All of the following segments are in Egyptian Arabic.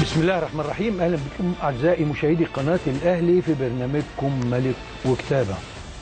بسم الله الرحمن الرحيم اهلا بكم اعزائي مشاهدي قناه الاهلي في برنامجكم ملك وكتابه.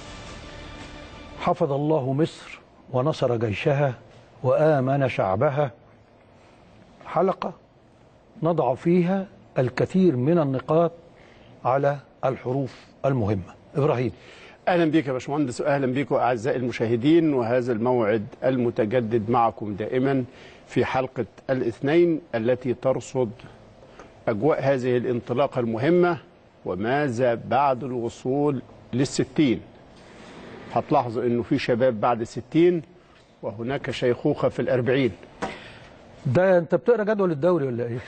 حفظ الله مصر ونصر جيشها وامن شعبها. حلقه نضع فيها الكثير من النقاط على الحروف المهمه. ابراهيم اهلا بك يا باشمهندس واهلا بكم اعزائي المشاهدين وهذا الموعد المتجدد معكم دائما في حلقه الاثنين التي ترصد اجواء هذه الانطلاقه المهمه وماذا بعد الوصول للستين هتلاحظوا انه في شباب بعد الستين وهناك شيخوخه في الاربعين ده انت بتقرا جدول الدوري ولا ايه؟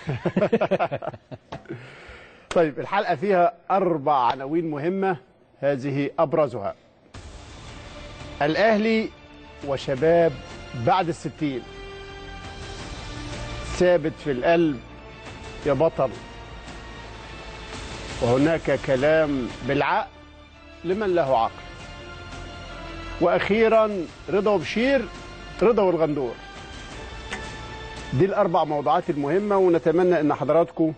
طيب الحلقه فيها اربع عناوين مهمه هذه ابرزها الاهلي وشباب بعد الستين ثابت في القلب يا بطل وهناك كلام بالعقل لمن له عقل واخيرا رضا وبشير رضا والغندور دي الاربع موضوعات المهمه ونتمنى ان حضراتكم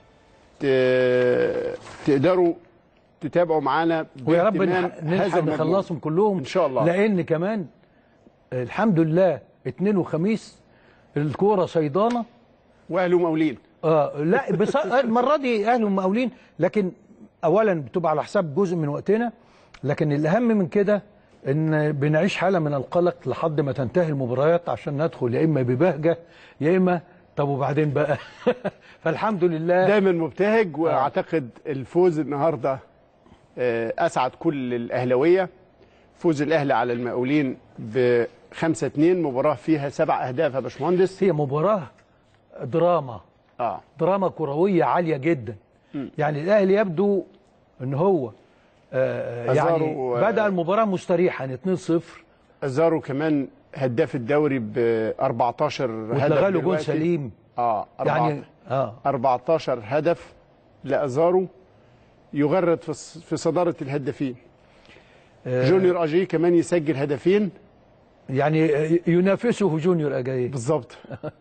ت- تقدروا تتابعوا معانا ويا رب باهتمام نلحق نلحق الموضوع. نخلصهم كلهم إن شاء الله. لان كمان الحمد لله اثنين وخميس الكوره صيدانه واهله مقاولين اه لا بس المره دي اهل المقاولين لكن اولا بتبقى على حساب جزء من وقتنا لكن الاهم من كده ان بنعيش حاله من القلق لحد ما تنتهي المباريات عشان ندخل يا اما ببهجه يا اما طب وبعدين بقى فالحمد لله دايما مبتهج واعتقد الفوز النهارده آه، اسعد كل الاهلاويه فوز الاهلي على المقاولين ب 5 2 مباراه فيها سبع اهداف يا باشمهندس هي مباراه دراما اه دراما كرويه عاليه جدا يعني الاهلي يبدو ان هو آه يعني أزارو، آه، بدا المباراه مستريحا 2-0 ازارو كمان هداف الدوري ب 14 هدف واتلغى له جول دلوقتي. سليم اه يعني اه 14 هدف لازارو يغرد في الص- في صداره الهدافين آه، جونيور اجي كمان يسجل هدفين يعني ينافسه جونيور اجاي بالظبط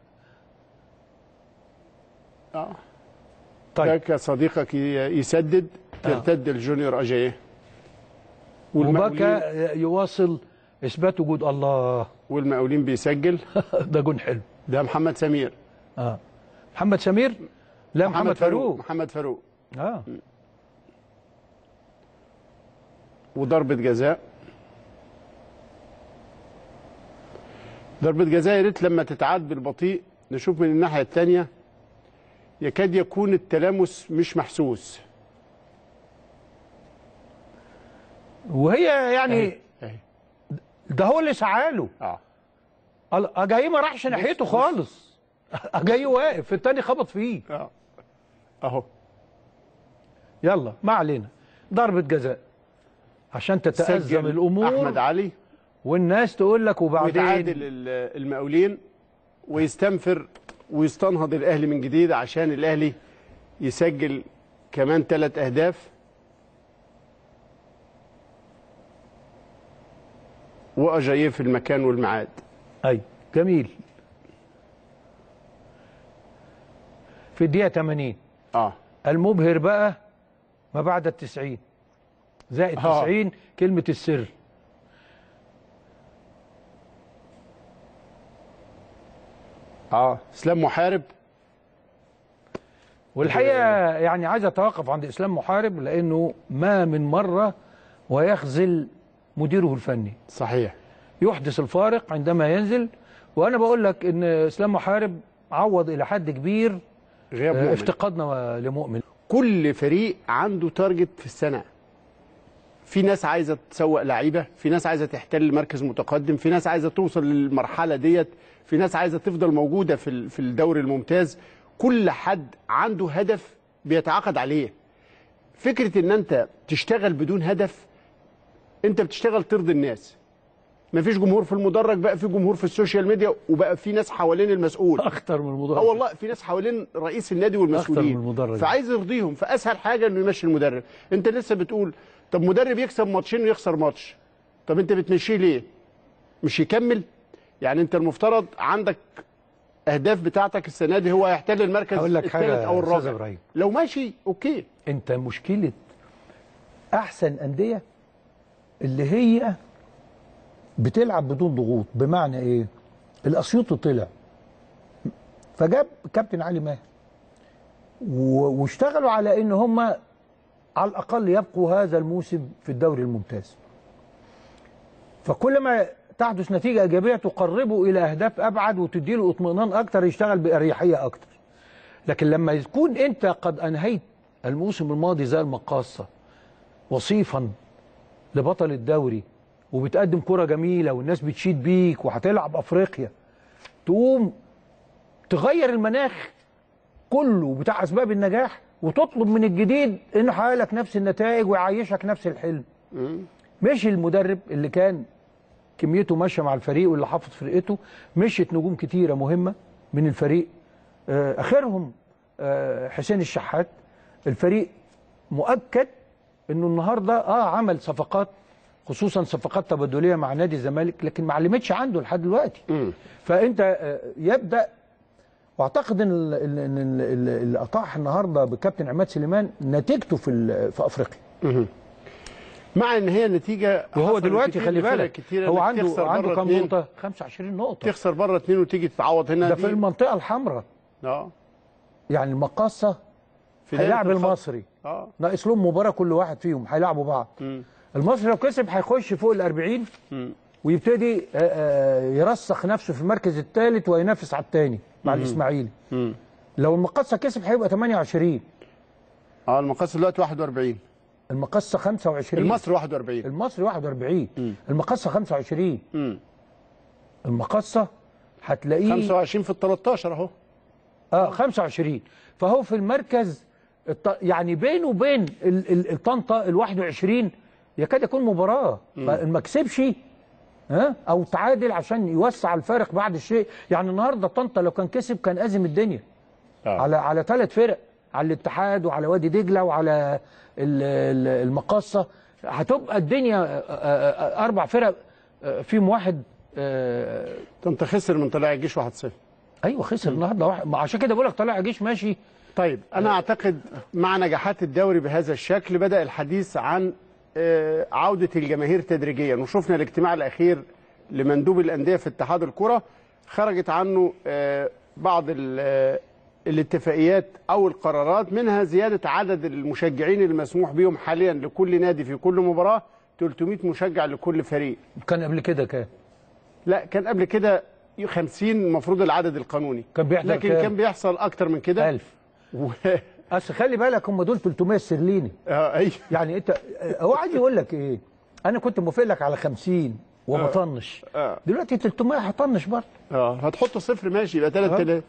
اه طيب طيب صديقك ي- يسدد ترتد الجونيور اجاي وبكى يواصل اثبات وجود الله والمقاولين بيسجل ده جون حلو ده محمد سمير اه محمد سمير لا محمد, فاروق محمد فاروق اه وضربة جزاء ضربة جزاء يا ريت لما تتعاد بالبطيء نشوف من الناحية الثانية يكاد يكون التلامس مش محسوس وهي يعني اهي ده هو اللي سعاله اه اجاي ما راحش ناحيته خالص اجاي واقف التاني خبط فيه اه اهو يلا ما علينا ضربة جزاء عشان تتأزم سجل الأمور احمد علي والناس تقول لك وبعدين ويتعادل ال- المقاولين ويستنفر ويستنهض الاهلي من جديد عشان الاهلي يسجل كمان ثلاث اهداف واجاييه في المكان والميعاد أي جميل في الدقيقة 80 اه المبهر بقى ما بعد التسعين زائد آه. 90 كلمة السر اه اسلام محارب والحقيقة يعني عايز أتوقف عند إسلام محارب لأنه ما من مرة ويخذل مديره الفني صحيح يحدث الفارق عندما ينزل وأنا بقول لك إن إسلام محارب عوض إلى حد كبير غياب آه، مؤمن افتقادنا لمؤمن كل فريق عنده تارجت في السنه في ناس عايزه تسوق لعيبه في ناس عايزه تحتل مركز متقدم في ناس عايزه توصل للمرحله ديت في ناس عايزه تفضل موجوده في ال- في الدوري الممتاز كل حد عنده هدف بيتعاقد عليه فكره ان انت تشتغل بدون هدف انت بتشتغل ترضي الناس مفيش جمهور في المدرج بقى في جمهور في السوشيال ميديا وبقى في ناس حوالين المسؤول أخطر من المدرب اه والله في ناس حوالين رئيس النادي والمسؤولين من المدرج. فعايز يرضيهم فاسهل حاجه انه يمشي المدرب انت لسه بتقول طب مدرب يكسب ماتشين ويخسر ماتش طب انت بتمشيه ليه مش يكمل يعني انت المفترض عندك الاهداف بتاعتك السنه دي هو هيحتل المركز هقول لك الثالث حاجة او يا أستاذ الرابع إبراهيم. لو ماشي اوكي انت مشكله احسن انديه اللي هي بتلعب بدون ضغوط بمعنى ايه الاسيوطي طلع فجاب كابتن علي ماهر و- واشتغلوا على ان هم على الاقل يبقوا هذا الموسم في الدوري الممتاز فكل ما تحدث نتيجه ايجابيه تقربه الى اهداف ابعد وتديله اطمئنان اكتر يشتغل باريحيه اكتر لكن لما يكون انت قد انهيت الموسم الماضي زي المقاصه وصيفا لبطل الدوري وبتقدم كرة جميلة والناس بتشيد بيك وهتلعب افريقيا تقوم تغير المناخ كله بتاع اسباب النجاح وتطلب من الجديد انه يحقق لك نفس النتائج ويعيشك نفس الحلم مش المدرب اللي كان كميته ماشيه مع الفريق واللي حافظ فرقته مشيت نجوم كتيره مهمه من الفريق آه، اخرهم آه، حسين الشحات الفريق مؤكد انه النهارده اه عمل صفقات خصوصا صفقات تبادليه مع نادي الزمالك لكن ما علمتش عنده لحد دلوقتي فانت آه، يبدا واعتقد ان ال- ال- إن ال- ال- اللي اطاح النهارده بكابتن عماد سليمان نتيجته في ال- في افريقيا مع ان هي نتيجه وهو حصلت دلوقتي كتير خلي لفرق بالك كتير هو إنك عنده تخسر عنده بره كام اتنين، نقطه 25 نقطه تخسر بره اتنين وتيجي تتعوض هنا ده دي- في المنطقه الحمراء اه يعني المقاصه في دايرة هيلاعب الخط. المصري اه ناقص لهم مباراه كل واحد فيهم هيلاعبوا بعض المصري لو كسب هيخش فوق ال 40 ويبتدي آه، آه، يرسخ نفسه في المركز الثالث وينافس على الثاني مع الاسماعيلي لو المقاصه كسب هيبقى 28 اه المقص دلوقتي 41 المقاصه 25 المصري 41 المصري 41 المقاصه 25 المقاصه هتلاقيه 25 في ال 13 اهو اه 25 فهو في المركز الط... يعني بينه وبين ال- ال- الطنطا ال 21 يكاد يكون مباراه فما كسبش ها او تعادل عشان يوسع الفارق بعد الشيء يعني النهارده طنطا لو كان كسب كان ازم الدنيا آه. على على ثلاث فرق على الاتحاد وعلى وادي دجله وعلى ال- ال- المقاصه هتبقى الدنيا آه، آه، آه، اربع فرق آه، فيهم واحد آه، انت خسر من طلائع الجيش 1-0 ايوه خسر النهارده واحد ما عشان كده بقول لك طلع جيش ماشي طيب انا اعتقد مع نجاحات الدوري بهذا الشكل بدا الحديث عن آه، عوده الجماهير تدريجيا وشفنا الاجتماع الاخير لمندوب الانديه في اتحاد الكره خرجت عنه آه، بعض ال- آه، الاتفاقيات او القرارات منها زياده عدد المشجعين المسموح بهم حاليا لكل نادي في كل مباراه 300 مشجع لكل فريق كان قبل كده كان لا كان قبل كده 50 المفروض العدد القانوني كان بيحصل لكن كام؟ كان بيحصل اكتر من كده 1000 و... اصل خلي بالك هم دول 300 استرليني آه، ايوه يعني انت هو عايز يقول لك ايه انا كنت موافق لك على 50 وبطنش آه. دلوقتي 300 هطنش برضه اه هتحط صفر ماشي يبقى 3000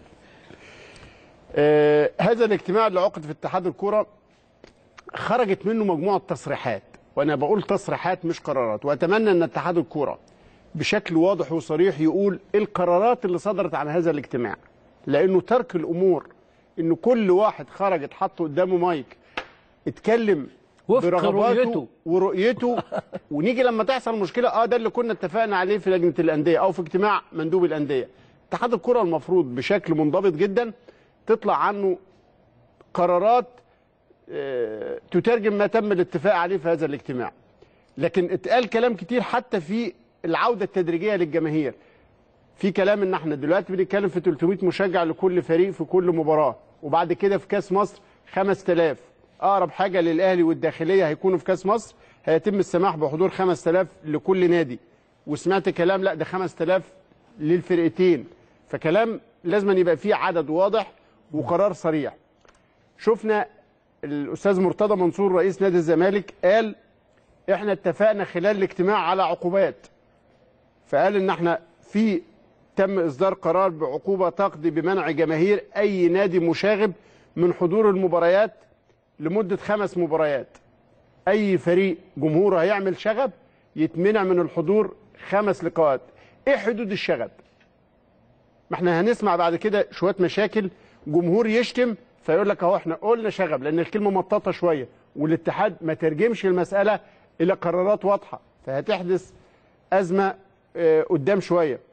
آه هذا الاجتماع اللي عقد في اتحاد الكوره خرجت منه مجموعه تصريحات وانا بقول تصريحات مش قرارات واتمنى ان اتحاد الكوره بشكل واضح وصريح يقول ايه القرارات اللي صدرت عن هذا الاجتماع لانه ترك الامور ان كل واحد خرج اتحط قدامه مايك اتكلم وفق برغباته رؤيته. ورؤيته ونيجي لما تحصل مشكله اه ده اللي كنا اتفقنا عليه في لجنه الانديه او في اجتماع مندوب الانديه اتحاد الكره المفروض بشكل منضبط جدا تطلع عنه قرارات آه، تترجم ما تم الاتفاق عليه في هذا الاجتماع لكن اتقال كلام كتير حتى في العوده التدريجيه للجماهير في كلام ان احنا دلوقتي بنتكلم في 300 مشجع لكل فريق في كل مباراه وبعد كده في كاس مصر 5000 اقرب حاجه للاهلي والداخليه هيكونوا في كاس مصر هيتم السماح بحضور 5000 لكل نادي وسمعت كلام لا ده 5000 للفرقتين فكلام لازم أن يبقى فيه عدد واضح وقرار صريح شفنا الاستاذ مرتضى منصور رئيس نادي الزمالك قال احنا اتفقنا خلال الاجتماع على عقوبات فقال ان احنا في تم اصدار قرار بعقوبه تقضي بمنع جماهير اي نادي مشاغب من حضور المباريات لمده خمس مباريات اي فريق جمهوره هيعمل شغب يتمنع من الحضور خمس لقاءات ايه حدود الشغب ما احنا هنسمع بعد كده شويه مشاكل جمهور يشتم فيقول لك اهو احنا قلنا شغب لان الكلمه مطاطه شويه والاتحاد ما ترجمش المساله الى قرارات واضحه فهتحدث ازمه آه، قدام شويه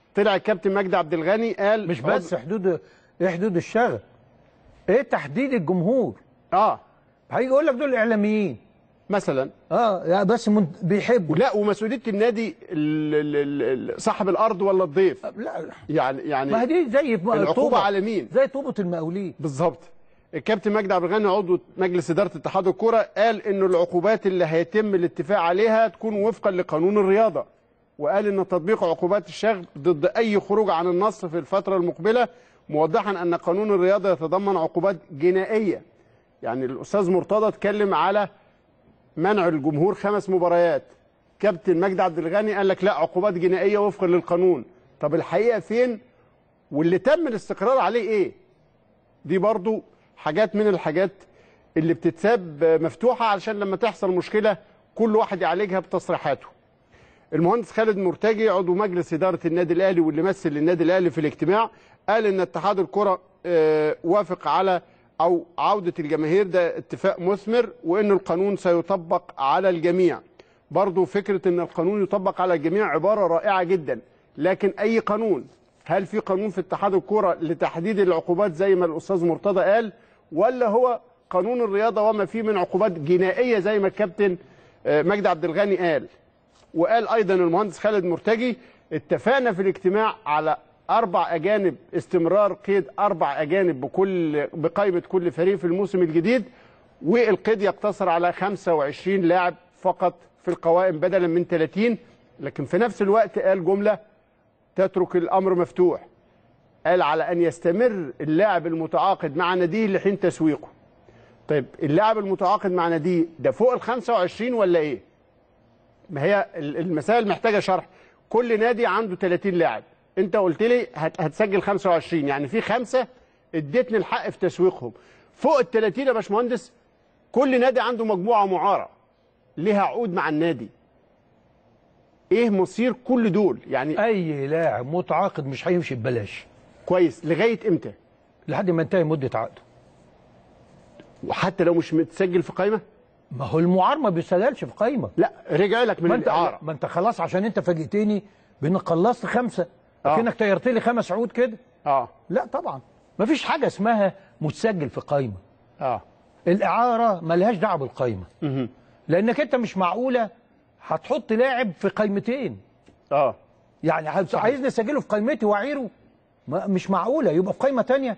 طلع الكابتن مجدي عبد الغني قال مش بس حدود ايه حدود الشغب ايه تحديد الجمهور اه هيجي يقول لك دول اعلاميين مثلا اه يعني بس من بيحبوا لا ومسؤوليه النادي ال- ال- ال- صاحب الارض ولا الضيف لا يعني يعني ما هي دي زي العقوبة طوبة. على مين؟ زي طوبة المقاولين بالظبط الكابتن مجدي عبد الغني عضو مجلس اداره اتحاد الكره قال ان العقوبات اللي هيتم الاتفاق عليها تكون وفقا لقانون الرياضه وقال ان تطبيق عقوبات الشغب ضد اي خروج عن النص في الفتره المقبله موضحا ان قانون الرياضه يتضمن عقوبات جنائيه يعني الاستاذ مرتضى اتكلم على منع الجمهور خمس مباريات كابتن مجدي عبد الغني قال لك لا عقوبات جنائيه وفقا للقانون طب الحقيقه فين واللي تم الاستقرار عليه ايه دي برضو حاجات من الحاجات اللي بتتساب مفتوحة علشان لما تحصل مشكلة كل واحد يعالجها بتصريحاته المهندس خالد مرتجي عضو مجلس إدارة النادي الأهلي واللي مثل النادي الأهلي في الاجتماع قال إن اتحاد الكرة آه، وافق على أو عودة الجماهير ده اتفاق مثمر وإن القانون سيطبق على الجميع برضو فكرة إن القانون يطبق على الجميع عبارة رائعة جدا لكن أي قانون هل في قانون في اتحاد الكرة لتحديد العقوبات زي ما الأستاذ مرتضى قال ولا هو قانون الرياضة وما فيه من عقوبات جنائية زي ما الكابتن آه، مجدي عبد الغني قال وقال ايضا المهندس خالد مرتجي اتفقنا في الاجتماع على اربع اجانب استمرار قيد اربع اجانب بكل بقائمه كل فريق في الموسم الجديد والقيد يقتصر على 25 لاعب فقط في القوائم بدلا من 30 لكن في نفس الوقت قال جمله تترك الامر مفتوح قال على ان يستمر اللاعب المتعاقد مع ناديه لحين تسويقه طيب اللاعب المتعاقد مع ناديه ده فوق ال 25 ولا ايه ما هي ال- المسائل محتاجه شرح كل نادي عنده 30 لاعب انت قلت لي هت- هتسجل 25 يعني في خمسه اديتني الحق في تسويقهم فوق ال 30 يا باشمهندس كل نادي عنده مجموعه معاره ليها عقود مع النادي ايه مصير كل دول يعني اي لاعب متعاقد مش هيمشي ببلاش كويس لغايه امتى لحد ما ينتهي مده عقده وحتى لو مش متسجل في قائمه ما هو المعار ما بيسجلش في قايمه لا رجع لك من ما انت الاعاره ما انت خلاص عشان انت فاجئتني بانك خلصت خمسه آه. لكنك طيرت لي خمس عقود كده اه لا طبعا ما فيش حاجه اسمها متسجل في قايمه اه الاعاره ملهاش دعوه بالقايمه مهم. لانك انت مش معقوله هتحط لاعب في قايمتين اه يعني عايز- عايزني اسجله في قايمتي واعيره ما مش معقوله يبقى في قايمه تانية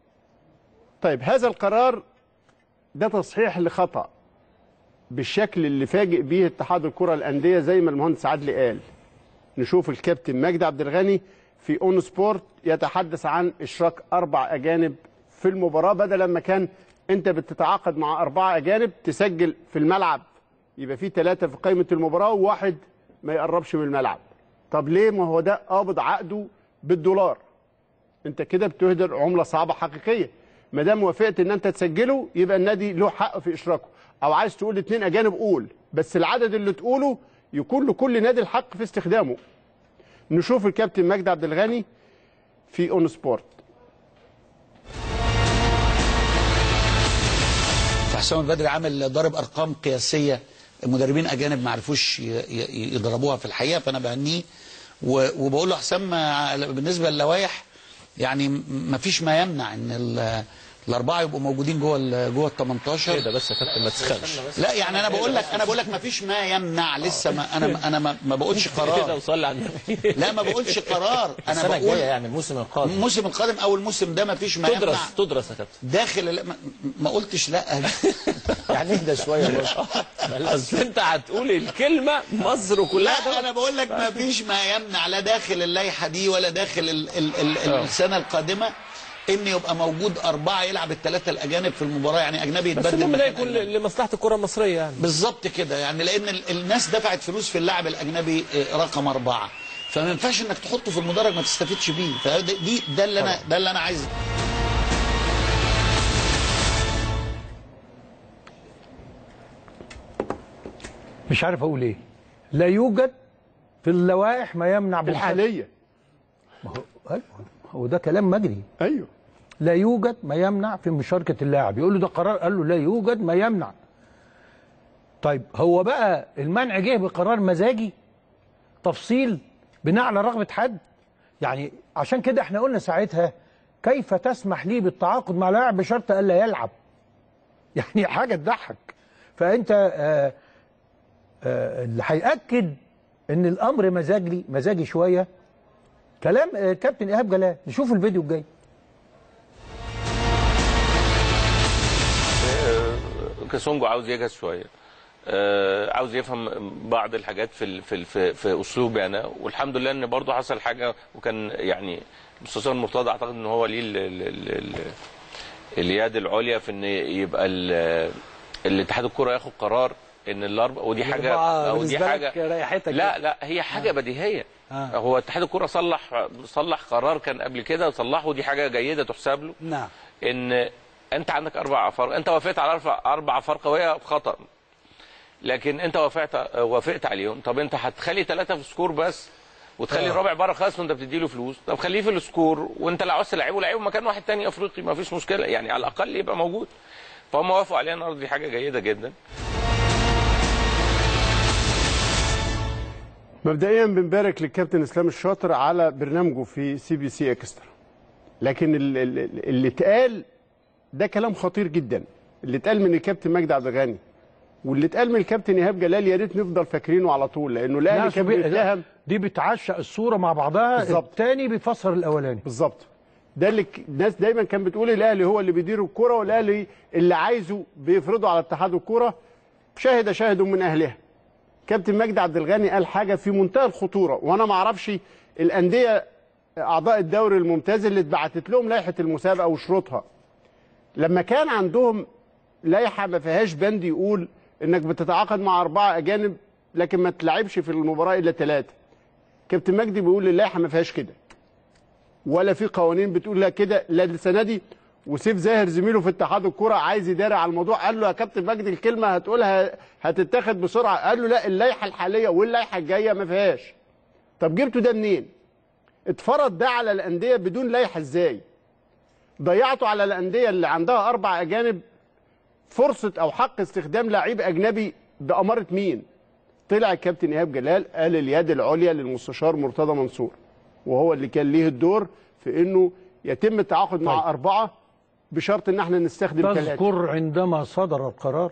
طيب هذا القرار ده تصحيح لخطأ بالشكل اللي فاجئ به اتحاد الكرة الأندية زي ما المهندس عدلي قال نشوف الكابتن مجدي عبد الغني في اون سبورت يتحدث عن اشراك اربع اجانب في المباراه بدلا ما كان انت بتتعاقد مع اربعه اجانب تسجل في الملعب يبقى في ثلاثه في قائمه المباراه وواحد ما يقربش من الملعب طب ليه ما هو ده قابض عقده بالدولار انت كده بتهدر عمله صعبه حقيقيه ما دام وافقت ان انت تسجله يبقى النادي له حق في اشراكه او عايز تقول اثنين اجانب قول بس العدد اللي تقوله يكون لكل نادي الحق في استخدامه نشوف الكابتن مجدي عبد الغني في اون سبورت فحسام البدري عامل ضارب ارقام قياسيه مدربين اجانب ما عرفوش ي- ي- يضربوها في الحقيقه فانا بهنيه و- وبقول له حسام آه، بالنسبه للوائح يعني ما فيش ما يمنع ان ال- الاربعه يبقوا موجودين جوه ال- جوه ال 18 كده بس يا كابتن ما تسخنش لا يعني انا بقول لك انا بقول لك ما فيش ما يمنع لسه ما انا انا ما ما بقولش كده قرار وصلي على النبي لا ما بقولش قرار انا السنه الجايه بقول يعني الموسم القادم الموسم القادم او الموسم ده ما فيش ما يمنع تدرس تدرس يا كابتن داخل ال- ما, ما قلتش لا يعني اهدى شويه برضه اصل انت هتقول الكلمه مصر كلها لا انا بقول لك ما فيش ما يمنع لا داخل اللائحه دي ولا داخل ال ال ال ال السنه القادمه ان يبقى موجود اربعه يلعب الثلاثه الاجانب في المباراه يعني اجنبي بس يتبدل المهم ده مكان يكون أجنبي. لمصلحه الكره المصريه يعني بالظبط كده يعني لان ال- الناس دفعت فلوس في اللاعب الاجنبي آه، رقم اربعه فما ينفعش انك تحطه في المدرج ما تستفيدش بيه فدي ده اللي انا ده اللي انا عايز مش عارف اقول ايه لا يوجد في اللوائح ما يمنع بالحق الحاليه ما هو أيوة، هو ده كلام مجري ايوه لا يوجد ما يمنع في مشاركة اللاعب يقول له ده قرار قال له لا يوجد ما يمنع طيب هو بقى المنع جه بقرار مزاجي تفصيل بناء على رغبة حد يعني عشان كده احنا قلنا ساعتها كيف تسمح لي بالتعاقد مع لاعب بشرط الا يلعب يعني حاجه تضحك فانت آه آه اللي هياكد ان الامر مزاجي مزاجي شويه كلام آه كابتن ايهاب جلال نشوف الفيديو الجاي كاسونجو عاوز يجهز شويه آه، عاوز يفهم بعض الحاجات في ال- في ال- في, في اسلوبي انا والحمد لله ان برضه حصل حاجه وكان يعني المستشار مرتضى اعتقد ان هو ليه ال- ال- ال- ال- اليد العليا في ان يبقى ال- الاتحاد الكره ياخد قرار ان الاربع ودي حاجه الأربعة او دي بالنسبة حاجه لك ريحتك لا كده. لا هي حاجه بديهيه آه. هو اتحاد الكره صلح صلح قرار كان قبل كده صلحه ودي حاجه جيده تحسب له نعم ان انت عندك اربع فرق انت وافقت على اربع اربع فرق وهي خطا لكن انت وافقت وافقت عليهم طب انت هتخلي ثلاثه في سكور بس وتخلي الرابع بره خالص وانت بتدي له فلوس طب خليه في السكور وانت لو عاوز تلعبه لعبه مكان واحد تاني افريقي ما فيش مشكله يعني على الاقل يبقى موجود فهم وافقوا عليها النهارده دي حاجه جيده جدا مبدئيا بنبارك للكابتن اسلام الشاطر على برنامجه في سي بي سي اكسترا لكن ال- ال- ال- اللي اتقال ده كلام خطير جدا اللي اتقال من الكابتن مجدي عبد الغني واللي اتقال من الكابتن ايهاب جلال يا ريت نفضل فاكرينه على طول لانه الاهلي ناس كان بي- بيتهم دي بتعشق الصوره مع بعضها بالظبط. الثاني بيفسر الاولاني بالظبط ده اللي ك- الناس دايما كان بتقول الاهلي هو اللي بيدير الكوره والاهلي اللي عايزه بيفرضه على اتحاد الكوره شاهد شاهد من اهلها كابتن مجدي عبد الغني قال حاجه في منتهى الخطوره وانا ما اعرفش الانديه اعضاء الدوري الممتاز اللي اتبعتت لهم لائحه المسابقه وشروطها لما كان عندهم لائحه ما فيهاش بند يقول انك بتتعاقد مع اربعه اجانب لكن ما تلعبش في المباراه الا ثلاثه كابتن مجدي بيقول اللائحه ما فيهاش كده ولا في قوانين بتقول لا كده لا السنه دي وسيف زاهر زميله في اتحاد الكره عايز يداري على الموضوع قال له يا كابتن مجدي الكلمه هتقولها هتتاخد بسرعه قال له لا اللائحه الحاليه واللائحه الجايه ما فيهاش طب جبتوا ده منين اتفرض ده على الانديه بدون لائحه ازاي ضيعتوا على الانديه اللي عندها اربع اجانب فرصه او حق استخدام لعيب اجنبي باماره مين طلع الكابتن ايهاب جلال قال اليد العليا للمستشار مرتضى منصور وهو اللي كان ليه الدور في انه يتم التعاقد مع طيب. اربعه بشرط ان احنا نستخدم ثلاثه تذكر عندما صدر القرار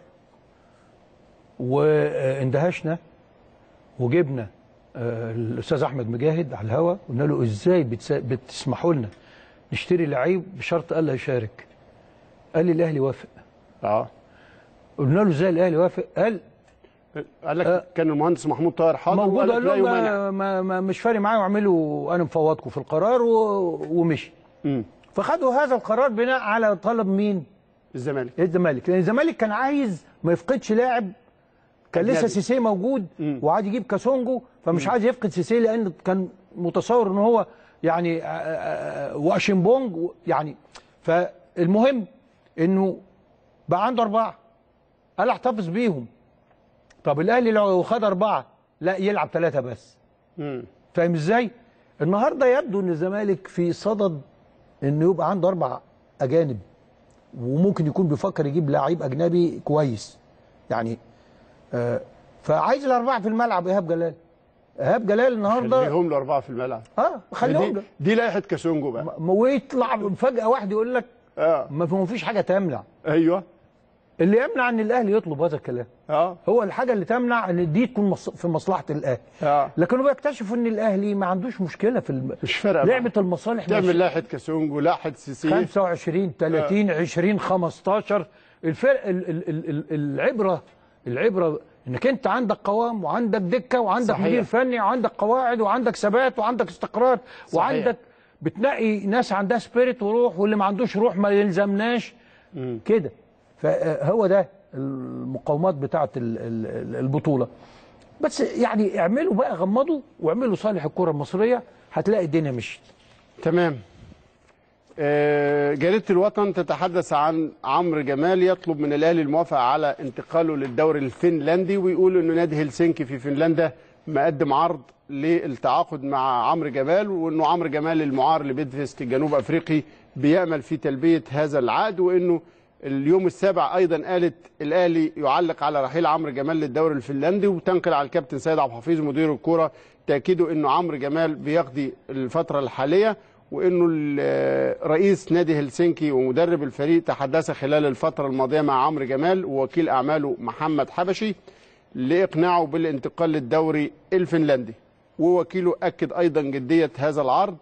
واندهشنا وجبنا آه، الاستاذ احمد مجاهد على الهوا قلنا له ازاي بتس- بتسمحوا لنا نشتري لعيب بشرط الا يشارك قال لي الاهلي وافق اه قلنا له ازاي الاهلي وافق قال قال لك كان المهندس محمود طاهر حاضر موجود وقال لك قال لا لهم يمانع ما, ما, ما مش فارق معايا واعملوا انا مفوضكم في القرار و... ومشي مم. فخدوا هذا القرار بناء على طلب مين؟ الزمالك الزمالك لان الزمالك كان عايز ما يفقدش لاعب كان لسه أجنبي. سيسي موجود مم. وعايز يجيب كاسونجو فمش عايز يفقد سيسي لان كان متصور ان هو يعني آه، آه، آه، واشنبونج و- يعني فالمهم انه بقى عنده اربعه قال احتفظ بيهم طب الاهلي لو خد اربعه لا يلعب ثلاثه بس مم. فاهم ازاي؟ النهارده يبدو ان الزمالك في صدد انه يبقى عنده اربع اجانب وممكن يكون بيفكر يجيب لعيب اجنبي كويس يعني آه فعايز الاربعه في الملعب ايهاب جلال ايهاب جلال النهارده خليهم له اربعه في الملعب اه خليهم دي, دي لائحه كاسونجو بقى م- ويطلع فجاه واحد يقول لك اه ما في- ما فيش حاجه تمنع ايوه اللي يمنع ان الاهلي يطلب هذا الكلام اه هو الحاجه اللي تمنع ان دي تكون مص- في مصلحه الاهلي اه لكن هو بيكتشفوا ان الاهلي ما عندوش مشكله في الم... مش فارقه لعبه المصالح ماشية. تعمل لائحه كاسونجو لائحه سيسي 25 30 20 15 الفرق ال- ال- ال- ال- العبره العبره انك انت عندك قوام وعندك دكه وعندك صحيح. مدير فني وعندك قواعد وعندك ثبات وعندك استقرار صحيح. وعندك بتنقي ناس عندها سبيريت وروح واللي ما عندوش روح ما يلزمناش كده فهو ده المقاومات بتاعه ال- ال- ال- البطوله بس يعني اعملوا بقى غمضوا واعملوا صالح الكره المصريه هتلاقي الدنيا مشيت تمام آه، جريدة الوطن تتحدث عن عمرو جمال يطلب من الاهلي الموافقة على انتقاله للدوري الفنلندي ويقول انه نادي هلسنكي في فنلندا مقدم عرض للتعاقد مع عمرو جمال وانه عمرو جمال المعار لبيدفست الجنوب افريقي بيامل في تلبية هذا العقد وانه اليوم السابع ايضا قالت الاهلي يعلق على رحيل عمرو جمال للدوري الفنلندي وتنقل على الكابتن سيد عبد الحفيظ مدير الكوره تاكيده انه عمرو جمال بيقضي الفتره الحاليه وانه ال- رئيس نادي هلسنكي ومدرب الفريق تحدث خلال الفتره الماضيه مع عمرو جمال ووكيل اعماله محمد حبشي لاقناعه بالانتقال للدوري الفنلندي ووكيله اكد ايضا جديه هذا العرض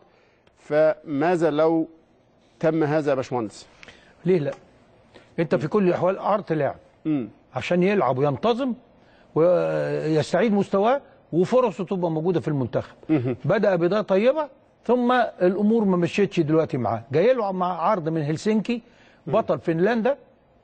فماذا لو تم هذا يا باشمهندس؟ ليه لا انت في كل الاحوال عرض لاعب امم عشان يلعب وينتظم ويستعيد مستواه وفرصه تبقى موجوده في المنتخب بدا بدايه طيبه ثم الامور ما مشيتش دلوقتي معاه جاي له مع عرض من هلسنكي بطل فنلندا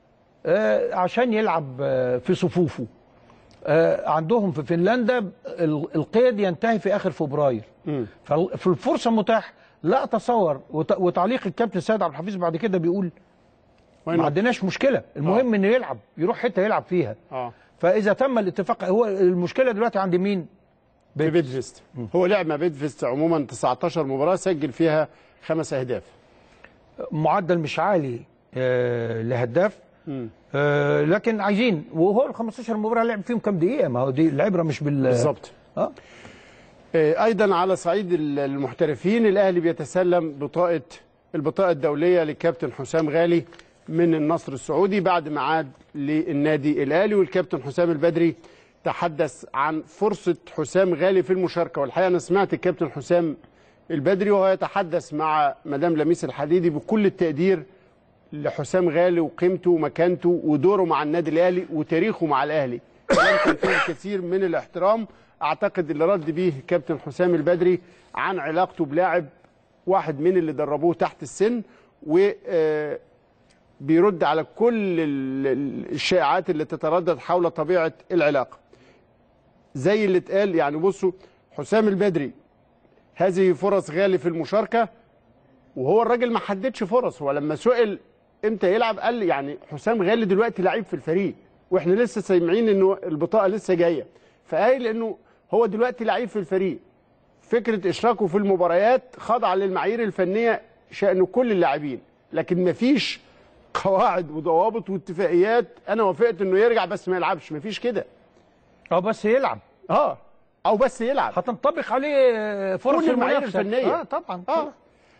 آه، عشان يلعب آه، في صفوفه آه، عندهم في فنلندا ال- القيد ينتهي في اخر فبراير ففي الفرصه متاحه لا اتصور وت- وتعليق الكابتن سيد عبد الحفيظ بعد كده بيقول ما عندناش مشكله المهم انه يلعب يروح حته يلعب فيها اه فاذا تم الاتفاق هو المشكله دلوقتي عند مين في بيدفست هو لعب مع بيدفست عموما 19 مباراه سجل فيها خمس اهداف معدل مش عالي آه لهداف آه لكن عايزين وهو ال 15 مباراه لعب فيهم كام دقيقه ما هو دي العبره مش بال بالظبط اه آه، ايضا على صعيد ال- المحترفين الاهلي بيتسلم بطاقه البطاقه الدوليه للكابتن حسام غالي من النصر السعودي بعد ما عاد للنادي الاهلي والكابتن حسام البدري تحدث عن فرصه حسام غالي في المشاركه والحقيقه انا سمعت الكابتن حسام البدري وهو يتحدث مع مدام لميس الحديدي بكل التقدير لحسام غالي وقيمته ومكانته ودوره مع النادي الاهلي وتاريخه مع الاهلي كلام كان فيه الكثير من الاحترام اعتقد اللي رد بيه كابتن حسام البدري عن علاقته بلاعب واحد من اللي دربوه تحت السن و آه، بيرد على كل ال- ال- الشائعات اللي تتردد حول طبيعه العلاقه زي اللي اتقال يعني بصوا حسام البدري هذه فرص غالي في المشاركه وهو الراجل ما حددش فرص هو لما سئل امتى يلعب قال يعني حسام غالي دلوقتي لعيب في الفريق واحنا لسه سامعين انه البطاقه لسه جايه فقايل انه هو دلوقتي لعيب في الفريق فكره اشراكه في المباريات خاضعه للمعايير الفنيه شان كل اللاعبين لكن مفيش قواعد وضوابط واتفاقيات انا وافقت انه يرجع بس ما يلعبش مفيش كده اه بس يلعب اه او بس يلعب هتنطبق عليه آه، فرص كل المعايير المنافسه الفنية. اه طبعا اه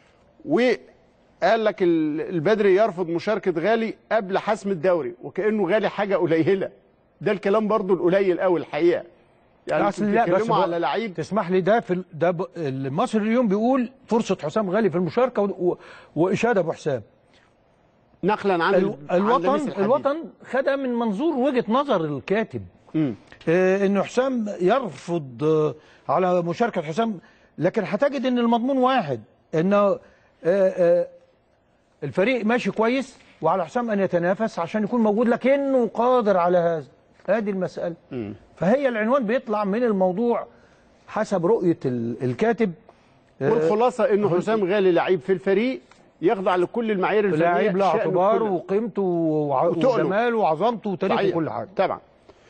وقال لك ال- البدري يرفض مشاركه غالي قبل حسم الدوري وكانه غالي حاجه قليله ده الكلام برضو القليل قوي الحقيقه يعني أصل انتوا لا، بس بتتكلموا بقى- على لعيب تسمح لي ده في ال- ده ب- المصري اليوم بيقول فرصه حسام غالي في المشاركه و... و... واشاده ابو حسام نقلا عن ال... عن لميس الوطن الحديد. الوطن خدها من منظور وجهه نظر الكاتب مم. آه انه حسام يرفض آه على مشاركه حسام لكن هتجد ان المضمون واحد انه آه آه الفريق ماشي كويس وعلى حسام ان يتنافس عشان يكون موجود لكنه قادر على هذا هذه المساله فهي العنوان بيطلع من الموضوع حسب رؤيه ال- الكاتب آه، والخلاصه انه حسام غالي لعيب في الفريق يخضع لكل المعايير الفنيه لاعب له شأنه اعتباره كله. وقيمته وع- وتقله. وجماله وعظمته وتاريخه صحيح. وكل حاجه طبعا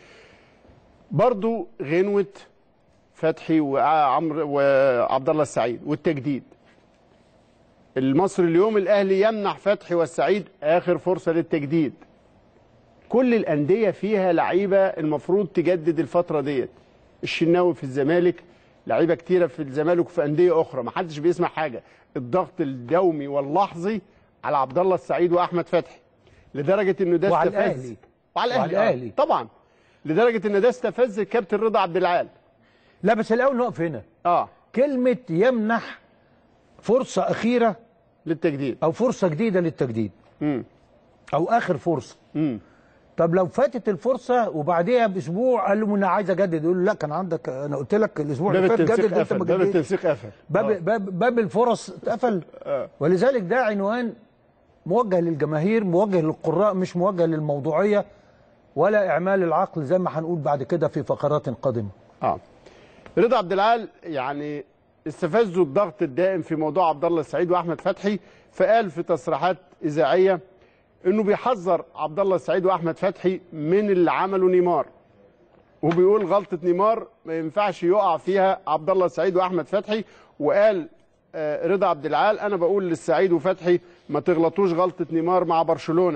برضو غنوة فتحي وعمرو وعبد الله السعيد والتجديد المصري اليوم الاهلي يمنح فتحي والسعيد اخر فرصه للتجديد كل الانديه فيها لعيبه المفروض تجدد الفتره ديت الشناوي في الزمالك لعيبه كتيره في الزمالك وفي انديه اخرى ما حدش بيسمع حاجه الضغط اليومي واللحظي على عبد الله السعيد واحمد فتحي لدرجه انه ده وعلى استفز الأهلي. وعلى الاهلي, وعلى آه. الأهلي. طبعا لدرجه ان ده استفز الكابتن رضا عبد العال لا بس الاول نقف هنا اه كلمه يمنح فرصه اخيره للتجديد او فرصه جديده للتجديد امم او اخر فرصه امم طب لو فاتت الفرصه وبعديها باسبوع قال له انا عايز اجدد يقول له لا كان عندك انا قلت لك الاسبوع باب اللي فات التنسيق جدد انت قفل ما باب جددتش التنسيق قفل باب باب باب الفرص اتقفل ولذلك ده عنوان موجه للجماهير موجه للقراء مش موجه للموضوعيه ولا اعمال العقل زي ما هنقول بعد كده في فقرات قادمه اه رضا عبد العال يعني استفزوا الضغط الدائم في موضوع عبد الله السعيد واحمد فتحي فقال في تصريحات اذاعيه انه بيحذر عبد الله السعيد واحمد فتحي من اللي عمله نيمار وبيقول غلطه نيمار ما ينفعش يقع فيها عبد الله السعيد واحمد فتحي وقال آه، رضا عبد العال انا بقول للسعيد وفتحي ما تغلطوش غلطه نيمار مع برشلونه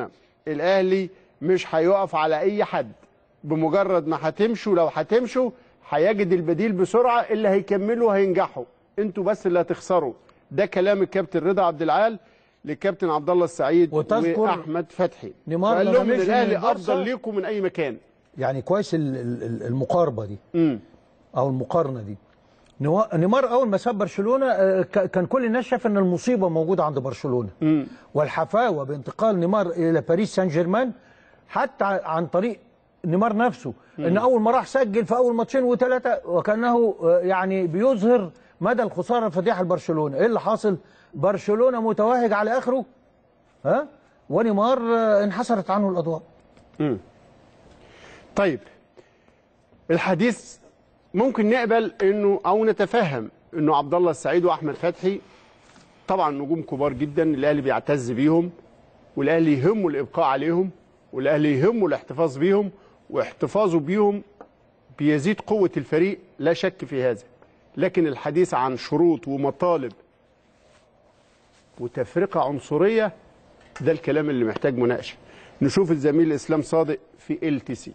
الاهلي مش هيقف على اي حد بمجرد ما هتمشوا لو هتمشوا هيجد البديل بسرعه اللي هيكملوا هينجحوا انتوا بس اللي هتخسروا ده كلام الكابتن رضا عبد العال للكابتن عبد الله السعيد وتذكر واحمد فتحي نيمار قال ما لهم ان رميش من الاهلي البورصة. افضل ليكم من اي مكان يعني كويس ال- ال- ال- المقاربه دي امم او المقارنه دي نوا- نيمار اول ما ساب برشلونه آه، ك- كان كل الناس شايفه ان المصيبه موجوده عند برشلونه والحفاوه بانتقال نيمار الى باريس سان جيرمان حتى ع- عن طريق نيمار نفسه ان اول ما راح سجل في اول ماتشين وثلاثه وكانه آه، يعني بيظهر مدى الخساره الفادحه لبرشلونه ايه اللي حاصل برشلونه متوهج على اخره ها ونيمار آه، انحسرت عنه الاضواء طيب الحديث ممكن نقبل انه او نتفهم انه عبد الله السعيد واحمد فتحي طبعا نجوم كبار جدا الاهلي بيعتز بيهم والاهلي يهمه الابقاء عليهم والاهلي يهمه الاحتفاظ بيهم واحتفاظه بيهم بيزيد قوه الفريق لا شك في هذا لكن الحديث عن شروط ومطالب وتفرقه عنصريه ده الكلام اللي محتاج مناقشه نشوف الزميل اسلام صادق في ال تي سي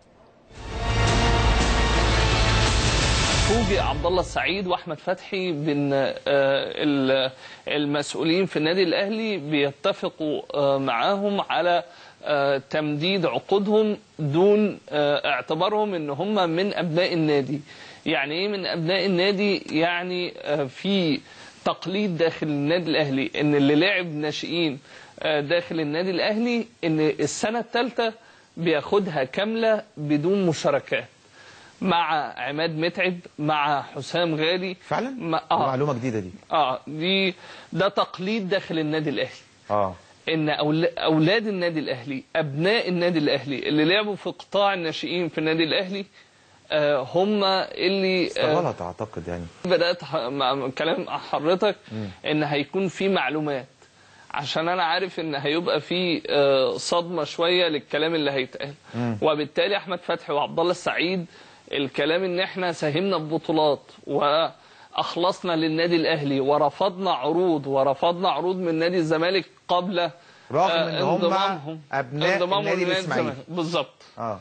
فوجئ عبد الله السعيد واحمد فتحي بان آه، ال- المسؤولين في النادي الاهلي بيتفقوا آه، معاهم على آه، تمديد عقودهم دون آه، اعتبارهم ان هم من ابناء النادي يعني ايه من ابناء النادي يعني آه، في تقليد داخل النادي الاهلي ان اللي لعب ناشئين آه، داخل النادي الاهلي ان السنه الثالثه بياخدها كامله بدون مشاركات مع عماد متعب مع حسام غالي فعلا مع اه معلومه جديده دي اه دي ده تقليد داخل النادي الاهلي اه ان أول- اولاد النادي الاهلي ابناء النادي الاهلي اللي لعبوا في قطاع الناشئين في النادي الاهلي آه هم اللي ده آه غلط اعتقد يعني بدات ح- مع كلام حضرتك ان هيكون في معلومات عشان انا عارف ان هيبقى في آه، صدمه شويه للكلام اللي هيتقال وبالتالي احمد فتحي وعبد الله السعيد الكلام ان احنا ساهمنا ببطولات واخلصنا للنادي الاهلي ورفضنا عروض ورفضنا عروض من نادي الزمالك قبل رغم آه، ان هم انضمامهم- ابناء انضمامهم النادي لنادي الاسماعيلي الزمالك. بالظبط اه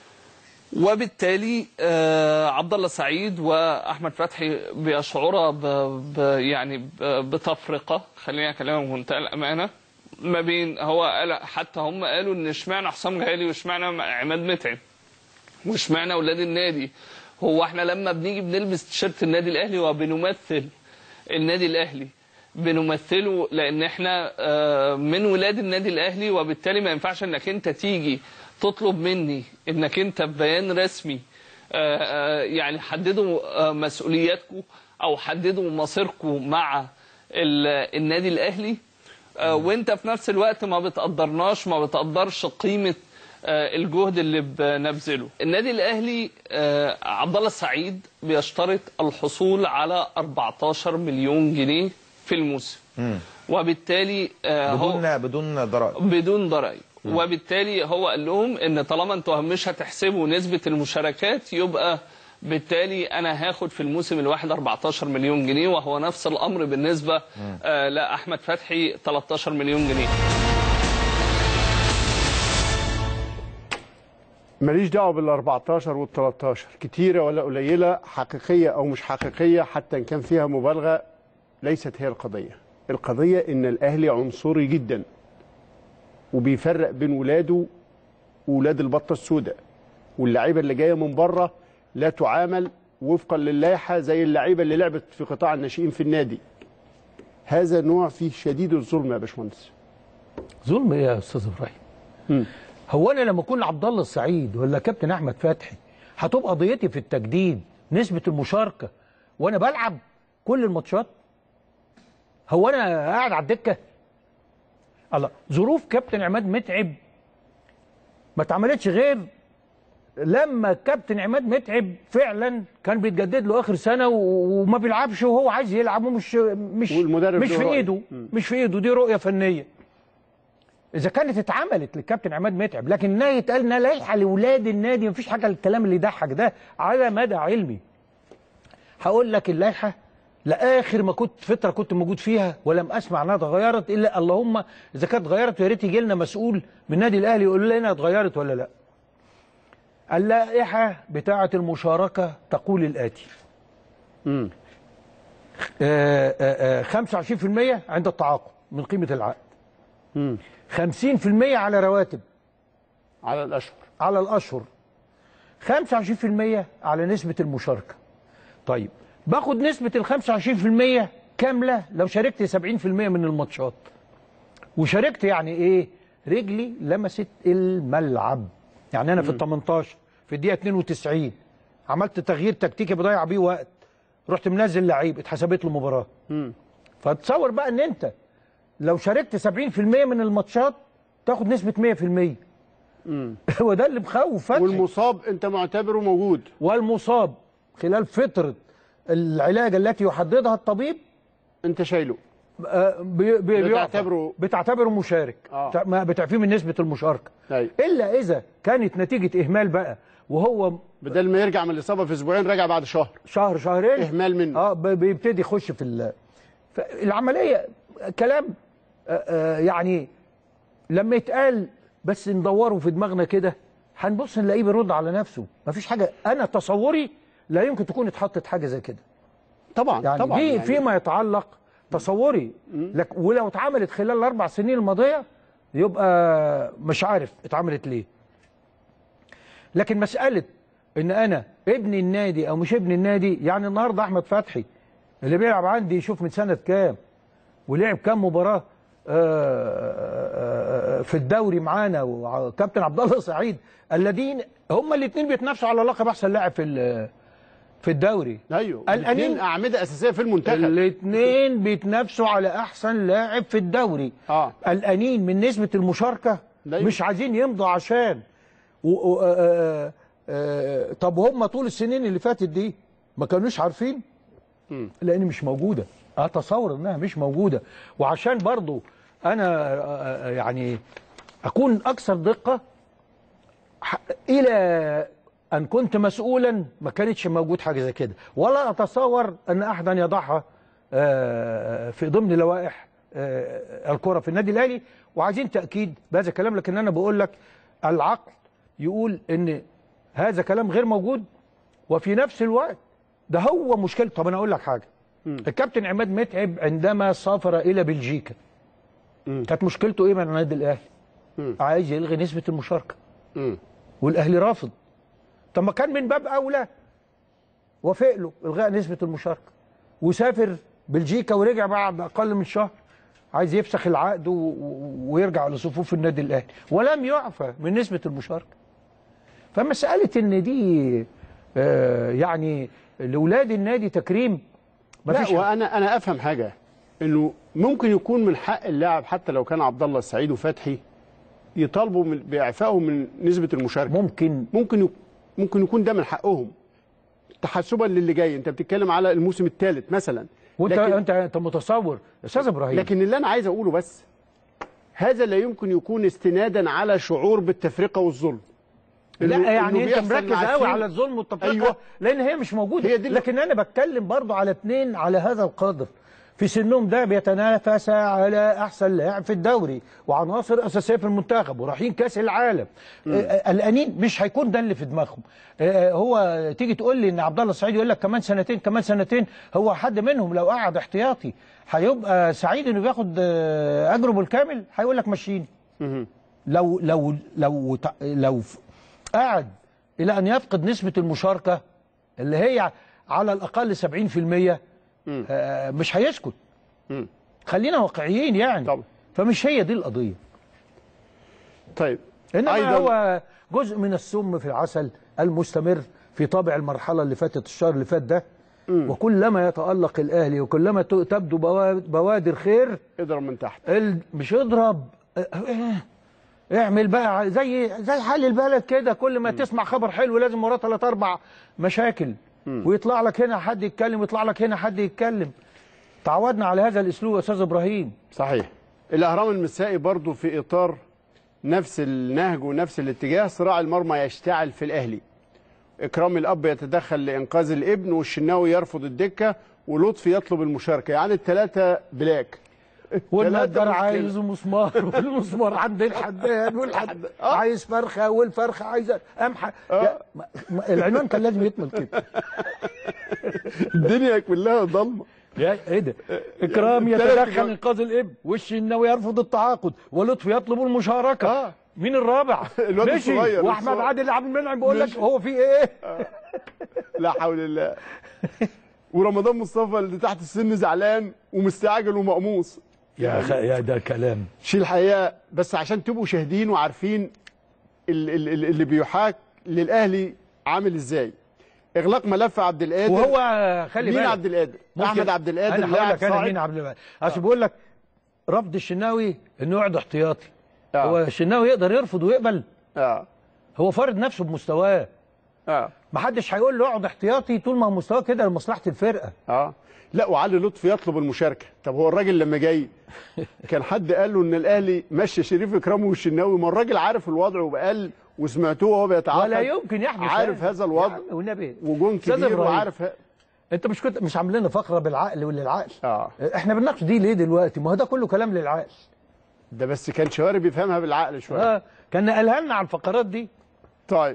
وبالتالي آه، عبد الله سعيد واحمد فتحي بيشعرا ب ب يعني ب- بتفرقه خليني اكلمك بمنتهى الامانه ما بين هو قال حتى هم قالوا ان اشمعنى حسام غالي واشمعنى عماد متعب واشمعنى اولاد النادي هو احنا لما بنيجي بنلبس تيشيرت النادي الاهلي وبنمثل النادي الاهلي بنمثله لان احنا آه، من ولاد النادي الاهلي وبالتالي ما ينفعش انك انت تيجي تطلب مني انك انت ببيان رسمي آه، آه، يعني حددوا آه، مسؤولياتكم او حددوا مصيركم مع ال- النادي الاهلي آه، وانت في نفس الوقت ما بتقدرناش ما بتقدرش قيمه آه، الجهد اللي بنبذله النادي الاهلي آه، عبد الله السعيد بيشترط الحصول على 14 مليون جنيه في الموسم وبالتالي آه، هو بدون بدون ضرائب بدون ضرائب وبالتالي هو قال لهم ان طالما انتوا مش هتحسبوا نسبه المشاركات يبقى بالتالي انا هاخد في الموسم الواحد 14 مليون جنيه وهو نفس الامر بالنسبه آه لاحمد فتحي 13 مليون جنيه ماليش دعوه بال 14 وال 13 كتيره ولا قليله حقيقيه او مش حقيقيه حتى ان كان فيها مبالغه ليست هي القضيه القضيه ان الاهلي عنصري جدا وبيفرق بين ولاده وولاد البطه السوداء واللعيبه اللي جايه من بره لا تعامل وفقا للائحه زي اللعيبه اللي لعبت في قطاع الناشئين في النادي هذا نوع فيه شديد الظلم يا باشمهندس ظلم ايه يا استاذ ابراهيم؟ هو انا لما اكون عبد الله السعيد ولا كابتن احمد فتحي هتبقى قضيتي في التجديد نسبه المشاركه وانا بلعب كل الماتشات؟ هو انا قاعد على الدكه؟ الله ظروف كابتن عماد متعب ما اتعملتش غير لما كابتن عماد متعب فعلا كان بيتجدد له اخر سنه و- وما بيلعبش وهو عايز يلعب ومش مش والمدرب مش له في رأي. ايده مش في ايده دي رؤيه فنيه اذا كانت اتعملت للكابتن عماد متعب لكن انها يتقال انها لايحه لاولاد النادي مفيش حاجه الكلام اللي يضحك ده على مدى علمي هقول لك اللائحه لاخر ما كنت فتره كنت موجود فيها ولم اسمع انها اتغيرت الا اللهم اذا كانت اتغيرت يا ريت يجي لنا مسؤول من النادي الاهلي يقول لنا اتغيرت ولا لا. اللائحه بتاعه المشاركه تقول الاتي. مم. آه، آه، آه، 25% عند التعاقد من قيمه العقد. مم. 50% على رواتب على الاشهر على الاشهر 25% على نسبه المشاركه. طيب باخد نسبه ال 25% كامله لو شاركت 70% من الماتشات. وشاركت يعني ايه؟ رجلي لمست الملعب. يعني انا في ال 18 في الدقيقه 92 عملت تغيير تكتيكي بضيع بيه وقت. رحت منزل لعيب اتحسبت له مباراه. مم. فتصور بقى ان انت لو شاركت 70% من الماتشات تاخد نسبه 100%. هو ده اللي مخوف فتحي. والمصاب انت معتبره موجود والمصاب خلال فتره العلاج التي يحددها الطبيب انت شايله آه، بي بي بتعتبره- بتعتبره مشارك آه. بتع- ما بتعفيه من نسبه المشاركه أيوة. الا اذا كانت نتيجه اهمال بقى وهو بدل ما يرجع من الاصابه في اسبوعين راجع بعد شهر شهر شهرين إهمال منه. اه ب- بيبتدي يخش في ال- العمليه كلام آه، آه، يعني لما يتقال بس ندوره في دماغنا كده هنبص نلاقيه بيرد على نفسه مفيش حاجه انا تصوري لا يمكن تكون اتحطت حاجه زي كده طبعا يعني طبعا في يعني فيما يتعلق تصوري لك ولو اتعملت خلال الاربع سنين الماضيه يبقى مش عارف اتعملت ليه لكن مساله ان انا ابن النادي او مش ابن النادي يعني النهارده احمد فتحي اللي بيلعب عندي يشوف من سنه كام ولعب كام مباراه آه، آه، في الدوري معانا وكابتن عبد الله سعيد الذين هم الاثنين بيتنافسوا على لقب احسن لاعب في ال- في الدوري ايوه الأنين- الاثنين اعمده اساسيه في المنتخب الاثنين بيتنافسوا على احسن لاعب في الدوري اه قلقانين من نسبه المشاركه أيوة. مش عايزين يمضوا عشان و... و... آه... آه... آه... طب هم طول السنين اللي فاتت دي ما كانوش عارفين لان مش موجوده اتصور انها مش موجوده وعشان برضو انا آه، آه، يعني اكون اكثر دقه ح- الى ان كنت مسؤولا ما كانتش موجود حاجه زي كده ولا اتصور ان احدا يضعها آه، في ضمن لوائح آه، الكره في النادي الاهلي وعايزين تاكيد بهذا الكلام لكن انا بقول لك العقل يقول ان هذا كلام غير موجود وفي نفس الوقت ده هو مشكلة طب انا اقول لك حاجه الكابتن عماد متعب عندما سافر الى بلجيكا كانت مشكلته ايه مع النادي الاهلي عايز يلغي نسبه المشاركه مم. والاهلي رافض طب ما كان من باب اولى وافق له الغاء نسبه المشاركه وسافر بلجيكا ورجع بعد اقل من شهر عايز يفسخ العقد و- و- ويرجع لصفوف النادي الاهلي ولم يعفى من نسبه المشاركه فمساله ان دي آه، يعني لاولاد النادي تكريم لا مفيش وانا انا افهم حاجه انه ممكن يكون من حق اللاعب حتى لو كان عبد الله السعيد وفتحي يطالبوا من باعفائهم من نسبه المشاركه ممكن ممكن يك- ممكن يكون ده من حقهم تحسبا للي جاي انت بتتكلم على الموسم الثالث مثلا وانت لكن- انت انت متصور استاذ ابراهيم لكن اللي انا عايز اقوله بس هذا لا يمكن يكون استنادا على شعور بالتفرقه والظلم إنه- لا إنه يعني انت بيحصل مركز مع قوي الفيلم. على الظلم والتفرقه أيوة. لان هي مش موجوده هي دي اللي- لكن انا بتكلم برضو على اثنين على هذا القدر في سنهم ده بيتنافسا على احسن لاعب في الدوري وعناصر اساسيه في المنتخب ورايحين كاس العالم آه، قلقانين مش هيكون ده اللي في دماغهم آه، هو تيجي تقول لي ان عبد الله السعيد يقول لك كمان سنتين كمان سنتين هو حد منهم لو قعد احتياطي هيبقى سعيد انه بياخد آه، اجره بالكامل هيقول لك مشيني لو لو لو تع- لو ف- قعد الى ان يفقد نسبه المشاركه اللي هي على الاقل 70% آه، مش هيسكت مم. خلينا واقعيين يعني طبعا. فمش هي دي القضيه طيب انما أيضاً- هو جزء من السم في العسل المستمر في طابع المرحله اللي فاتت الشهر اللي فات ده وكلما يتالق الاهلي وكلما ت- تبدو بوا- بوادر خير اضرب من تحت ال- مش اضرب اه، اه، اعمل بقى زي زي حال البلد كده كل ما تسمع خبر حلو لازم وراه ثلاث اربع مشاكل ويطلع لك هنا حد يتكلم ويطلع لك هنا حد يتكلم تعودنا على هذا الاسلوب يا استاذ ابراهيم صحيح الاهرام المسائي برضو في اطار نفس النهج ونفس الاتجاه صراع المرمى يشتعل في الاهلي اكرام الاب يتدخل لانقاذ الابن والشناوي يرفض الدكه ولطفي يطلب المشاركه يعني الثلاثه بلاك والنجار مشكلة. عايز مسمار والمسمار عند الحداد والحد عايز فرخه والفرخه عايزه قمحه يا- ما- ما- العنوان كان لازم يكمل كده الدنيا كلها ضلمه يا ايه ده اكرام تلات يتدخل جو- انقاذ الابن والشناوي يرفض التعاقد ولطفي يطلب المشاركه آه. مين الرابع الواد مشي الصغير واحمد الصغير. عادل عبد المنعم بيقول لك مشي. هو في ايه لا حول الله ورمضان مصطفى اللي تحت السن زعلان ومستعجل ومقموص يا خ... يا ده كلام شيء الحقيقه بس عشان تبقوا شاهدين وعارفين ال- ال- ال- اللي بيحاك للاهلي عامل ازاي اغلاق ملف عبد القادر وهو خلي مين بالك عبد القادر ممكن- احمد عبد القادر انا هقول لاعب لك انا صاعد مين عبد القادر عشان بقول لك رفض الشناوي انه يقعد احتياطي آه. هو الشناوي يقدر يرفض ويقبل اه هو فارض نفسه بمستواه اه ما حدش هيقول له اقعد احتياطي طول ما هو مستواه كده لمصلحه الفرقه اه لا وعلي لطفي يطلب المشاركه طب هو الراجل لما جاي كان حد قال له ان الاهلي مشى شريف اكرامي والشناوي ما الراجل عارف الوضع وبقال وسمعتوه وهو بيتعاقد ولا يمكن يحدث عارف هذا الوضع يا عم والنبي وجون أستاذ كبير إبراهيم، وعارف ه... انت مش كنت مش عامل لنا فقره بالعقل وللعقل اه احنا بنناقش دي ليه دلوقتي ما هو ده كله كلام للعقل ده بس كان شواري بيفهمها بالعقل شويه اه كان قالها لنا على الفقرات دي طيب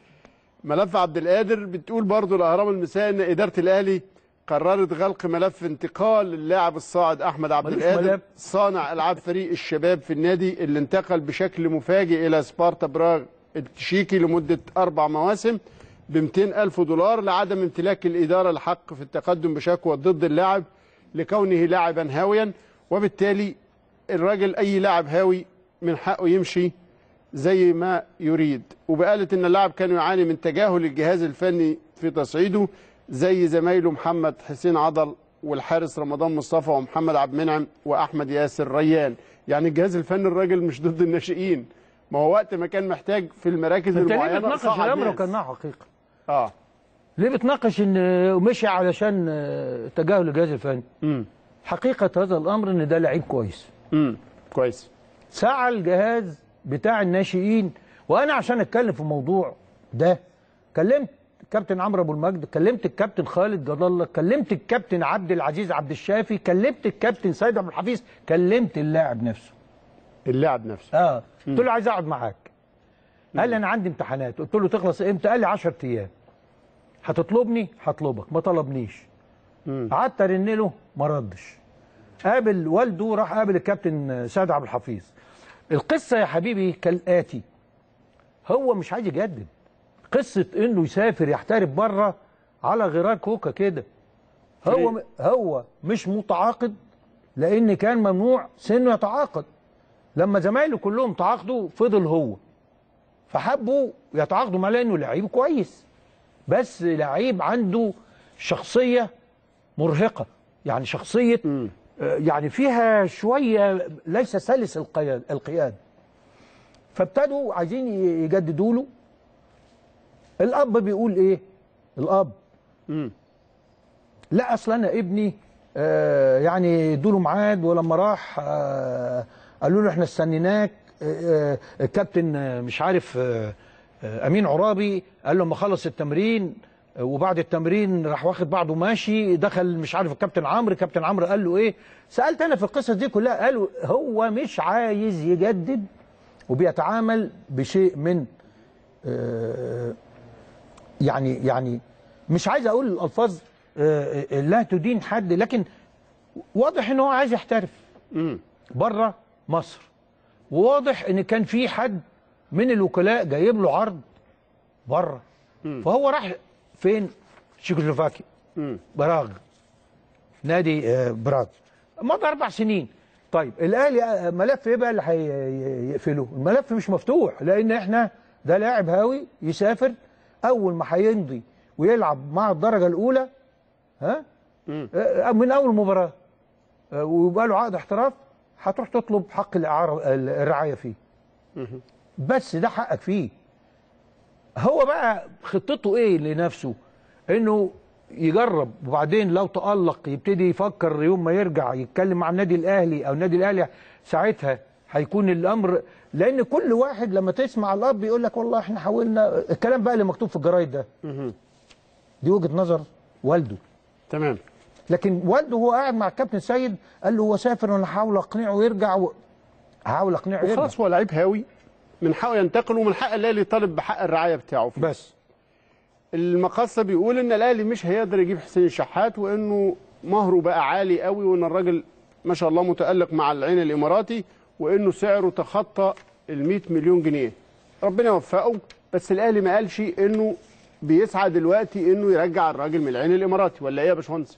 ملف عبد القادر بتقول برضو الاهرام المسائي ان اداره الاهلي قررت غلق ملف انتقال اللاعب الصاعد احمد عبد ملوش القادر ملف. صانع العاب فريق الشباب في النادي اللي انتقل بشكل مفاجئ الى سبارتا براغ التشيكي لمده اربع مواسم ب 200 الف دولار لعدم امتلاك الاداره الحق في التقدم بشكوى ضد اللاعب لكونه لاعبا هاويا وبالتالي الراجل اي لاعب هاوي من حقه يمشي زي ما يريد وبقالت ان اللاعب كان يعاني من تجاهل الجهاز الفني في تصعيده زي زمايله محمد حسين عضل والحارس رمضان مصطفى ومحمد عبد المنعم واحمد ياسر ريان يعني الجهاز الفني الراجل مش ضد الناشئين ما هو وقت ما كان محتاج في المراكز انت ليه المعينه بتناقش صعد الامر ناس. وكانها حقيقه اه ليه بتناقش ان مشي علشان آه، تجاهل الجهاز الفني امم حقيقه هذا الامر ان ده لعيب كويس امم كويس سعى الجهاز بتاع الناشئين وانا عشان اتكلم في الموضوع ده كلمت كابتن عمرو ابو المجد كلمت الكابتن خالد جلال الله كلمت الكابتن عبد العزيز عبد الشافي كلمت الكابتن سيد عبد الحفيظ كلمت اللاعب نفسه اللاعب نفسه اه قلت له عايز اقعد معاك قال لي انا عندي امتحانات قلت له تخلص امتى قال لي 10 ايام هتطلبني هطلبك ما طلبنيش قعدت ارن له ما ردش قابل والده راح قابل الكابتن سيد عبد الحفيظ القصه يا حبيبي كالاتي هو مش عايز يجدد قصه انه يسافر يحترف بره على غرار كوكا كده هو هو مش متعاقد لان كان ممنوع سنه يتعاقد لما زمايله كلهم تعاقدوا فضل هو فحبوا يتعاقدوا معاه لانه لعيب كويس بس لعيب عنده شخصيه مرهقه يعني شخصيه آه، يعني فيها شويه ليس سلس القياد القياد فابتدوا عايزين ي- يجددوا له الاب بيقول ايه الاب لا اصل انا ابني آه يعني ادوا له ميعاد ولما راح آه قالوا له احنا استنيناك آه آه، الكابتن آه، مش عارف آه آه امين عرابي قال له لما خلص التمرين آه، وبعد التمرين راح واخد بعضه ماشي دخل مش عارف الكابتن عمرو كابتن عمرو قال له ايه سالت انا في القصص دي كلها قالوا هو مش عايز يجدد وبيتعامل بشيء من آه يعني يعني مش عايز اقول الالفاظ آه، آه، لا تدين حد لكن واضح ان هو عايز يحترف بره مصر وواضح ان كان في حد من الوكلاء جايب له عرض بره فهو راح فين تشيكوسلوفاكيا براغ نادي آه، براغ مضى اربع سنين طيب الاهلي آه، ملف ايه بقى اللي هيقفله الملف مش مفتوح لان احنا ده لاعب هاوي يسافر اول ما هيمضي ويلعب مع الدرجه الاولى ها آه، من اول مباراه آه، ويبقى له عقد احتراف هتروح تطلب حق الاعاره الرعايه فيه بس ده حقك فيه هو بقى خطته ايه لنفسه انه يجرب وبعدين لو تألق يبتدي يفكر يوم ما يرجع يتكلم مع النادي الاهلي او النادي الاهلي ساعتها هيكون الامر لان كل واحد لما تسمع الاب يقول لك والله احنا حاولنا الكلام بقى اللي مكتوب في الجرايد ده دي وجهه نظر والده تمام لكن والده وهو قاعد مع الكابتن سيد قال له هو سافر وانا هحاول اقنعه يرجع و... هحاول اقنعه يرجع وخلاص هو لعيب هاوي من حقه ينتقل ومن حق الاهلي يطالب بحق الرعايه بتاعه فيه. بس المقصه بيقول ان الاهلي مش هيقدر يجيب حسين الشحات وانه مهره بقى عالي قوي وان الراجل ما شاء الله متالق مع العين الاماراتي وانه سعره تخطى ال 100 مليون جنيه ربنا يوفقه بس الاهلي ما قالش انه بيسعى دلوقتي انه يرجع الراجل من العين الاماراتي ولا ايه يا باشمهندس؟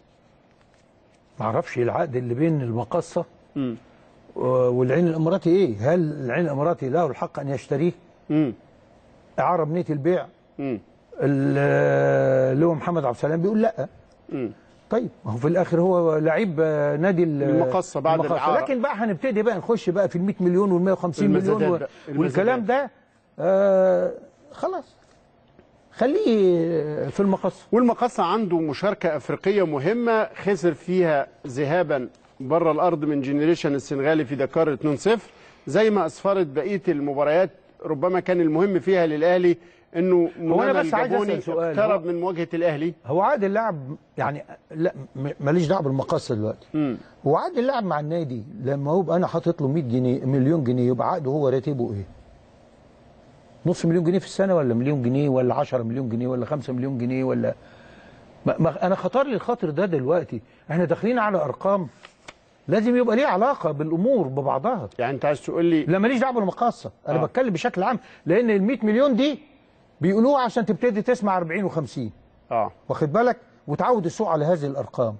ما اعرفش العقد اللي بين المقصه و- والعين الاماراتي ايه هل العين الاماراتي له الحق ان يشتريه امم اعاره بنيه البيع امم ال- اللي هو محمد عبد السلام بيقول لا امم طيب ما هو في الاخر هو لعيب آه، نادي ال- المقصة بعد المقصة. الإعارة. لكن بقى هنبتدي بقى نخش بقى في ال 100 مليون وال 150 مليون المزادات و- بقى، والكلام ده آه خلاص خليه في المقصه والمقصة عنده مشاركة أفريقية مهمة خسر فيها ذهابا بره الأرض من جنريشن السنغالي في دكار 2-0 زي ما أسفرت بقية المباريات ربما كان المهم فيها للأهلي إنه هو أنا منانا بس عايز الجابوني أسأل سؤال. اقترب هو- من مواجهة الأهلي هو عقد اللاعب يعني لا م- ماليش دعوه بالمقصه دلوقتي مم. هو عقد اللاعب مع النادي لما هو يبقى انا حاطط له 100 جنيه مليون جنيه يبقى عقده هو راتبه ايه؟ نص مليون جنيه في السنه ولا مليون جنيه ولا 10 مليون جنيه ولا 5 مليون جنيه ولا ما ما انا خطر لي الخاطر ده دلوقتي احنا داخلين على ارقام لازم يبقى ليه علاقه بالامور ببعضها يعني أنت عايز تقول لي لا ماليش دعوه بالمقاصه انا آه. بتكلم بشكل عام لان ال 100 مليون دي بيقولوها عشان تبتدي تسمع 40 و50 آه واخد بالك وتعود السوق على هذه الارقام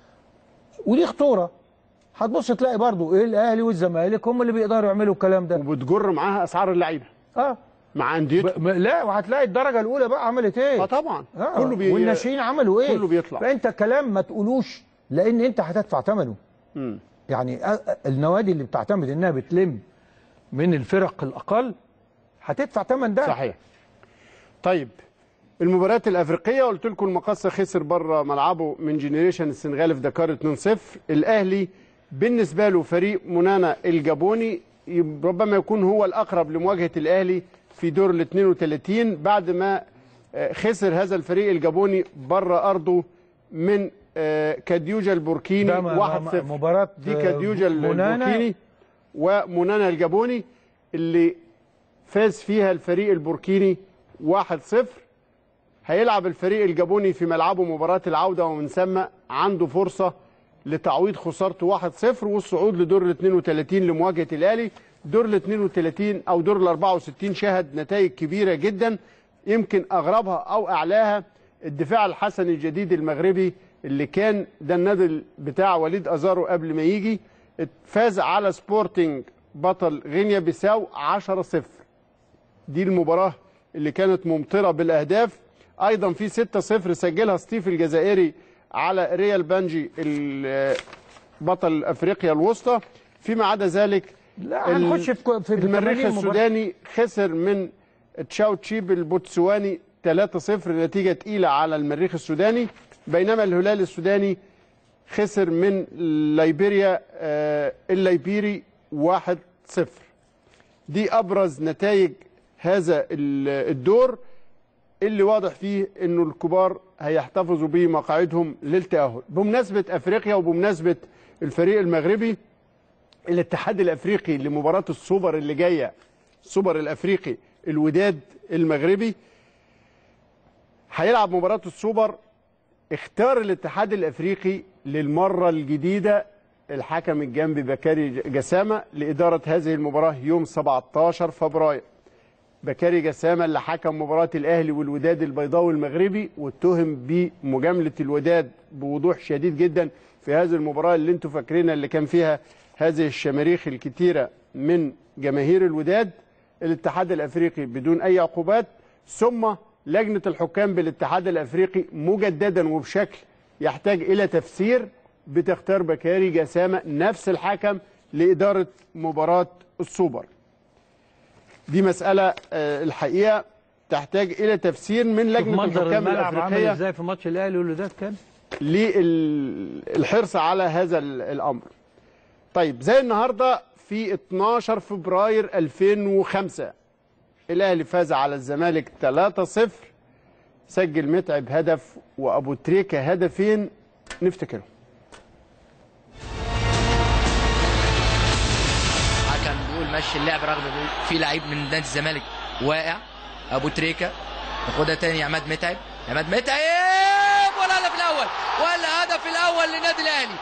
ودي خطوره هتبص تلاقي برضو ايه الاهلي والزمالك هم اللي بيقدروا يعملوا الكلام ده وبتجر معاها أسعار اللعيبة اه مع أنديته ب- م- لا وهتلاقي الدرجه الاولى بقى عملت ايه آه طبعا آه. كله بي... والناشئين عملوا ايه كله بيطلع. فانت كلام ما تقولوش لان انت هتدفع ثمنه مم. يعني أ- أ- النوادي اللي بتعتمد انها بتلم من الفرق الاقل هتدفع ثمن ده صحيح طيب المباريات الافريقيه قلت لكم المقصه خسر بره ملعبه من جنريشن السنغالي في دكار 2-0 الاهلي بالنسبه له فريق منانا الجابوني يب- ربما يكون هو الاقرب لمواجهه الاهلي في دور ال 32 بعد ما آه، خسر هذا الفريق الجابوني بره ارضه من آه، كاديوجا البوركيني ده م- 1-0 م- مباراة دي كاديوجا منانا. البوركيني ومنانا الجابوني اللي فاز فيها الفريق البوركيني 1-0 هيلعب الفريق الجابوني في ملعبه مباراة العودة ومن ثم عنده فرصة لتعويض خسارته 1-0 والصعود لدور ال 32 لمواجهة الأهلي دور ال 32 أو دور ال 64 شهد نتائج كبيرة جدا يمكن أغربها أو أعلاها الدفاع الحسني الجديد المغربي اللي كان ده النادي بتاع وليد أزارو قبل ما يجي فاز على سبورتنج بطل غينيا بيساو 10-0 دي المباراة اللي كانت ممطرة بالأهداف أيضا في 6-0 سجلها ستيف الجزائري على ريال بانجي ال- بطل أفريقيا الوسطى فيما عدا ذلك لا ال- هنخش في في المريخ 80 مباراة. السوداني خسر من تشاو تشيب البوتسواني 3-0 نتيجة تقيلة على المريخ السوداني بينما الهلال السوداني خسر من ليبيريا آه، الليبيري 1-0 دي ابرز نتائج هذا ال- الدور اللي واضح فيه انه الكبار هيحتفظوا بمقاعدهم للتاهل بمناسبه افريقيا وبمناسبه الفريق المغربي الاتحاد الافريقي لمباراه السوبر اللي جايه السوبر الافريقي الوداد المغربي هيلعب مباراه السوبر اختار الاتحاد الافريقي للمره الجديده الحكم الجنبي بكاري جسامه لاداره هذه المباراه يوم 17 فبراير. بكاري جسامه اللي حكم مباراه الاهلي والوداد البيضاوي المغربي واتهم بمجامله الوداد بوضوح شديد جدا في هذه المباراه اللي انتم فاكرينها اللي كان فيها هذه الشماريخ الكتيره من جماهير الوداد الاتحاد الافريقي بدون اي عقوبات ثم لجنه الحكام بالاتحاد الافريقي مجددا وبشكل يحتاج الى تفسير بتختار بكاري جسامه نفس الحكم لاداره مباراه السوبر. دي مساله آه، الحقيقه تحتاج الى تفسير من شوف لجنه منظر الحكام الملعب عامل الافريقيه ازاي في ماتش الاهلي والوداد كان للحرص على هذا ال- الامر. طيب زي النهارده في 12 فبراير 2005 الاهلي فاز على الزمالك 3-0 سجل متعب هدف وابو تريكه هدفين نفتكرهم كان بيقول مشي اللعب رغم بيقول في لعيب من نادي الزمالك واقع ابو تريكه ياخدها تاني عماد متعب عماد متعب ولا هدف الاول ولا هدف الاول للنادي الاهلي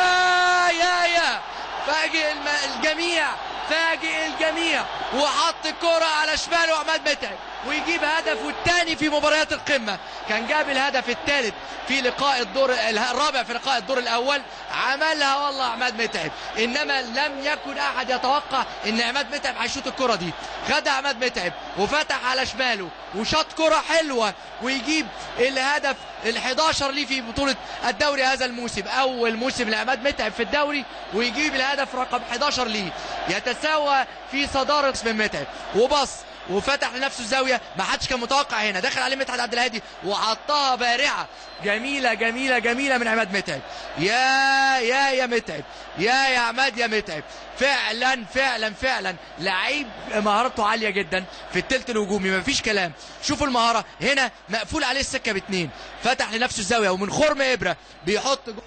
يا يا يا فاجئ الم- الجميع فاجئ الجميع وحط الكرة على شماله عماد متعب ويجيب هدفه الثاني في مباريات القمة كان جاب الهدف الثالث في لقاء الدور الرابع في لقاء الدور الأول عملها والله عماد متعب إنما لم يكن أحد يتوقع إن عماد متعب هيشوط الكرة دي خدها عماد متعب وفتح على شماله وشاط كرة حلوة ويجيب الهدف ال11 ليه في بطولة الدوري هذا الموسم أول موسم لعماد متعب في الدوري ويجيب الهدف رقم 11 ليه يتساوى في صدارة اسم متعب وبص وفتح لنفسه الزاويه ما حدش كان متوقع هنا دخل عليه مدحت عبد الهادي وحطها بارعه جميله جميله جميله من عماد متعب يا يا يا متعب يا يا عماد يا متعب فعلا فعلا فعلا لعيب مهارته عاليه جدا في التلت الهجومي مفيش كلام شوفوا المهاره هنا مقفول عليه السكه باتنين فتح لنفسه الزاويه ومن خرم ابره بيحط جو-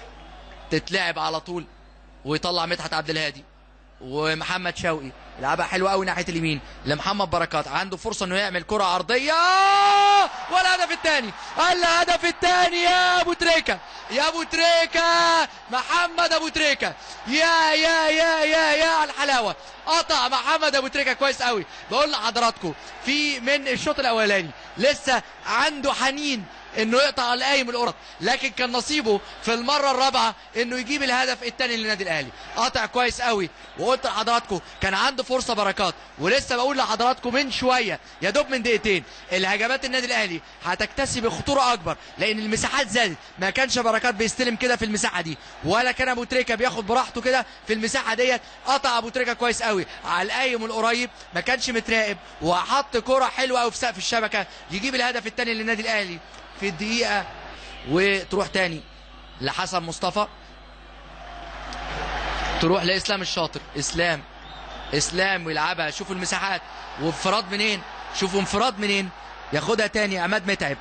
تتلعب على طول ويطلع مدحت عبد الهادي ومحمد شوقي لعبها حلوه قوي ناحيه اليمين لمحمد بركات عنده فرصه انه يعمل كره عرضيه والهدف الثاني الهدف الثاني يا ابو تريكه يا ابو تريكه محمد ابو تريكه يا يا يا يا يا على الحلاوه قطع محمد ابو تريكه كويس قوي بقول لحضراتكم في من الشوط الاولاني لسه عنده حنين انه يقطع القايم القرط لكن كان نصيبه في المره الرابعه انه يجيب الهدف الثاني للنادي الاهلي قاطع كويس قوي وقلت لحضراتكم كان عنده فرصه بركات ولسه بقول لحضراتكم من شويه يا دوب من دقيقتين الهجمات النادي الاهلي هتكتسب خطوره اكبر لان المساحات زادت ما كانش بركات بيستلم كده في المساحه دي ولا كان ابو تريكه بياخد براحته كده في المساحه ديت قطع ابو تريكه كويس قوي على القايم القريب ما كانش متراقب وحط كره حلوه قوي في سقف الشبكه يجيب الهدف الثاني للنادي الاهلي في الدقيقة وتروح تاني لحسن مصطفى تروح لإسلام الشاطر إسلام إسلام ويلعبها شوفوا المساحات وانفراد منين شوفوا انفراد منين ياخدها تاني عماد متعب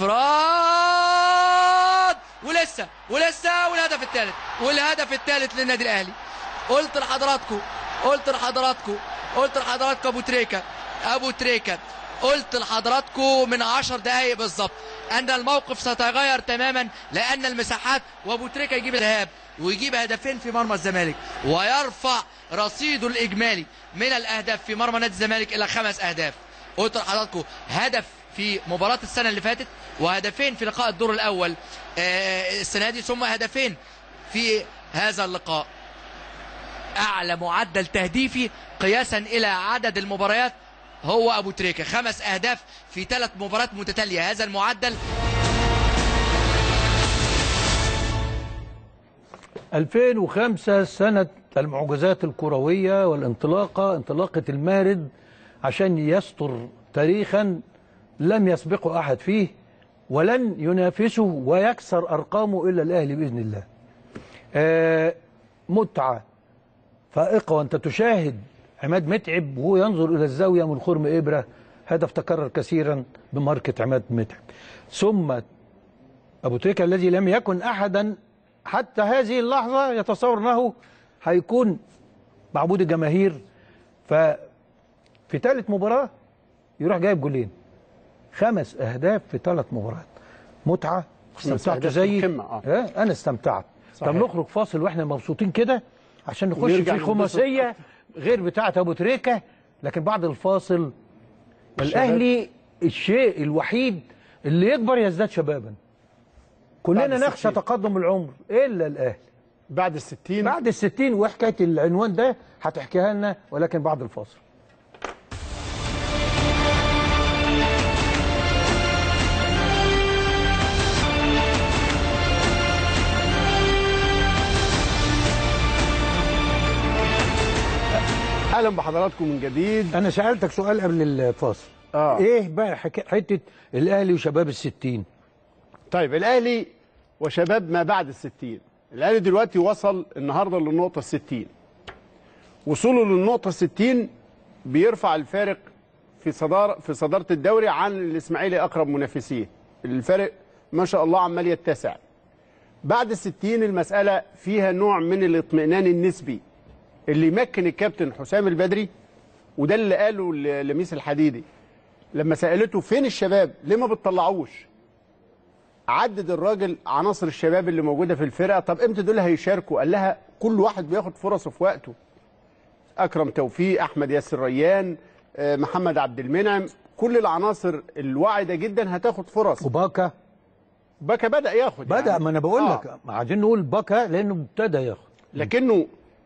انفراد ولسه ولسه والهدف الثالث والهدف الثالث للنادي الاهلي قلت لحضراتكم قلت لحضراتكم قلت لحضراتكم ابو تريكه ابو تريكه قلت لحضراتكم من عشر دقايق بالظبط ان الموقف سيتغير تماما لان المساحات وابو تريكه يجيب الذهاب ويجيب هدفين في مرمى الزمالك ويرفع رصيده الاجمالي من الاهداف في مرمى نادي الزمالك الى خمس اهداف قلت لحضراتكم هدف في مباراة السنة اللي فاتت وهدفين في لقاء الدور الأول آه، السنة دي ثم هدفين في هذا اللقاء أعلى معدل تهديفي قياسا إلى عدد المباريات هو أبو تريكة خمس أهداف في ثلاث مباريات متتالية هذا المعدل 2005 سنة المعجزات الكروية والانطلاقة انطلاقة المارد عشان يستر تاريخا لم يسبقه أحد فيه ولن ينافسه ويكسر أرقامه إلا الأهلي بإذن الله آه متعة فائقة وأنت تشاهد عماد متعب وهو ينظر إلى الزاوية من خرم إبرة هدف تكرر كثيرا بماركة عماد متعب ثم أبو تريكة الذي لم يكن أحدا حتى هذه اللحظة يتصور أنه هيكون معبود الجماهير ففي ثالث مباراة يروح جايب جولين خمس أهداف في ثلاث مباريات متعة استمتعت أهداف في زيي القمة، آه. آه، أنا استمتعت صحيح. طب نخرج فاصل وإحنا مبسوطين كده عشان نخش ونرجع في خماسية غير بتاعة أبو تريكة لكن بعد الفاصل الأهلي الشيء الوحيد اللي يكبر يزداد شبابا كلنا بعد نخشى الستين. تقدم العمر إلا الأهلي بعد الستين بعد الستين وحكاية العنوان ده هتحكيها لنا ولكن بعد الفاصل اهلا بحضراتكم من جديد أنا سألتك سؤال قبل الفاصل آه. إيه بقى حكا- حتة الأهلي وشباب الستين طيب الاهلي وشباب ما بعد الستين الاهلي دلوقتي وصل النهارده للنقطه الستين وصوله للنقطه 60 بيرفع الفارق في صدارة في صداره الدوري عن الاسماعيلي اقرب منافسيه الفارق ما شاء الله عمال يتسع بعد الستين المسألة فيها نوع من الاطمئنان النسبي اللي يمكن الكابتن حسام البدري وده اللي قاله ل- لميس الحديدي لما سألته فين الشباب ليه ما بتطلعوش عدد الراجل عناصر الشباب اللي موجودة في الفرقة طب امتى دول هيشاركوا قال لها كل واحد بياخد فرصه في وقته أكرم توفيق أحمد ياسر ريان آه، محمد عبد المنعم كل العناصر الواعدة جدا هتاخد فرص وباكا باكا بدأ ياخد بدا يعني. ما انا بقول آه. لك ما عايزين نقول باكا لانه ابتدى ياخد لكنه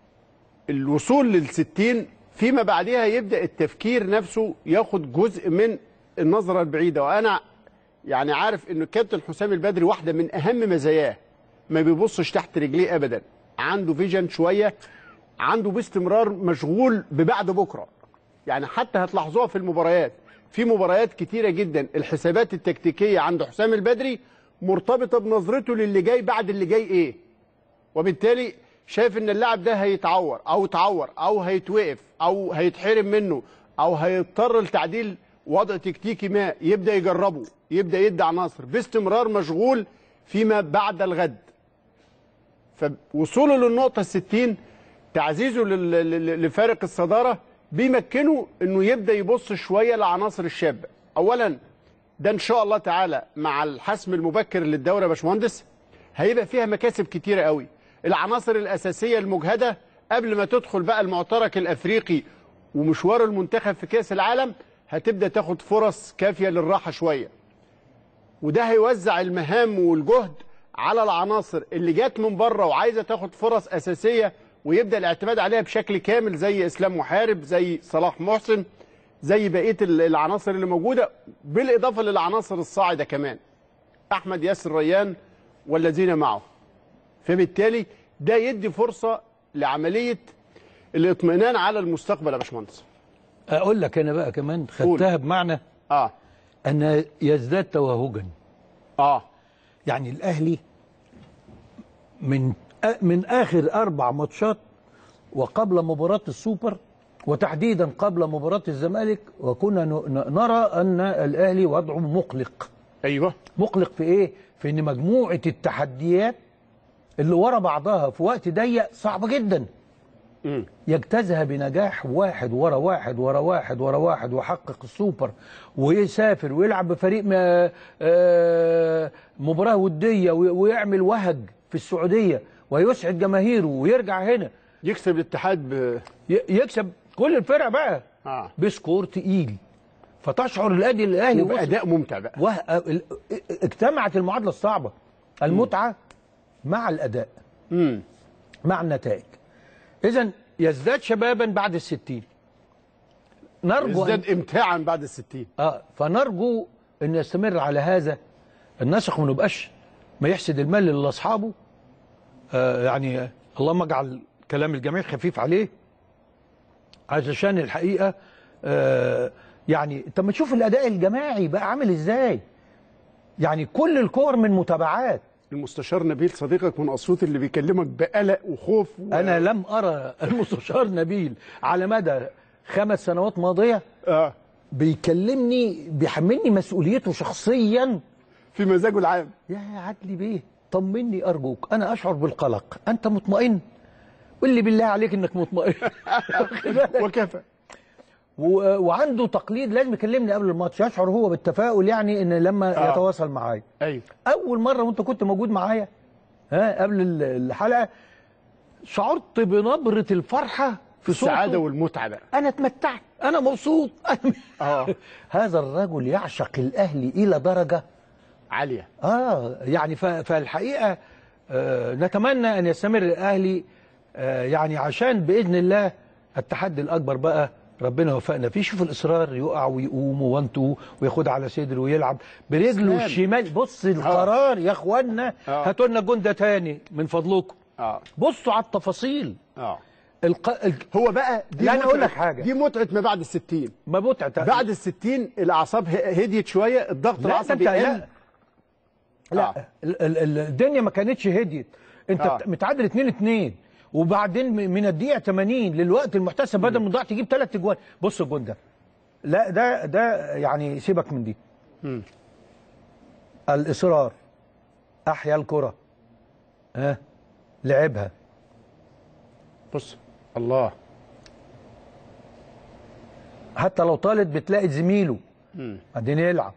الوصول للستين فيما بعدها يبدأ التفكير نفسه ياخد جزء من النظرة البعيدة وأنا يعني عارف إنه الكابتن حسام البدري واحدة من أهم مزاياه ما بيبصش تحت رجليه أبدا عنده فيجن شوية عنده باستمرار مشغول ببعد بكرة يعني حتى هتلاحظوها في المباريات في مباريات كتيرة جدا الحسابات التكتيكية عند حسام البدري مرتبطة بنظرته للي جاي بعد اللي جاي إيه وبالتالي شايف ان اللاعب ده هيتعور او اتعور او هيتوقف او هيتحرم منه او هيضطر لتعديل وضع تكتيكي ما يبدا يجربه يبدا يدي عناصر باستمرار مشغول فيما بعد الغد فوصوله للنقطه الستين تعزيزه لل- لل- لفارق الصداره بيمكنه انه يبدا يبص شويه لعناصر الشابه اولا ده ان شاء الله تعالى مع الحسم المبكر للدوري يا باشمهندس هيبقى فيها مكاسب كتيره قوي العناصر الاساسيه المجهده قبل ما تدخل بقى المعترك الافريقي ومشوار المنتخب في كاس العالم هتبدا تاخد فرص كافيه للراحه شويه وده هيوزع المهام والجهد على العناصر اللي جات من بره وعايزه تاخد فرص اساسيه ويبدا الاعتماد عليها بشكل كامل زي اسلام محارب زي صلاح محسن زي بقيه ال- العناصر اللي موجوده بالاضافه للعناصر الصاعده كمان احمد ياسر ريان والذين معه فبالتالي ده يدي فرصه لعمليه الاطمئنان على المستقبل يا باشمهندس اقول لك انا بقى كمان قول. خدتها بمعنى اه ان يزداد توهجا اه يعني الاهلي من من اخر اربع ماتشات وقبل مباراه السوبر وتحديدا قبل مباراه الزمالك وكنا ن- ن- نرى ان الاهلي وضعه مقلق ايوه مقلق في ايه في ان مجموعه التحديات اللي ورا بعضها في وقت ضيق صعبه جدا مم. يجتازها بنجاح واحد ورا واحد ورا واحد ورا واحد ويحقق السوبر ويسافر ويلعب بفريق ما- آه، مباراة ودية وي- ويعمل وهج في السعودية ويسعد جماهيره ويرجع هنا يكسب الاتحاد ب ي- يكسب كل الفرق بقى اه بسكور تقيل فتشعر الأدي الأهلي وصل- وباداء ممتع بقى وه... ال- اجتمعت المعادلة الصعبة المتعة مع الأداء امم مع النتائج إذا يزداد شبابا بعد الستين نرجو أن... ازداد امتاعا بعد الستين اه فنرجو ان يستمر على هذا النسق وما نبقاش ما يحسد المال لاصحابه آه يعني آه، اللهم اجعل كلام الجميع خفيف عليه علشان الحقيقه آه يعني انت ما تشوف الاداء الجماعي بقى عامل ازاي يعني كل الكور من متابعات المستشار نبيل صديقك من اسيوط اللي بيكلمك بقلق وخوف و... انا لم ارى المستشار نبيل على مدى خمس سنوات ماضيه آه. بيكلمني بيحملني مسؤوليته شخصيا في مزاجه العام يا عدلي بيه طمني ارجوك انا اشعر بالقلق انت مطمئن قل لي بالله عليك انك مطمئن واخد بالك؟ وكفى و- وعنده تقليد لازم يكلمني قبل الماتش يشعر هو بالتفاؤل يعني ان لما آه. يتواصل معايا ايوه اول مره وانت كنت موجود معايا ها قبل ال- الحلقه شعرت بنبره الفرحه في صوته السعاده والمتعه بقى انا اتمتعت انا مبسوط أنا اه هذا الرجل يعشق الاهلي الى درجه عاليه اه يعني ف- فالحقيقه آه نتمنى ان يستمر الاهلي آه يعني عشان باذن الله التحدي الاكبر بقى ربنا يوفقنا فيه شوف الاصرار يقع ويقوم وانتو وياخد على صدره ويلعب برجله سلام. الشمال بص القرار يا اخوانا آه. هاتوا لنا الجون ده تاني من فضلكم اه بصوا على التفاصيل اه الق... ال... هو بقى دي لا، أنا أقول متعة- لك حاجة. دي متعه ما بعد الستين ما متعة بعد الستين الاعصاب ه- هديت شويه الضغط لا ده العصبي انت قل لا لا آه. ال- ال- ال- الدنيا ما كانتش هديت انت آه. متعادل 2 2 وبعدين م- من الدقيقه 80 للوقت المحتسب بدل ما تضيع تجيب ثلاث اجوان بص الجون ده لا ده ده يعني سيبك من دي الاصرار احيا الكره ها لعبها بص الله حتى لو طالت بتلاقي زميله مم. بعدين يلعب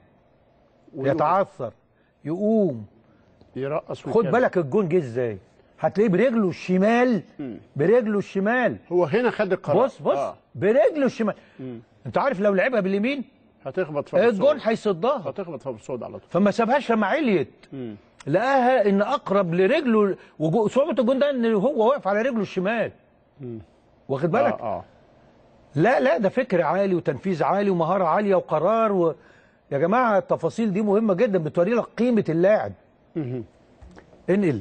يتعثر يقوم يرقص خد ويكمل. بالك الجون جه ازاي هتلاقيه برجله الشمال برجله الشمال هو هنا خد القرار بص بص آه. برجله الشمال انت عارف لو لعبها باليمين هتخبط في أبو الجون الصوت. هيصدها هتخبط في أبو الصوت على طول فما سابهاش لما عليت لقاها ان اقرب لرجله وجو- صعوبه الجون ده ان هو واقف على رجله الشمال واخد بالك اه اه لا لا ده فكر عالي وتنفيذ عالي ومهاره عاليه وقرار و... يا جماعه التفاصيل دي مهمه جدا بتوري لك قيمه اللاعب انقل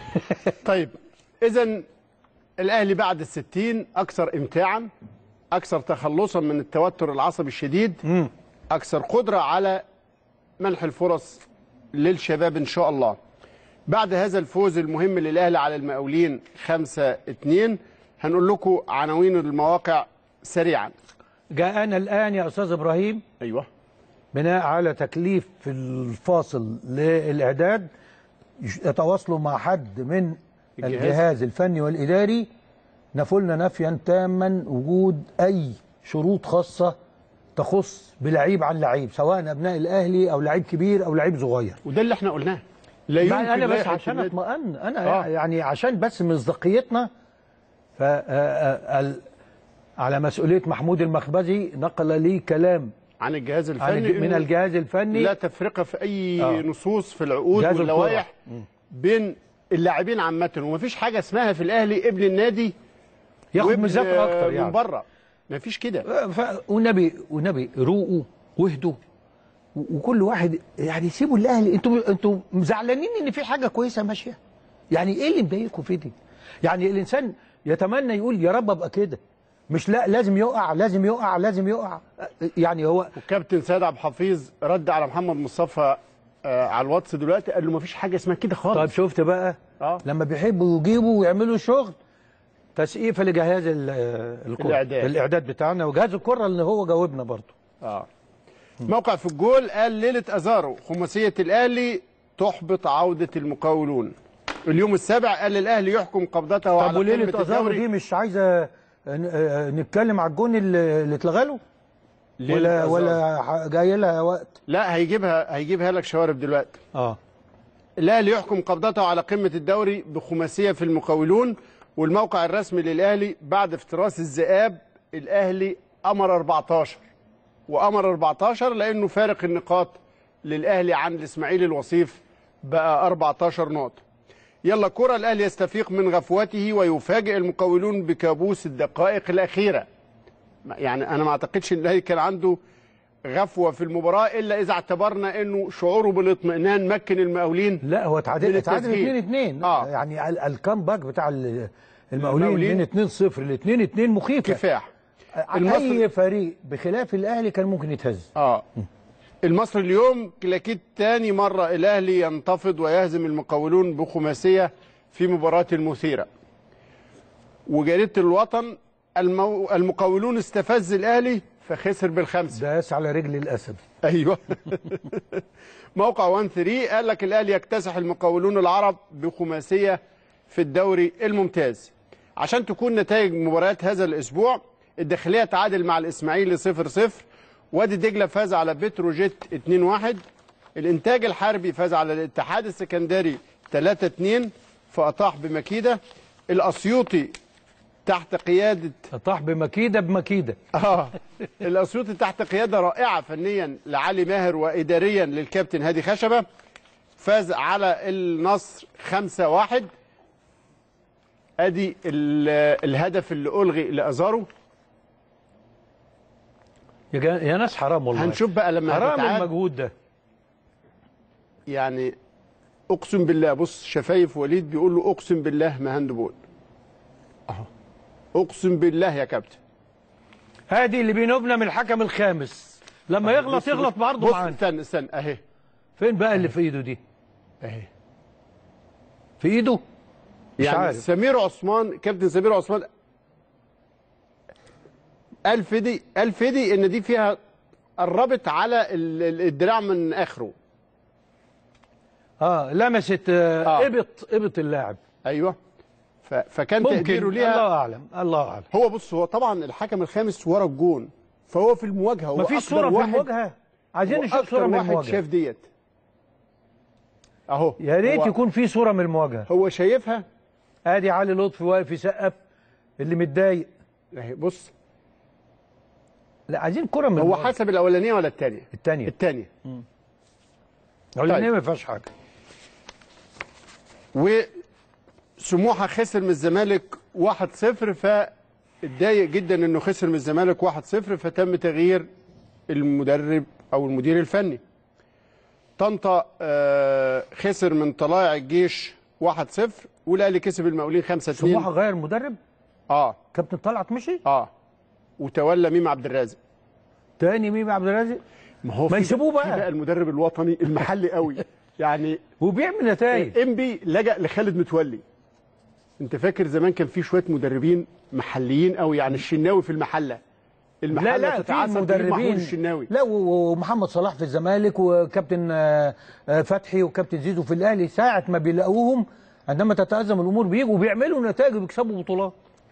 طيب اذا الاهلي بعد الستين اكثر امتاعا اكثر تخلصا من التوتر العصبي الشديد اكثر قدره على منح الفرص للشباب ان شاء الله بعد هذا الفوز المهم للاهلي على المقاولين 5 2 هنقول لكم عناوين المواقع سريعا جاءنا الان يا استاذ ابراهيم ايوه بناء على تكليف في الفاصل للاعداد يش- يتواصلوا مع حد من الجهاز. الجهاز الفني والاداري نفولنا نفيا تاما وجود اي شروط خاصه تخص بلعيب عن لعيب سواء ابناء الاهلي او لعيب كبير او لعيب صغير وده اللي احنا قلناه لا يمكن انا بس لائحة عشان النادي- اطمئن انا آه. يعني عشان بس مصداقيتنا ف آه، آه، ال- على مسؤوليه محمود المخبزي نقل لي كلام عن الجهاز عن الفني الج- من إنه الجهاز الفني لا تفرقه في اي آه. نصوص في العقود جهاز واللوائح بين اللاعبين عامه ومفيش حاجه اسمها في الاهلي ابن النادي ياخد وابن- ميزاته اكتر من يعني بره مفيش كده ف... والنبي والنبي روقوا واهدوا و- وكل واحد يعني سيبوا الاهلي انتوا انتوا زعلانين ان في حاجه كويسه ماشيه يعني ايه اللي مضايقكم في دي يعني الانسان يتمنى يقول يا رب ابقى كده مش لا لازم يقع لازم يقع لازم يقع يعني هو والكابتن سيد عبد الحفيظ رد على محمد مصطفى آه على الواتس دلوقتي قال له مفيش حاجه اسمها كده طيب خالص شفت بقى آه. لما بيحبوا يجيبوا ويعملوا شغل تسقيفه لجهاز ال- الكره الإعداد. الاعداد بتاعنا وجهاز الكره اللي هو جاوبنا برضه اه موقع في الجول قال ليله ازارو خماسيه الاهلي تحبط عوده المقاولون اليوم السابع قال الاهلي يحكم قبضته طب على وليله قمه ازارو الدوري دي مش عايزه ن- آه، نتكلم على الجون اللي اللي اتلغى له ليلة ولا أزارو. ولا ح- جاي لها وقت لا هيجيبها هيجيبها لك شوارب دلوقتي اه الاهلي يحكم قبضته على قمه الدوري بخماسيه في المقاولون والموقع الرسمي للاهلي بعد افتراس الذئاب الاهلي امر 14 وامر 14 لانه فارق النقاط للاهلي عن الاسماعيلي الوصيف بقى 14 نقطه يلا كرة الاهلي يستفيق من غفوته ويفاجئ المقاولون بكابوس الدقائق الاخيره يعني انا ما اعتقدش ان الاهلي كان عنده غفوه في المباراه الا اذا اعتبرنا انه شعوره بالاطمئنان مكن المقاولين لا هو تعادل من تعادل التسجيل. 2 2 آه. يعني ال- الكامباك بتاع ال- المقاولين المقاولين. من 2 0 ل 2 2 مخيفه كفاح المصري اي فريق بخلاف الاهلي كان ممكن يتهز اه المصري اليوم كلاكيت تاني مرة الأهلي ينتفض ويهزم المقاولون بخماسية في مباراة المثيرة وجريدة الوطن المو... المقاولون استفز الأهلي فخسر بالخمسة داس على رجل الاسد أيوة موقع 1 3 قال لك الأهلي يكتسح المقاولون العرب بخماسية في الدوري الممتاز عشان تكون نتائج مباريات هذا الأسبوع الداخلية تعادل مع الإسماعيلي 0 0 وادي دجلة فاز على بتروجيت 2 1 الإنتاج الحربي فاز على الاتحاد السكندري 3 2 فأطاح بمكيدة الأسيوطي تحت قيادة طاح بمكيده بمكيده اه الاسيوطي تحت قياده رائعه فنيا لعلي ماهر واداريا للكابتن هادي خشبه فاز على النصر 5-1 ادي ال- الهدف اللي الغي لازارو يا, جا... يا ناس حرام والله هنشوف بقى لما حرام هتتعاد المجهود ده يعني اقسم بالله بص شفايف وليد بيقول له اقسم بالله ما هاندبول اهو اقسم بالله يا كابتن هادي اللي بينوبنا من الحكم الخامس لما يغلط بص- يغلط بص- برضه بص معانا استنى استنى اهي فين بقى اللي في ايده دي اهي في ايده يعني عارف. سمير عثمان كابتن سمير عثمان قال فدي قال فدي ان دي فيها قربت على ال- ال- الدراع من اخره اه لمست آه آه. ابط ابط اللاعب ايوه ف- فكان ممكن تقديره ليها الله اعلم الله اعلم هو بص هو طبعا الحكم الخامس ورا الجون فهو في المواجهه هو مفيش أكتر صوره في واحد- المواجهه عايزين هو نشوف أكتر صوره من واحد المواجهه شاف ديت اهو يا ريت هو- يكون في صوره من المواجهه هو شايفها ادي علي لطفي واقف يسقف اللي متضايق اهي بص لا عايزين كره من هو المواجهة. حسب الاولانيه ولا الثانيه الثانيه الثانيه الاولانيه ما فيهاش حاجه وسموحه خسر من الزمالك 1-0 فاتضايق جدا انه خسر من الزمالك 1-0 فتم تغيير المدرب او المدير الفني طنطا آه، خسر من طلائع الجيش 1-0 والاهلي كسب المقاولين 5-2 سموحه غير مدرب اه كابتن طلعت مشي اه وتولى ميم عبد الرازق تاني ميم عبد الرازق ما هو ما في يسيبوه بقى. في بقى المدرب الوطني المحلي قوي يعني وبيعمل نتائج انبي لجأ لخالد متولي انت فاكر زمان كان في شويه مدربين محليين قوي يعني الشناوي في المحله المحله لا لا في تتعثر تجيب محمود مدربين الشناوي لا و- ومحمد صلاح في الزمالك وكابتن آه، آه، فتحي وكابتن زيزو في الاهلي ساعه ما بيلاقوهم عندما تتأزم الامور بيجوا وبيعملوا نتائج وبيكسبوا بطولات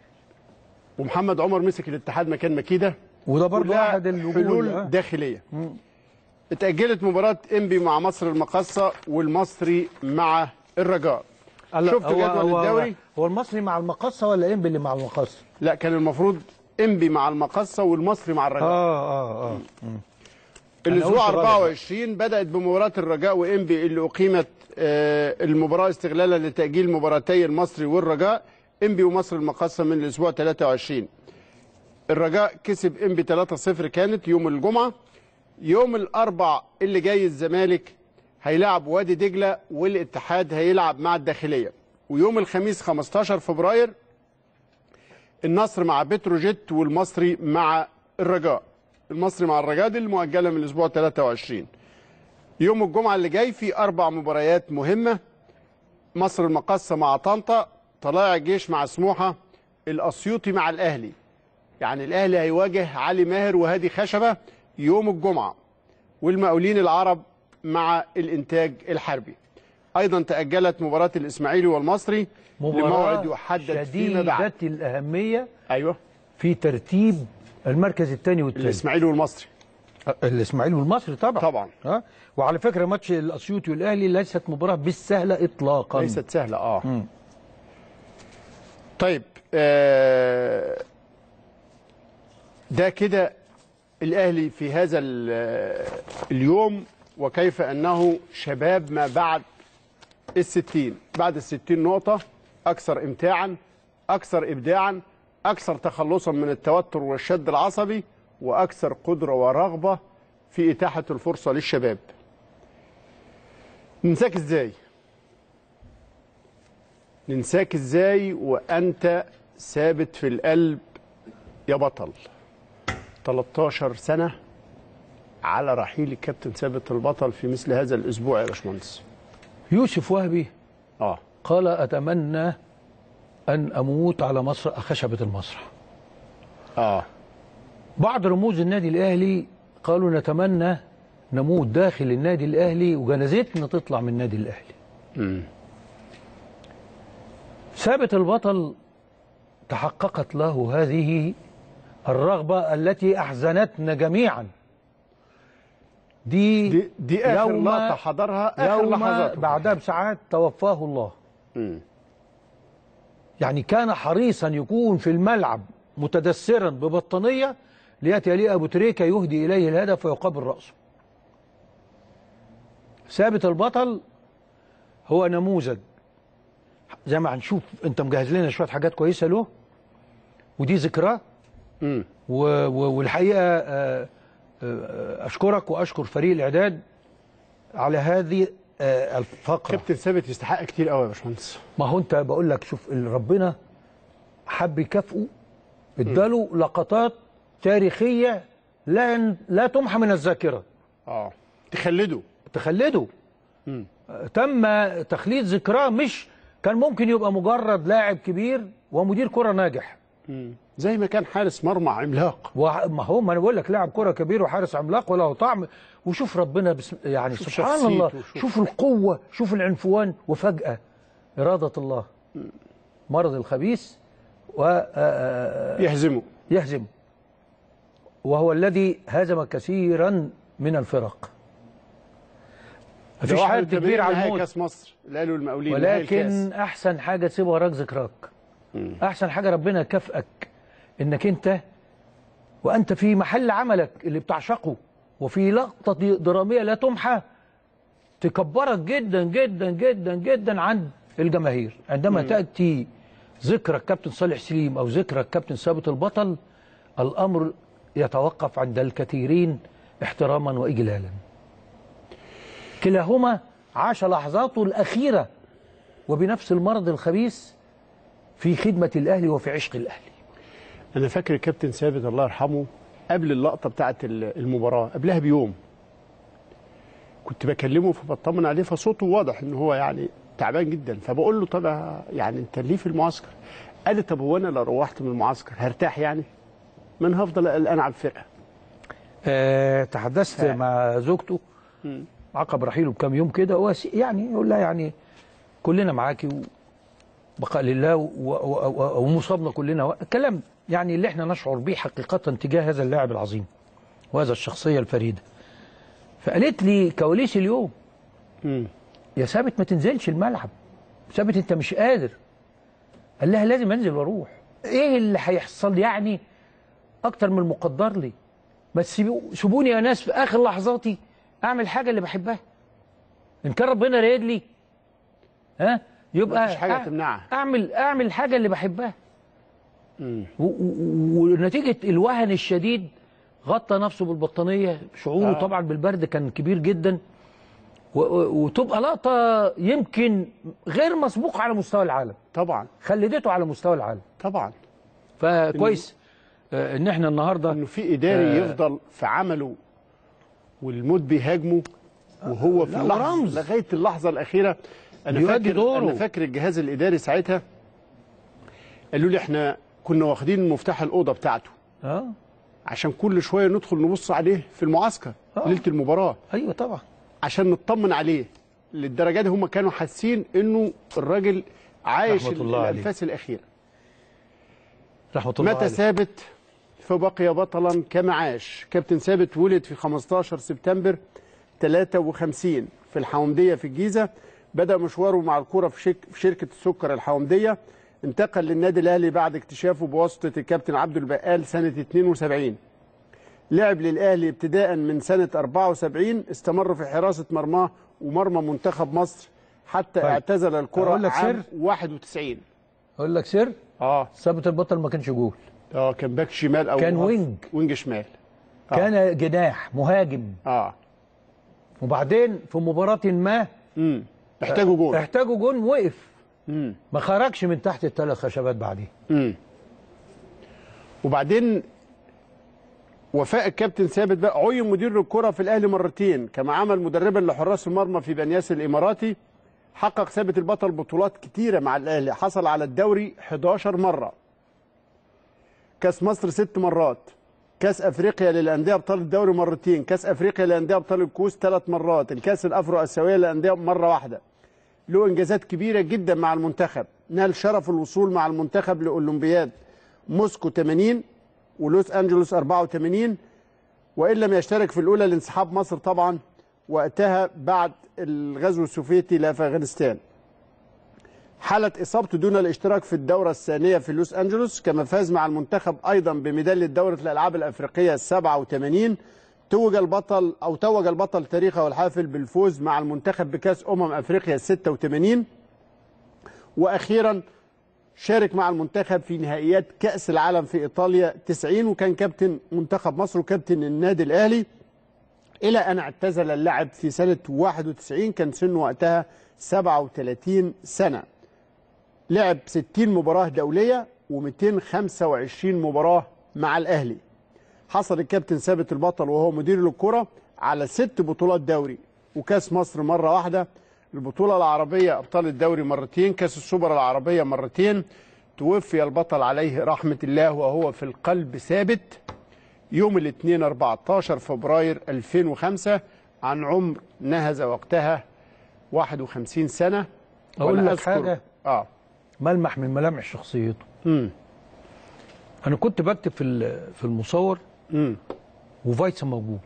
ومحمد عمر مسك الاتحاد مكان مكيده وده برضه كلها احد الوجوه حلول آه. داخليه اتأجلت مباراة انبي مع مصر المقاصة والمصري مع الرجاء لا، شفت هو- جدول هو- الدوري هو المصري مع المقصه ولا انبي اللي مع المقصه؟ لا كان المفروض انبي مع المقاصة والمصري مع الرجاء اه اه اه الاسبوع قلت غلط. 24 بدات بمباراه الرجاء وانبي اللي اقيمت آه، المباراه استغلالا لتاجيل مباراتي المصري والرجاء انبي ومصر المقاصه من الاسبوع 23 الرجاء كسب انبي 3-0 كانت يوم الجمعه يوم الاربع اللي جاي الزمالك هيلعب وادي دجله والاتحاد هيلعب مع الداخليه ويوم الخميس 15 فبراير النصر مع بتروجيت والمصري مع الرجاء المصري مع الرجاء دي المؤجله من الاسبوع 23 يوم الجمعه اللي جاي في اربع مباريات مهمه مصر المقاصه مع طنطا طلائع الجيش مع سموحه الاسيوطي مع الاهلي يعني الاهلي هيواجه علي ماهر وهادي خشبه يوم الجمعه والمقاولين العرب مع الانتاج الحربي ايضا تاجلت مباراه الاسماعيلي والمصري لموعد يحدد فيما بعد شديدة الأهمية ايوه في ترتيب المركز الثاني والثالث الاسماعيلي والمصري الإسماعيلي والمصري طبعا طبعا. ها وعلى فكرة ماتش الأسيوطي والأهلي ليست مباراة بالسهلة إطلاقا ليست سهلة اه طيب آه ده كده الأهلي في هذا ال- اليوم وكيف أنه شباب ما بعد الستين بعد الستين نقطة أكثر إمتاعا أكثر إبداعا أكثر تخلصا من التوتر والشد العصبي وأكثر قدرة ورغبة في إتاحة الفرصة للشباب ننساك إزاي؟ ننساك ازاي وانت ثابت في القلب يا بطل 13 سنة على رحيل الكابتن ثابت البطل في مثل هذا الاسبوع يا باشمهندس يوسف وهبي اه قال أتمنى أن أموت على مصر خشبة المسرح اه بعض رموز النادي الأهلي قالوا نتمنى نموت داخل النادي الأهلي وجنازتنا تطلع من النادي الأهلي مم. ثابت البطل تحققت له هذه الرغبة التي أحزنتنا جميعا دي دي, دي اخر يوم- لقطة حضرها اخر يوم لحظاته بعدها بساعات توفاه الله مم. يعني كان حريصا يكون في الملعب متدثرا ببطانية ليأتي إليه أبو تريكة يهدي إليه الهدف ويقابل رأسه ثابت البطل هو نموذج زي ما هنشوف انت مجهز لنا شويه حاجات كويسه له ودي ذكراه مم. و- و- والحقيقه آه، آه، اشكرك واشكر فريق الاعداد على هذه آه، الفقره كابتن ثابت يستحق كتير قوي يا باشمهندس ما هو انت بقول لك شوف اللي ربنا حب يكافئه اداله لقطات تاريخيه لا لا تمحى من الذاكره اه تخلده تخلده مم. تم تخليد ذكراه مش كان ممكن يبقى مجرد لاعب كبير ومدير كره ناجح زي ما كان حارس مرمى عملاق وع- ما هو ما انا بقول لك لاعب كره كبير وحارس عملاق وله طعم وشوف ربنا بسم يعني شوف سبحان شخصيته، الله شوف- شوف القوه شوف العنفوان وفجاه اراده الله مرض الخبيث يهزمه ويهزم وهو الذي هزم كثيرا من الفرق مفيش ده حد 81 كبير على نهائي الموت كاس مصر اللي قالوا المقاولين نهائي ولكن الكاس. احسن حاجه تسيبها وراك ذكراك احسن حاجه ربنا يكافئك انك انت وانت في محل عملك اللي بتعشقه وفي لقطه دراميه لا تمحى تكبرك جدا جدا جدا جدا عن الجماهير عندما تاتي ذكرى الكابتن صالح سليم او ذكرى الكابتن ثابت البطل الامر يتوقف عند الكثيرين احتراما واجلالا كلاهما عاش لحظاته الاخيره وبنفس المرض الخبيث في خدمه الاهلي وفي عشق الاهلي انا فاكر الكابتن ثابت الله يرحمه قبل اللقطه بتاعه ال- المباراه قبلها بيوم كنت بكلمه فبطمن عليه فصوته واضح ان هو يعني تعبان جدا فبقول له طب يعني انت ليه في المعسكر قال لي طب هو انا لو روحت من المعسكر هرتاح يعني ما انا هفضل قلقان على الفرقه أه تحدثت مع زوجته عقب رحيله بكام يوم كده هو س- يعني يقول لها يعني كلنا معاكي وبقاء لله و- و- و- ومصابنا كلنا و- كلام يعني اللي احنا نشعر به حقيقة تجاه هذا اللاعب العظيم وهذا الشخصية الفريدة فقالت لي كواليس اليوم يا ثابت ما تنزلش الملعب ثابت انت مش قادر قال لها لازم انزل واروح ايه اللي هيحصل يعني اكتر من المقدر لي ما تسيبوا- سيبوني يا ناس في اخر لحظاتي اعمل حاجه اللي بحبها ان كان ربنا رايد لي ها يبقى مفيش حاجة أع- تمنعها. اعمل اعمل الحاجه اللي بحبها و- و- ونتيجه الوهن الشديد غطى نفسه بالبطانيه شعوره آه. طبعا بالبرد كان كبير جدا و- و- وتبقى لقطه يمكن غير مسبوقه على مستوى العالم طبعا خلدته على مستوى العالم طبعا فكويس آه، ان احنا النهارده انه في اداري آه. يفضل في عمله والموت بيهاجمه وهو في لا، اللحظه ورمز. لغايه اللحظه الاخيره انا بيؤدي فاكر دوره. انا فاكر الجهاز الاداري ساعتها قالوا لي احنا كنا واخدين مفتاح الاوضه بتاعته اه عشان كل شويه ندخل نبص عليه في المعسكر آه. ليله المباراه ايوه طبعا عشان نطمن عليه للدرجه دي هم كانوا حاسين انه الراجل عايش رحمة الله عليه. الانفاس الاخيره رحمه الله متى عليه. ثابت فبقي بطلا كما عاش كابتن ثابت ولد في 15 سبتمبر 53 في الحومدية في الجيزة بدأ مشواره مع الكرة في, شك في شركة السكر الحومدية انتقل للنادي الأهلي بعد اكتشافه بواسطة الكابتن عبد البقال سنة 72 لعب للأهلي ابتداء من سنة 74 استمر في حراسة مرماه ومرمى منتخب مصر حتى طيب. اعتزل الكرة أقول لك عام سر؟ 91 اقول لك سر اه ثابت البطل ما كانش جول اه كان باك شمال او كان هاف- وينج. وينج شمال كان جناح مهاجم اه وبعدين في مباراة ما امم احتاجوا جول احتاجوا جون وقف امم ما خرجش من تحت الثلاث خشبات بعدين امم وبعدين وفاء الكابتن ثابت بقى عين مدير الكرة في الاهلي مرتين كما عمل مدربا لحراس المرمى في بنياس الاماراتي حقق ثابت البطل بطولات كتيرة مع الاهلي حصل على الدوري 11 مرة كاس مصر ست مرات كاس افريقيا للانديه ابطال الدوري مرتين كاس افريقيا للانديه ابطال الكؤوس ثلاث مرات الكاس الافرو اسيويه للانديه مره واحده له انجازات كبيره جدا مع المنتخب نال شرف الوصول مع المنتخب لاولمبياد موسكو 80 ولوس انجلوس 84 وان لم يشترك في الاولى لانسحاب مصر طبعا وقتها بعد الغزو السوفيتي لافغانستان حالة إصابته دون الاشتراك في الدورة الثانية في لوس أنجلوس كما فاز مع المنتخب أيضا بميدالية دورة الألعاب الأفريقية السبعة وثمانين توج البطل أو توج البطل تاريخه الحافل بالفوز مع المنتخب بكأس أمم أفريقيا الستة وثمانين وأخيرا شارك مع المنتخب في نهائيات كأس العالم في إيطاليا 90 وكان كابتن منتخب مصر وكابتن النادي الأهلي إلى أن اعتزل اللعب في سنة 91 كان سنه وقتها 37 سنة لعب 60 مباراة دولية و225 مباراة مع الأهلي حصل الكابتن ثابت البطل وهو مدير للكرة على ست بطولات دوري وكاس مصر مرة واحدة البطولة العربية أبطال الدوري مرتين كأس السوبر العربية مرتين توفي البطل عليه رحمة الله وهو في القلب ثابت يوم الاثنين 14 فبراير 2005 عن عمر نهز وقتها 51 سنة أقول وأنا لك أذكر- حاجة؟ اه ملمح من ملامح شخصيته امم انا كنت بكتب في ال- في المصور امم وفايتسا موجود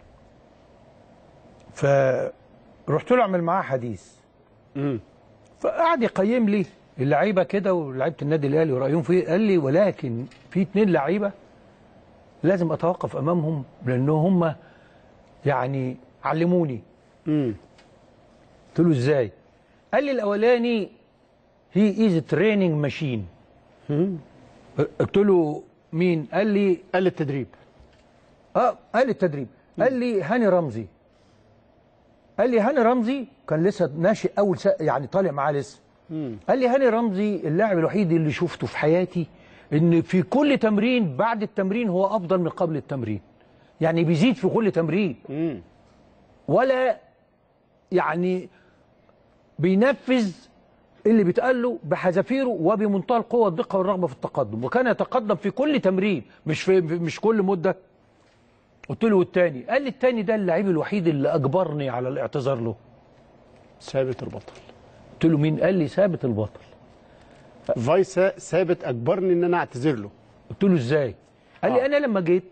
فرحت له اعمل معاه حديث امم فقعد يقيم لي اللعيبه كده ولعيبه النادي الاهلي ورايهم فيه قال لي ولكن في اتنين لعيبه لازم اتوقف امامهم لان هم يعني علموني امم قلت له ازاي قال لي الاولاني هي از تريننج ماشين قلت له مين قال لي قال التدريب اه قال التدريب قال لي هاني رمزي قال لي هاني رمزي كان لسه ناشئ اول سنة يعني طالع معاه لسه قال لي هاني رمزي اللاعب الوحيد اللي شفته في حياتي ان في كل تمرين بعد التمرين هو افضل من قبل التمرين يعني بيزيد في كل تمرين امم ولا يعني بينفذ اللي بيتقال له بحذافيره وبمنتهى القوه والدقه والرغبه في التقدم وكان يتقدم في كل تمرين مش في مش كل مده قلت له والتاني قال لي التاني ده اللعيب الوحيد اللي اجبرني على الاعتذار له ثابت البطل قلت له مين قال لي ثابت البطل فايسا ثابت اجبرني ان انا اعتذر له قلت له ازاي قال لي آه. انا لما جيت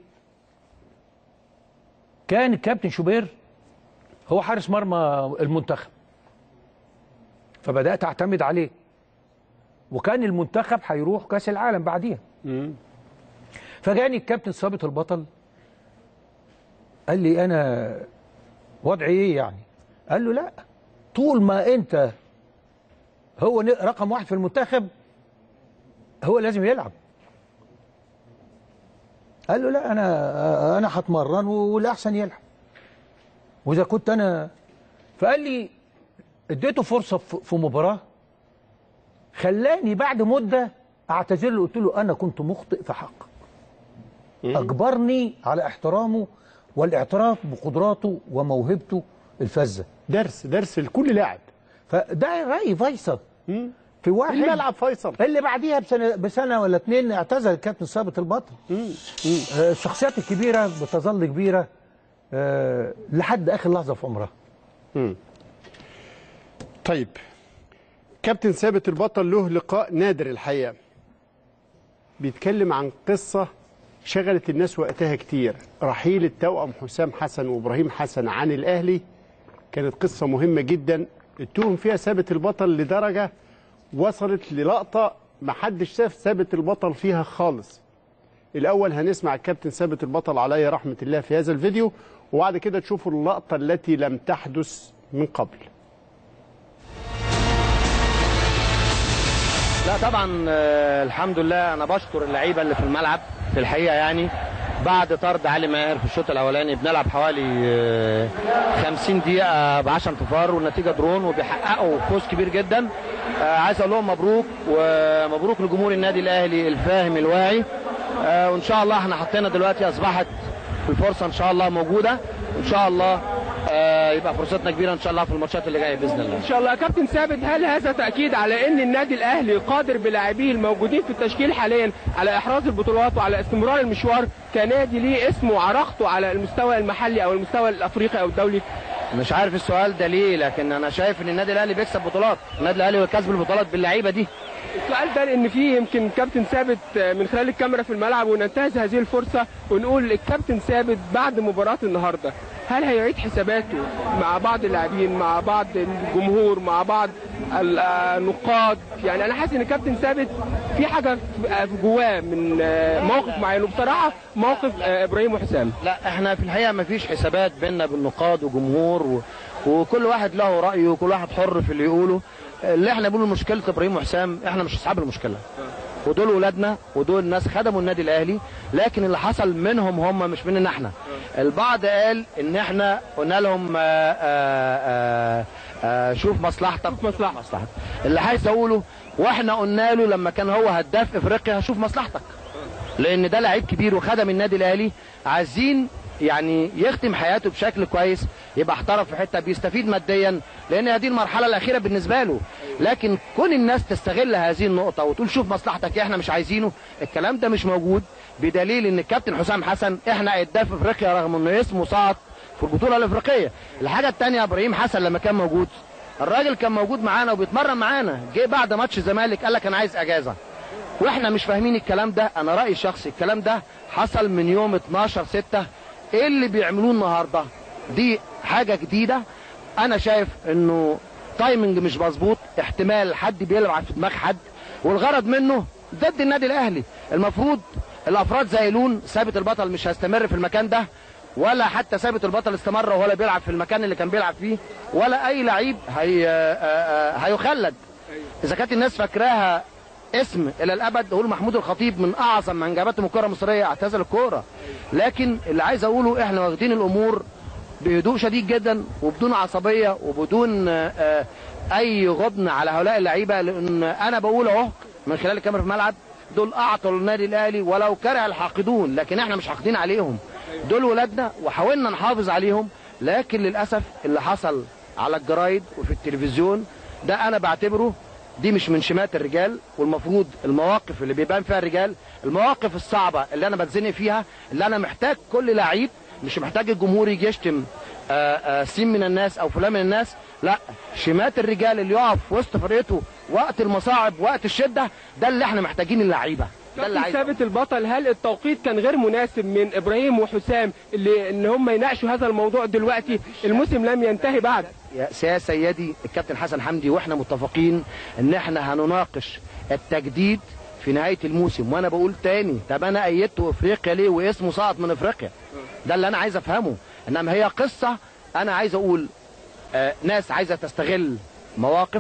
كان الكابتن شوبير هو حارس مرمى المنتخب فبدات اعتمد عليه وكان المنتخب هيروح كاس العالم بعديها امم فجاني الكابتن ثابت البطل قال لي انا وضعي ايه يعني قال له لا طول ما انت هو ن- رقم واحد في المنتخب هو لازم يلعب قال له لا انا انا هتمرن والاحسن يلعب واذا كنت انا فقال لي اديته فرصه في في مباراه خلاني بعد مده اعتذر له قلت له انا كنت مخطئ في حقك اجبرني على احترامه والاعتراف بقدراته وموهبته الفذه درس درس لكل لاعب فده راي فيصل مم. في واحد الملعب فيصل اللي بعديها بسنه بسنه ولا اتنين اعتزل الكابتن ثابت البطل آه، الشخصيات الكبيره بتظل كبيره آه، لحد اخر لحظه في عمرها طيب كابتن ثابت البطل له لقاء نادر الحقيقه بيتكلم عن قصه شغلت الناس وقتها كتير رحيل التوأم حسام حسن وابراهيم حسن عن الاهلي كانت قصه مهمه جدا اتهم فيها ثابت البطل لدرجه وصلت للقطه ما حدش شاف ثابت البطل فيها خالص الاول هنسمع الكابتن ثابت البطل عليه رحمه الله في هذا الفيديو وبعد كده تشوفوا اللقطه التي لم تحدث من قبل لا طبعا آه، الحمد لله انا بشكر اللعيبه اللي في الملعب في الحقيقه يعني بعد طرد علي ماهر في الشوط الاولاني بنلعب حوالي آه، 50 دقيقه ب 10 انتصار والنتيجه درون وبيحققوا فوز كبير جدا آه، عايز اقول لهم مبروك ومبروك لجمهور النادي الاهلي الفاهم الواعي آه، وان شاء الله احنا حطينا دلوقتي اصبحت الفرصه ان شاء الله موجوده ان شاء الله آه، يبقى فرصتنا كبيره ان شاء الله في الماتشات اللي جايه باذن الله ان شاء الله كابتن ثابت هل هذا تاكيد على ان النادي الاهلي قادر بلاعبيه الموجودين في التشكيل حاليا على احراز البطولات وعلى استمرار المشوار كنادي ليه اسمه وعراقته على المستوى المحلي او المستوى الافريقي او الدولي مش عارف السؤال ده ليه لكن انا شايف ان النادي الاهلي بيكسب بطولات النادي الاهلي كسب البطولات باللعيبه دي السؤال ده لان في يمكن كابتن ثابت من خلال الكاميرا في الملعب وننتهز هذه الفرصه ونقول الكابتن ثابت بعد مباراه النهارده هل هيعيد حساباته مع بعض اللاعبين مع بعض الجمهور مع بعض النقاد يعني انا حاسس ان الكابتن ثابت في حاجه في جواه من موقف معين وبصراحه موقف ابراهيم وحسام لا احنا في الحقيقه ما فيش حسابات بيننا بالنقاد وجمهور و... وكل واحد له رايه وكل واحد حر في اللي يقوله اللي احنا بنقوله مشكله ابراهيم وحسام احنا مش اصحاب المشكله ودول ولادنا ودول ناس خدموا النادي الاهلي لكن اللي حصل منهم هم مش مننا احنا البعض قال ان احنا قلنا لهم آآ آآ آآ شوف مصلحتك مصلحة. مصلحتك اللي عايز اقوله واحنا قلنا له لما كان هو هداف افريقيا شوف مصلحتك لان ده لعيب كبير وخدم النادي الاهلي عايزين يعني يختم حياته بشكل كويس يبقى احترف في حته بيستفيد ماديا لان هذه المرحله الاخيره بالنسبه له لكن كون الناس تستغل هذه النقطه وتقول شوف مصلحتك احنا مش عايزينه الكلام ده مش موجود بدليل ان الكابتن حسام حسن احنا اداه في افريقيا رغم انه اسمه صعد في البطوله الافريقيه الحاجه الثانيه ابراهيم حسن لما كان موجود الراجل كان موجود معانا وبيتمرن معانا جه بعد ماتش الزمالك قال لك انا عايز اجازه واحنا مش فاهمين الكلام ده انا رايي الشخصي الكلام ده حصل من يوم 12 6 ايه اللي بيعملوه النهارده دي حاجه جديده انا شايف انه تايمنج مش مظبوط احتمال حد بيلعب في دماغ حد والغرض منه ضد النادي الاهلي المفروض الافراد زايلون ثابت البطل مش هيستمر في المكان ده ولا حتى ثابت البطل استمر وهو بيلعب في المكان اللي كان بيلعب فيه ولا اي لعيب هي آه، آه، هيخلد اذا كانت الناس فاكراها اسم الى الابد اقول محمود الخطيب من اعظم منجباتهم الكره المصريه اعتزل الكوره لكن اللي عايز اقوله احنا واخدين الامور بهدوء شديد جدا وبدون عصبيه وبدون آه، آه، اي غبن على هؤلاء اللعيبه لان انا بقول اهو من خلال الكاميرا في الملعب دول اعطوا للنادي الاهلي ولو كره الحاقدون لكن احنا مش حاقدين عليهم دول ولادنا وحاولنا نحافظ عليهم لكن للاسف اللي حصل على الجرايد وفي التلفزيون ده انا بعتبره دي مش من شمات الرجال والمفروض المواقف اللي بيبان فيها الرجال المواقف الصعبه اللي انا بتزنق فيها اللي انا محتاج كل لعيب مش محتاج الجمهور يجي يشتم آه، آه، سين من الناس او فلان من الناس لا شمات الرجال اللي يقف في وسط فرقته وقت المصاعب وقت الشده ده اللي احنا محتاجين اللعيبه ده اللي كابتن عايز ثابت البطل هل التوقيت كان غير مناسب من ابراهيم وحسام اللي ان هم يناقشوا هذا الموضوع دلوقتي الموسم لم ينتهي بعد يا سيا سيدي الكابتن حسن حمدي واحنا متفقين ان احنا هنناقش التجديد في نهايه الموسم وانا بقول تاني طب انا ايدت افريقيا ليه واسمه سقط من افريقيا ده اللي انا عايز افهمه انما هي قصه انا عايز اقول آه ناس عايزه تستغل مواقف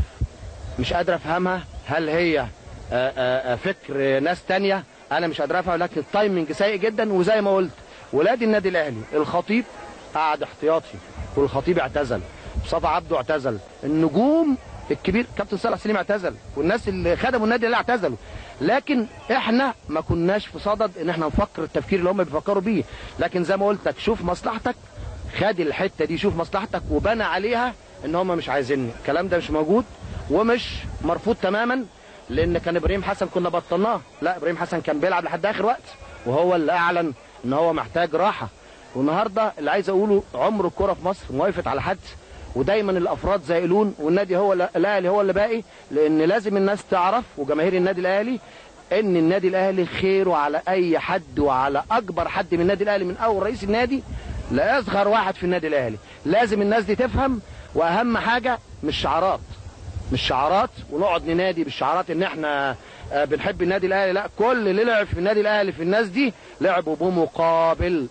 مش قادر افهمها هل هي آه آه آه، فكر آه، ناس تانية انا مش قادر افهم لكن التايمنج سيء جدا وزي ما قلت ولاد النادي الاهلي الخطيب قعد احتياطي والخطيب اعتزل مصطفى عبده اعتزل النجوم الكبير كابتن صالح سليم اعتزل والناس اللي خدموا النادي الاهلي اعتزلوا لكن احنا ما كناش في صدد ان احنا نفكر التفكير اللي هم بيفكروا بيه لكن زي ما قلت لك شوف مصلحتك خد الحته دي شوف مصلحتك وبنى عليها ان هم مش عايزيني الكلام ده مش موجود ومش مرفوض تماما لان كان ابراهيم حسن كنا بطلناه لا ابراهيم حسن كان بيلعب لحد اخر وقت وهو اللي اعلن ان هو محتاج راحه والنهارده اللي عايز اقوله عمر الكره في مصر ما وقفت على حد ودايما الافراد زائلون والنادي هو اللي- الاهلي هو اللي باقي لان لازم الناس تعرف وجماهير النادي الاهلي ان النادي الاهلي خيره على اي حد وعلى اكبر حد من النادي الاهلي من اول رئيس النادي لاصغر واحد في النادي الاهلي لازم الناس دي تفهم واهم حاجه مش شعارات مش شعارات ونقعد ننادي بالشعارات ان احنا آه، بنحب النادي الاهلي لا كل اللي لعب في النادي الاهلي في الناس دي لعبوا بمقابل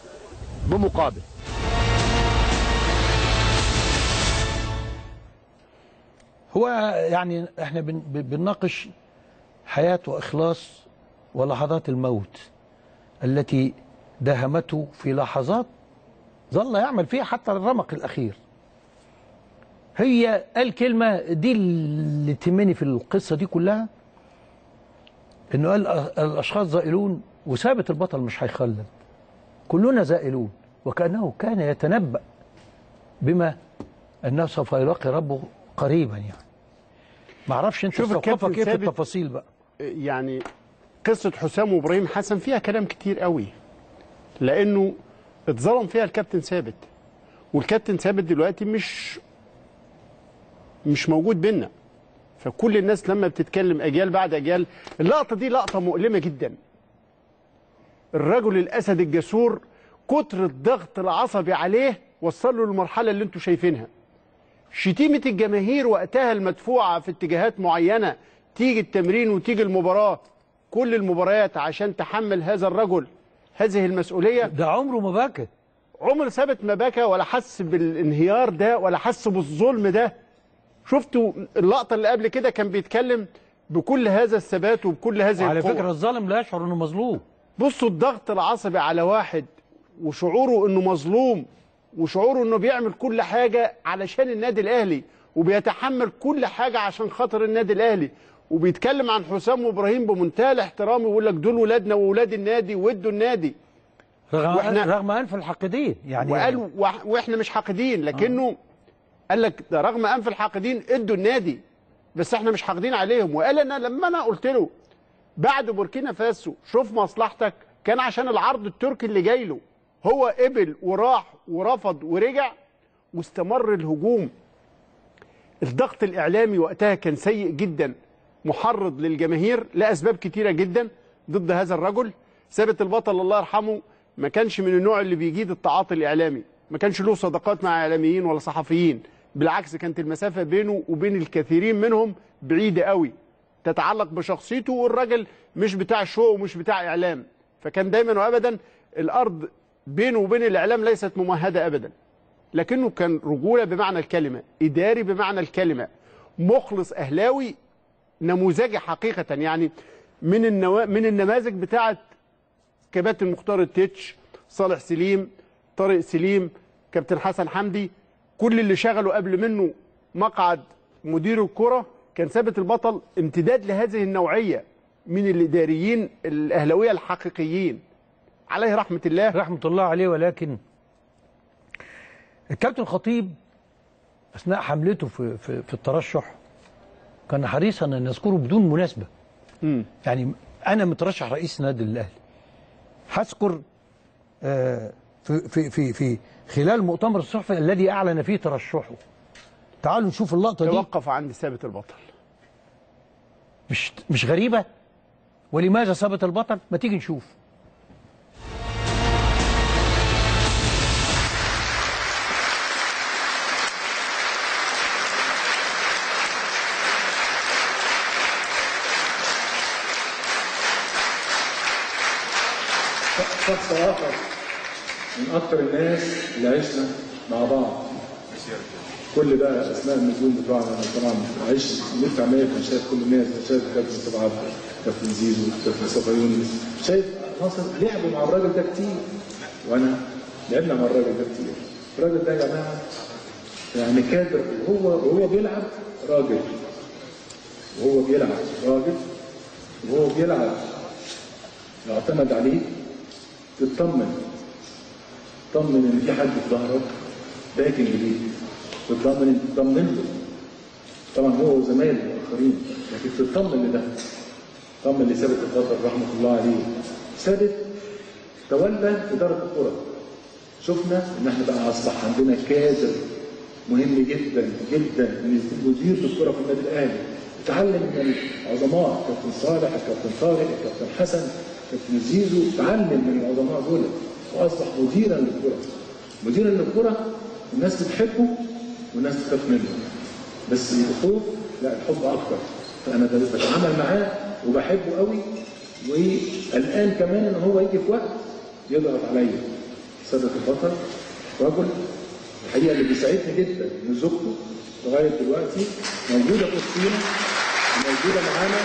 بمقابل هو يعني احنا بن- بن- بنناقش حياة وإخلاص ولحظات الموت التي داهمته في لحظات ظل يعمل فيها حتى الرمق الأخير هي الكلمة دي اللي تهمني في القصة دي كلها انه قال ال- الاشخاص زائلون وثابت البطل مش هيخلد كلنا زائلون وكانه كان يتنبأ بما انه سوف يلاقي ربه قريبا يعني ما اعرفش انت شوف ثقافك الكابتن ايه في ثابت التفاصيل بقى يعني قصة حسام وابراهيم حسن فيها كلام كتير قوي لانه اتظلم فيها الكابتن ثابت والكابتن ثابت دلوقتي مش مش موجود بينا فكل الناس لما بتتكلم اجيال بعد اجيال اللقطه دي لقطه مؤلمه جدا الرجل الاسد الجسور كتر الضغط العصبي عليه وصل له للمرحله اللي انتم شايفينها شتيمه الجماهير وقتها المدفوعه في اتجاهات معينه تيجي التمرين وتيجي المباراه كل المباريات عشان تحمل هذا الرجل هذه المسؤوليه ده عمره ما بكى عمر ثابت ما بكى ولا حس بالانهيار ده ولا حس بالظلم ده شفتوا اللقطه اللي قبل كده كان بيتكلم بكل هذا الثبات وبكل هذه وعلى القوة. فكره الظالم لا يشعر انه مظلوم بصوا الضغط العصبي على واحد وشعوره انه مظلوم وشعوره انه بيعمل كل حاجه علشان النادي الاهلي وبيتحمل كل حاجه عشان خاطر النادي الاهلي وبيتكلم عن حسام وابراهيم بمنتهى الاحترام ويقول لك دول ولادنا وولاد النادي وادوا النادي رغم, وإحنا- رغم انف الحاقدين يعني وقالوا وح- واحنا مش حاقدين لكنه قال لك ده رغم انف الحاقدين ادوا النادي بس احنا مش حاقدين عليهم وقال انا لما انا قلت له بعد بوركينا فاسو شوف مصلحتك كان عشان العرض التركي اللي جاي له هو قبل وراح ورفض ورجع واستمر الهجوم الضغط الاعلامي وقتها كان سيء جدا محرض للجماهير لاسباب كتيره جدا ضد هذا الرجل ثابت البطل الله يرحمه ما كانش من النوع اللي بيجيد التعاطي الاعلامي ما كانش له صداقات مع اعلاميين ولا صحفيين بالعكس كانت المسافه بينه وبين الكثيرين منهم بعيده قوي تتعلق بشخصيته والراجل مش بتاع شو ومش بتاع اعلام فكان دايما وابدا الارض بينه وبين الاعلام ليست ممهده ابدا لكنه كان رجوله بمعنى الكلمه اداري بمعنى الكلمه مخلص اهلاوي نموذجي حقيقه يعني من النوا... من النماذج بتاعه كباتن مختار التتش صالح سليم طارق سليم كابتن حسن حمدي كل اللي شغلوا قبل منه مقعد مدير الكره كان ثابت البطل امتداد لهذه النوعيه من الاداريين الاهلاويه الحقيقيين عليه رحمه الله رحمه الله عليه ولكن الكابتن خطيب اثناء حملته في في, في الترشح كان حريصا ان يذكره بدون مناسبه مم. يعني انا مترشح رئيس نادي الاهلي هذكر آه، في في في في خلال مؤتمر الصحفي الذي اعلن فيه ترشحه تعالوا نشوف اللقطه دي توقف عند ثابت البطل مش مش غريبه ولماذا ثبت البطل ما تيجي نشوف شخص آخر من أكثر الناس اللي عشنا مع بعض كل بقى أسماء النجوم بتوعنا أنا طبعا عايش لف عمال كان شايف كل الناس شايف كابتن طبعا كابتن زيزو كابتن مصطفى يونس شايف ناصر لعبوا مع الراجل ده كتير وأنا لعبنا مع الراجل ده كتير الراجل ده يا جماعة يعني كادر وهو وهو بيلعب راجل وهو بيلعب راجل وهو بيلعب يعتمد عليه تطمن تطمن ان في حد في ظهرك باكن ليك تطمن ان تطمن له طبعا هو وزمايله الاخرين لكن تطمن لده طمن لثابت البطل رحمه الله عليه ثابت تولى اداره الكره شفنا ان احنا بقى اصبح عندنا كادر مهم جدا جدا ان يكون مدير للكره في النادي الاهلي اتعلم من العظماء كابتن صالح الكابتن طارق الكابتن حسن كابتن زيزو اتعلم من العظماء دول واصبح مديرا للكره مديرا للكره الناس بتحبه والناس تخاف منه بس الخوف لا الحب اكتر فانا بتعامل معاه وبحبه قوي والان كمان ان هو يجي في وقت يضغط عليا سادة البطل رجل الحقيقه اللي بيساعدني جدا ان زوجته لغايه دلوقتي موجوده في وسطينا موجوده معانا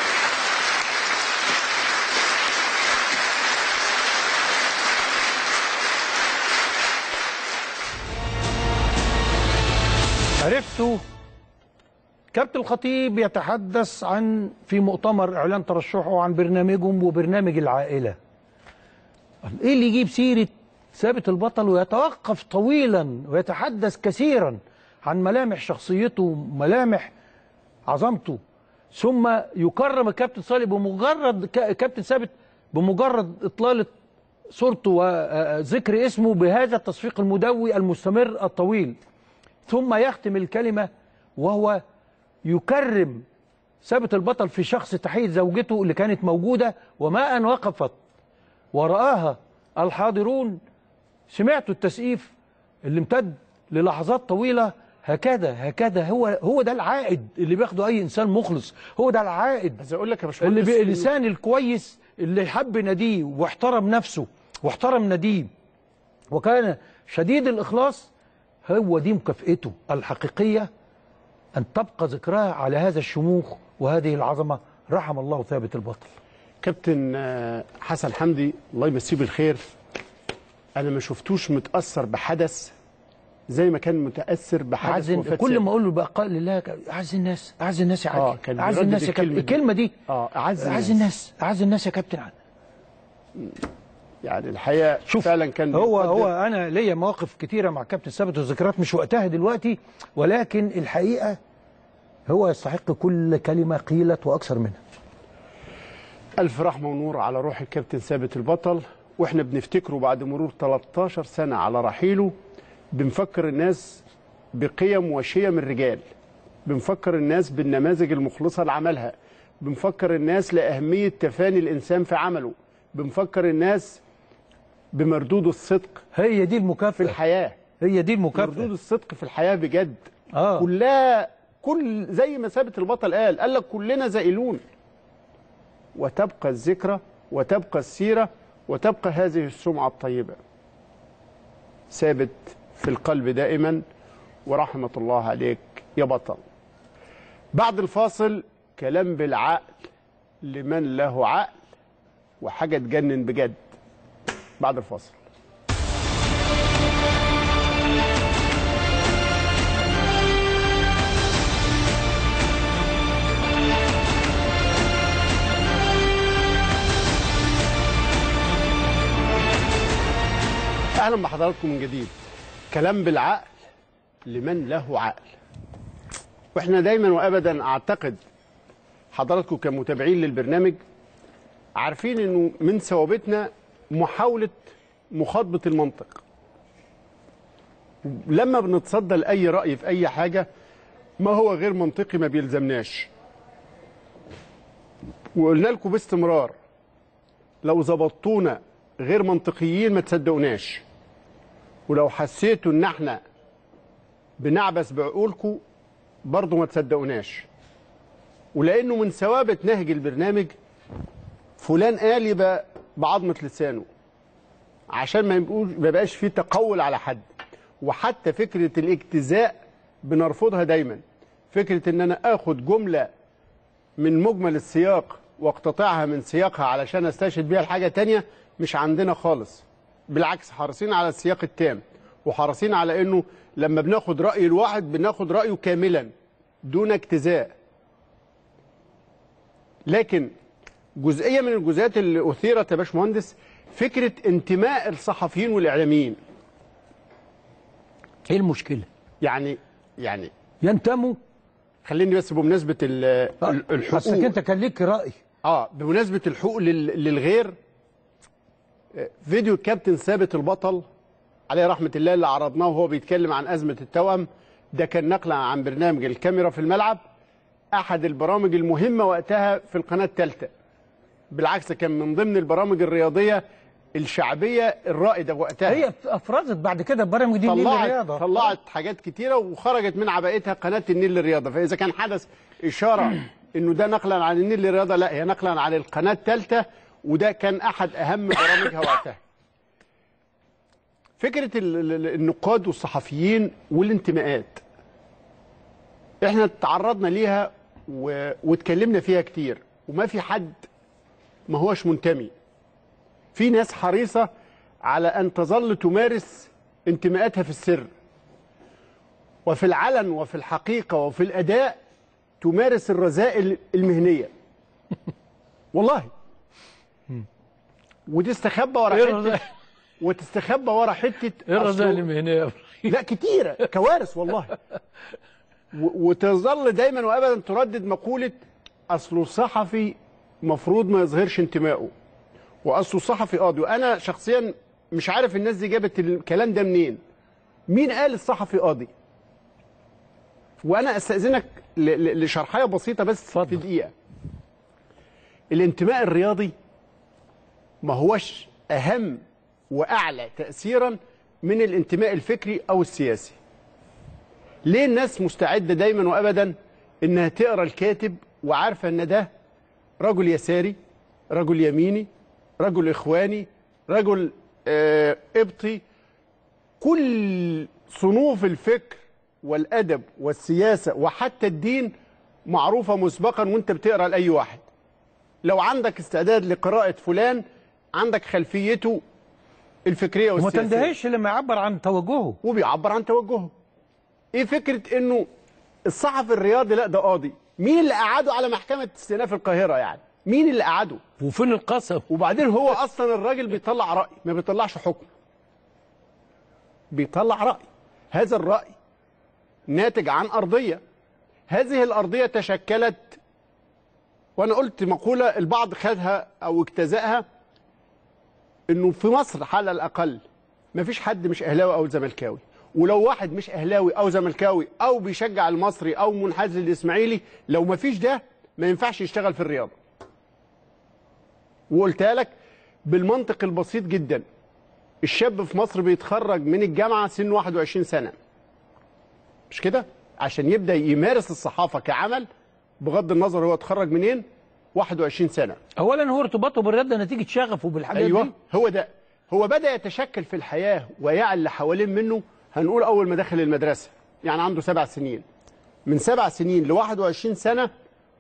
عرفتوا كابتن الخطيب يتحدث عن في مؤتمر اعلان ترشحه عن برنامجهم وبرنامج العائله ايه اللي يجيب سيره ثابت البطل ويتوقف طويلا ويتحدث كثيرا عن ملامح شخصيته ملامح عظمته ثم يكرم الكابتن صالح بمجرد ك- كابتن ثابت بمجرد اطلاله صورته وذكر اسمه بهذا التصفيق المدوي المستمر الطويل ثم يختم الكلمة وهو يكرم ثابت البطل في شخص تحية زوجته اللي كانت موجودة وما أن وقفت ورآها الحاضرون سمعتوا التسقيف اللي امتد للحظات طويلة هكذا هكذا هو هو ده العائد اللي بياخده أي إنسان مخلص هو ده العائد عايز اقول لك يا اللي باشمهندس بي... إنه- الإنسان الكويس اللي حب ناديه واحترم نفسه واحترم ناديه وكان شديد الإخلاص هو دي مكافئته الحقيقية أن تبقى ذكرها على هذا الشموخ وهذه العظمة رحم الله ثابت البطل كابتن آه، حسن حمدي الله يمسيه بالخير انا ما شفتوش متاثر بحدث زي ما كان متاثر بحدث أعز وفاة كل ثابت. ما أقول له بقى لله أعز الناس أعز الناس يا آه، عادل كان أعز بيردد الناس يا كابتن الكلمة دي. الكلمة دي اه اعز أعز الناس الناس أعز الناس يا كابتن عادل يعني الحقيقه شوف فعلا كان هو بيقدم- هو انا ليا مواقف كتيره مع كابتن ثابت وذكريات مش وقتها دلوقتي ولكن الحقيقه هو يستحق كل كلمه قيلت واكثر منها ألف رحمة ونور على روح الكابتن ثابت البطل وإحنا بنفتكره بعد مرور 13 سنة على رحيله بنفكر الناس بقيم وشيم الرجال بنفكر الناس بالنماذج المخلصة لعملها بنفكر الناس لأهمية تفاني الإنسان في عمله بنفكر الناس بمردود الصدق هي دي في المكافاه الحياة هي دي مردود المكافاه الصدق في الحياة بجد اه كلها كل زي ما ثابت البطل قال قال لك كلنا زائلون وتبقى الذكرى وتبقى السيرة وتبقى هذه السمعة الطيبة ثابت في القلب دائما ورحمة الله عليك يا بطل بعد الفاصل كلام بالعقل لمن له عقل وحاجة تجنن بجد بعد الفاصل اهلا بحضراتكم من جديد كلام بالعقل لمن له عقل واحنا دايما وابدا اعتقد حضراتكم كمتابعين للبرنامج عارفين انه من ثوابتنا محاوله مخاطبه المنطق لما بنتصدى لاي راي في اي حاجه ما هو غير منطقي ما بيلزمناش وقلنا لكم باستمرار لو ظبطونا غير منطقيين ما تصدقوناش ولو حسيتوا ان احنا بنعبث بعقولكم برضه ما تصدقوناش ولانه من ثوابت نهج البرنامج فلان قال يبقى بعظمه لسانه عشان ما يبقوش ما يبقاش فيه تقول على حد وحتى فكره الاجتزاء بنرفضها دايما فكره ان انا اخد جمله من مجمل السياق واقتطعها من سياقها علشان استشهد بيها لحاجه تانية مش عندنا خالص بالعكس حريصين على السياق التام وحريصين على انه لما بناخد راي الواحد بناخد رايه كاملا دون اجتزاء لكن جزئيه من الجزئيات اللي اثيرت يا باشمهندس فكره انتماء الصحفيين والاعلاميين ايه المشكله يعني يعني ينتموا خليني بس بمناسبه ال- ال- الحقوق اصلك انت كان ليك راي اه بمناسبه الحقوق لل- للغير آه، فيديو الكابتن ثابت البطل عليه رحمه الله اللي عرضناه وهو بيتكلم عن ازمه التوأم ده كان نقلا عن برنامج الكاميرا في الملعب احد البرامج المهمه وقتها في القناه الثالثه بالعكس كان من ضمن البرامج الرياضيه الشعبيه الرائده وقتها هي افرزت بعد كده برامج دي طلعت الرياضه طلعت حاجات كتيره وخرجت من عباءتها قناه النيل للرياضه فاذا كان حدث اشاره انه ده نقلا عن النيل للرياضه لا هي نقلا عن القناه الثالثه وده كان احد اهم برامجها وقتها فكره ال- ال- النقاد والصحفيين والانتماءات احنا تعرضنا ليها و... واتكلمنا فيها كتير وما في حد ما هوش منتمي في ناس حريصة على أن تظل تمارس انتماءاتها في السر وفي العلن وفي الحقيقة وفي الأداء تمارس الرذائل المهنية والله وتستخبى ورا إيه حتة الرذائل؟ وتستخبى ورا حتة ايه الرذائل أصله- المهنيه لا كتيرة كوارث والله و- وتظل دايما وابدا تردد مقولة اصله الصحفي مفروض ما يظهرش انتمائه واصله الصحفي قاضي وانا شخصيا مش عارف الناس دي جابت الكلام ده منين مين قال الصحفي قاضي وانا استاذنك ل- ل- لشرحيه بسيطه بس في دقيقه الانتماء الرياضي ما هوش اهم واعلى تاثيرا من الانتماء الفكري او السياسي ليه الناس مستعده دايما وابدا انها تقرا الكاتب وعارفه ان ده رجل يساري رجل يميني رجل اخواني رجل آه، قبطي كل صنوف الفكر والادب والسياسه وحتى الدين معروفه مسبقا وانت بتقرا لاي واحد لو عندك استعداد لقراءه فلان عندك خلفيته الفكريه وما والسياسيه تندهش لما يعبر عن توجهه وبيعبر عن توجهه ايه فكره انه الصحفي الرياضي لا ده قاضي مين اللي قعده على محكمه استئناف القاهره يعني مين اللي قعده وفين القسم وبعدين هو اصلا الراجل بيطلع راي ما بيطلعش حكم بيطلع راي هذا الراي ناتج عن ارضيه هذه الارضيه تشكلت وانا قلت مقوله البعض خدها او اجتزاها انه في مصر على الاقل ما فيش حد مش اهلاوي او زملكاوي ولو واحد مش اهلاوي او زملكاوي او بيشجع المصري او منحاز للاسماعيلي لو ما فيش ده ما ينفعش يشتغل في الرياضه وقلتها لك بالمنطق البسيط جدا الشاب في مصر بيتخرج من الجامعه سن 21 سنه مش كده عشان يبدا يمارس الصحافه كعمل بغض النظر هو اتخرج منين 21 سنه اولا هو ارتباطه بالرياضه نتيجه شغفه بالحاجات ايوه دي هو ده هو بدا يتشكل في الحياه ويعي اللي حوالين منه هنقول اول ما دخل المدرسه يعني عنده سبع سنين من سبع سنين ل 21 سنه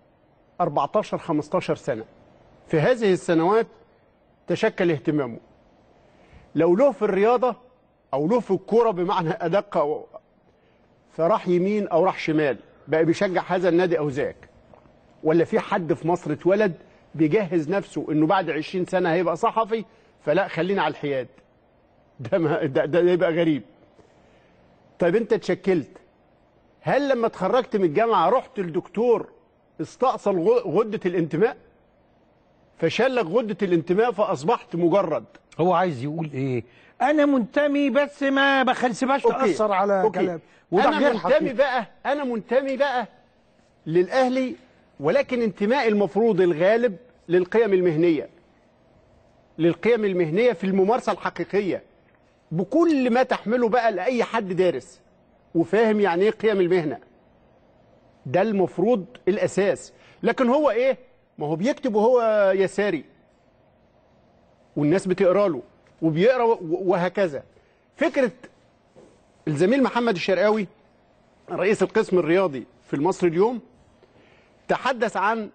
14 15 سنه في هذه السنوات تشكل اهتمامه لو له في الرياضه او له في الكوره بمعنى ادق أو فراح يمين او راح شمال بقى بيشجع هذا النادي او ذاك ولا في حد في مصر اتولد بيجهز نفسه انه بعد 20 سنه هيبقى صحفي فلا خلينا على الحياد ده ما ده, ده يبقى غريب طيب انت اتشكلت هل لما اتخرجت من الجامعه رحت لدكتور استأصل غ- غده الانتماء فشلك غده الانتماء فاصبحت مجرد هو عايز يقول ايه انا منتمي بس ما بخلسبهاش أوكي. تاثر على أوكي. كلام وده انا غير منتمي حقيقي. بقى انا منتمي بقى للاهلي ولكن انتمائي المفروض الغالب للقيم المهنيه للقيم المهنيه في الممارسه الحقيقيه بكل ما تحمله بقى لاي حد دارس وفاهم يعني ايه قيم المهنه ده المفروض الاساس لكن هو ايه ما هو بيكتب وهو يساري والناس بتقرا له وبيقرا و- وهكذا فكره الزميل محمد الشرقاوي رئيس القسم الرياضي في المصري اليوم تحدث عن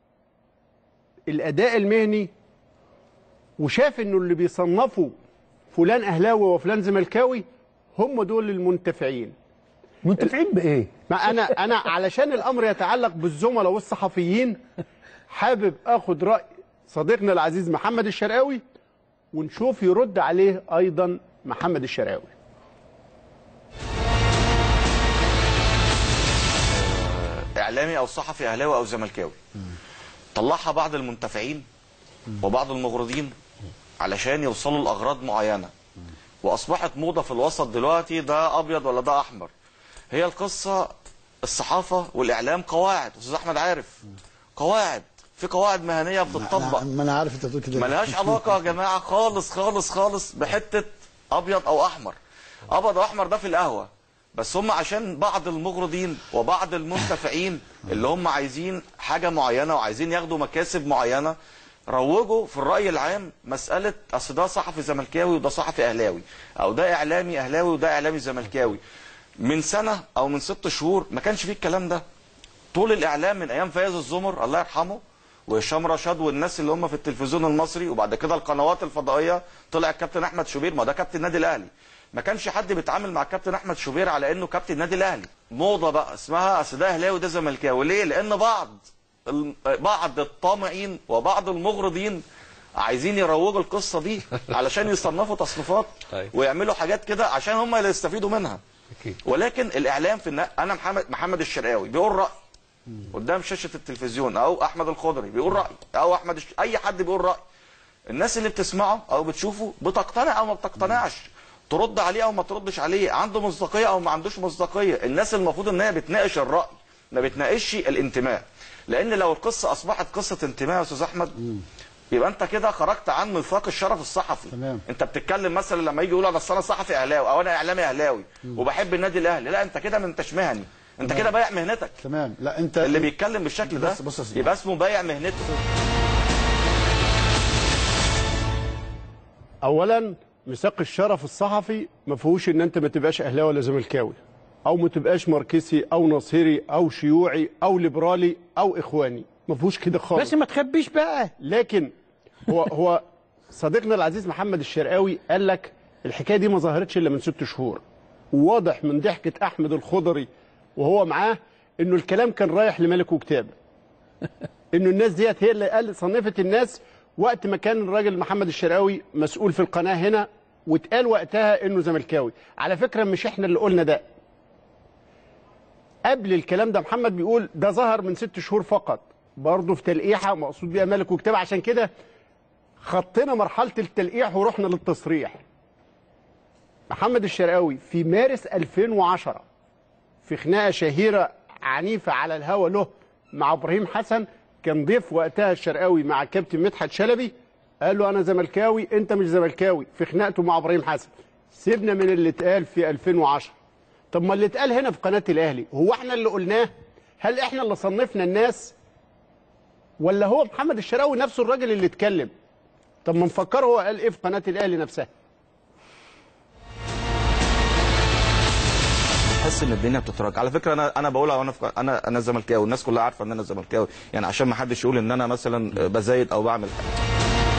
الاداء المهني وشاف انه اللي بيصنفوا فلان اهلاوي وفلان زملكاوي هم دول المنتفعين منتفعين بايه ما انا انا علشان الامر يتعلق بالزملاء والصحفيين حابب اخد راي صديقنا العزيز محمد الشرقاوي ونشوف يرد عليه ايضا محمد الشرقاوي اعلامي او صحفي اهلاوي او زملكاوي طلعها بعض المنتفعين وبعض المغرضين علشان يوصلوا لاغراض معينه واصبحت موضه في الوسط دلوقتي ده ابيض ولا ده احمر هي القصه الصحافه والاعلام قواعد استاذ احمد عارف قواعد في قواعد مهنيه بتطبق ما انا عارف انت بتقول كده ملهاش علاقه يا جماعه خالص خالص خالص بحته ابيض او احمر ابيض او احمر ده في القهوه بس هم عشان بعض المغرضين وبعض المنتفعين اللي هم عايزين حاجه معينه وعايزين ياخدوا مكاسب معينه روجوا في الراي العام مساله اصل ده صحفي زملكاوي وده صحفي اهلاوي او ده اعلامي اهلاوي وده اعلامي زملكاوي من سنه او من ست شهور ما كانش فيه الكلام ده طول الاعلام من ايام فايز الزمر الله يرحمه وهشام رشاد والناس اللي هم في التلفزيون المصري وبعد كده القنوات الفضائيه طلع الكابتن احمد شوبير ما ده كابتن النادي الاهلي ما كانش حد بيتعامل مع الكابتن احمد شوبير على انه كابتن النادي الاهلي موضه بقى اسمها اصل ده اهلاوي وده زملكاوي ليه لان بعض ال- بعض الطامعين وبعض المغرضين عايزين يروجوا القصه دي علشان يصنفوا تصنيفات ويعملوا حاجات كده عشان هم اللي يستفيدوا منها ولكن الاعلام في النا... انا محمد محمد الشرقاوي بيقول راي قدام شاشه التلفزيون او احمد الخضري بيقول راي او احمد الش... اي حد بيقول راي الناس اللي بتسمعه او بتشوفه بتقتنع او ما بتقتنعش ترد عليه او ما تردش عليه عنده مصداقيه او ما عندوش مصداقيه الناس المفروض ان هي بتناقش الراي ما بتناقشش الانتماء لان لو القصه اصبحت قصه انتماء يا استاذ احمد يبقى انت كده خرجت عن ميثاق الشرف الصحفي تمام. انت بتتكلم مثلا لما يجي يقول انا اصل انا صحفي اهلاوي او انا اعلامي اهلاوي وبحب النادي الاهلي لا انت كده ما انتش مهني انت تمام. كده بايع مهنتك تمام لا انت اللي بيتكلم بالشكل ده بص- بص يا سيدي. يبقى اسمه بايع مهنته اولا ميثاق الشرف الصحفي ما فيهوش ان انت ما تبقاش اهلاوي ولا زملكاوي او ما تبقاش ماركسي او نصيري او شيوعي او ليبرالي او اخواني ما فيهوش كده خالص بس ما تخبيش بقى لكن هو هو صديقنا العزيز محمد الشرقاوي قال لك الحكايه دي ما ظهرتش الا من ست شهور وواضح من ضحكه احمد الخضري وهو معاه انه الكلام كان رايح لملك وكتاب انه الناس ديت هي اللي قال صنفت الناس وقت ما كان الراجل محمد الشرقاوي مسؤول في القناه هنا واتقال وقتها انه زملكاوي على فكره مش احنا اللي قلنا ده قبل الكلام ده محمد بيقول ده ظهر من ست شهور فقط برضه في تلقيحه مقصود بيها ملك وكتابه عشان كده خطينا مرحله التلقيح ورحنا للتصريح محمد الشرقاوي في مارس 2010 في خناقه شهيره عنيفه على الهوا له مع ابراهيم حسن كان ضيف وقتها الشرقاوي مع الكابتن مدحت شلبي قال له انا زملكاوي انت مش زملكاوي في خناقته مع ابراهيم حسن سيبنا من اللي اتقال في 2010 طب ما اللي اتقال هنا في قناه الاهلي هو احنا اللي قلناه هل احنا اللي صنفنا الناس ولا هو محمد الشرقاوي نفسه الراجل اللي اتكلم طب ما نفكره هو قال ايه في قناه الاهلي نفسها تحس ان الدنيا بتتراجع على فكره انا انا بقولها وانا في انا انا زملكاوي الناس كلها عارفه ان انا زملكاوي يعني عشان ما حدش يقول ان انا مثلا بزايد او بعمل حاجه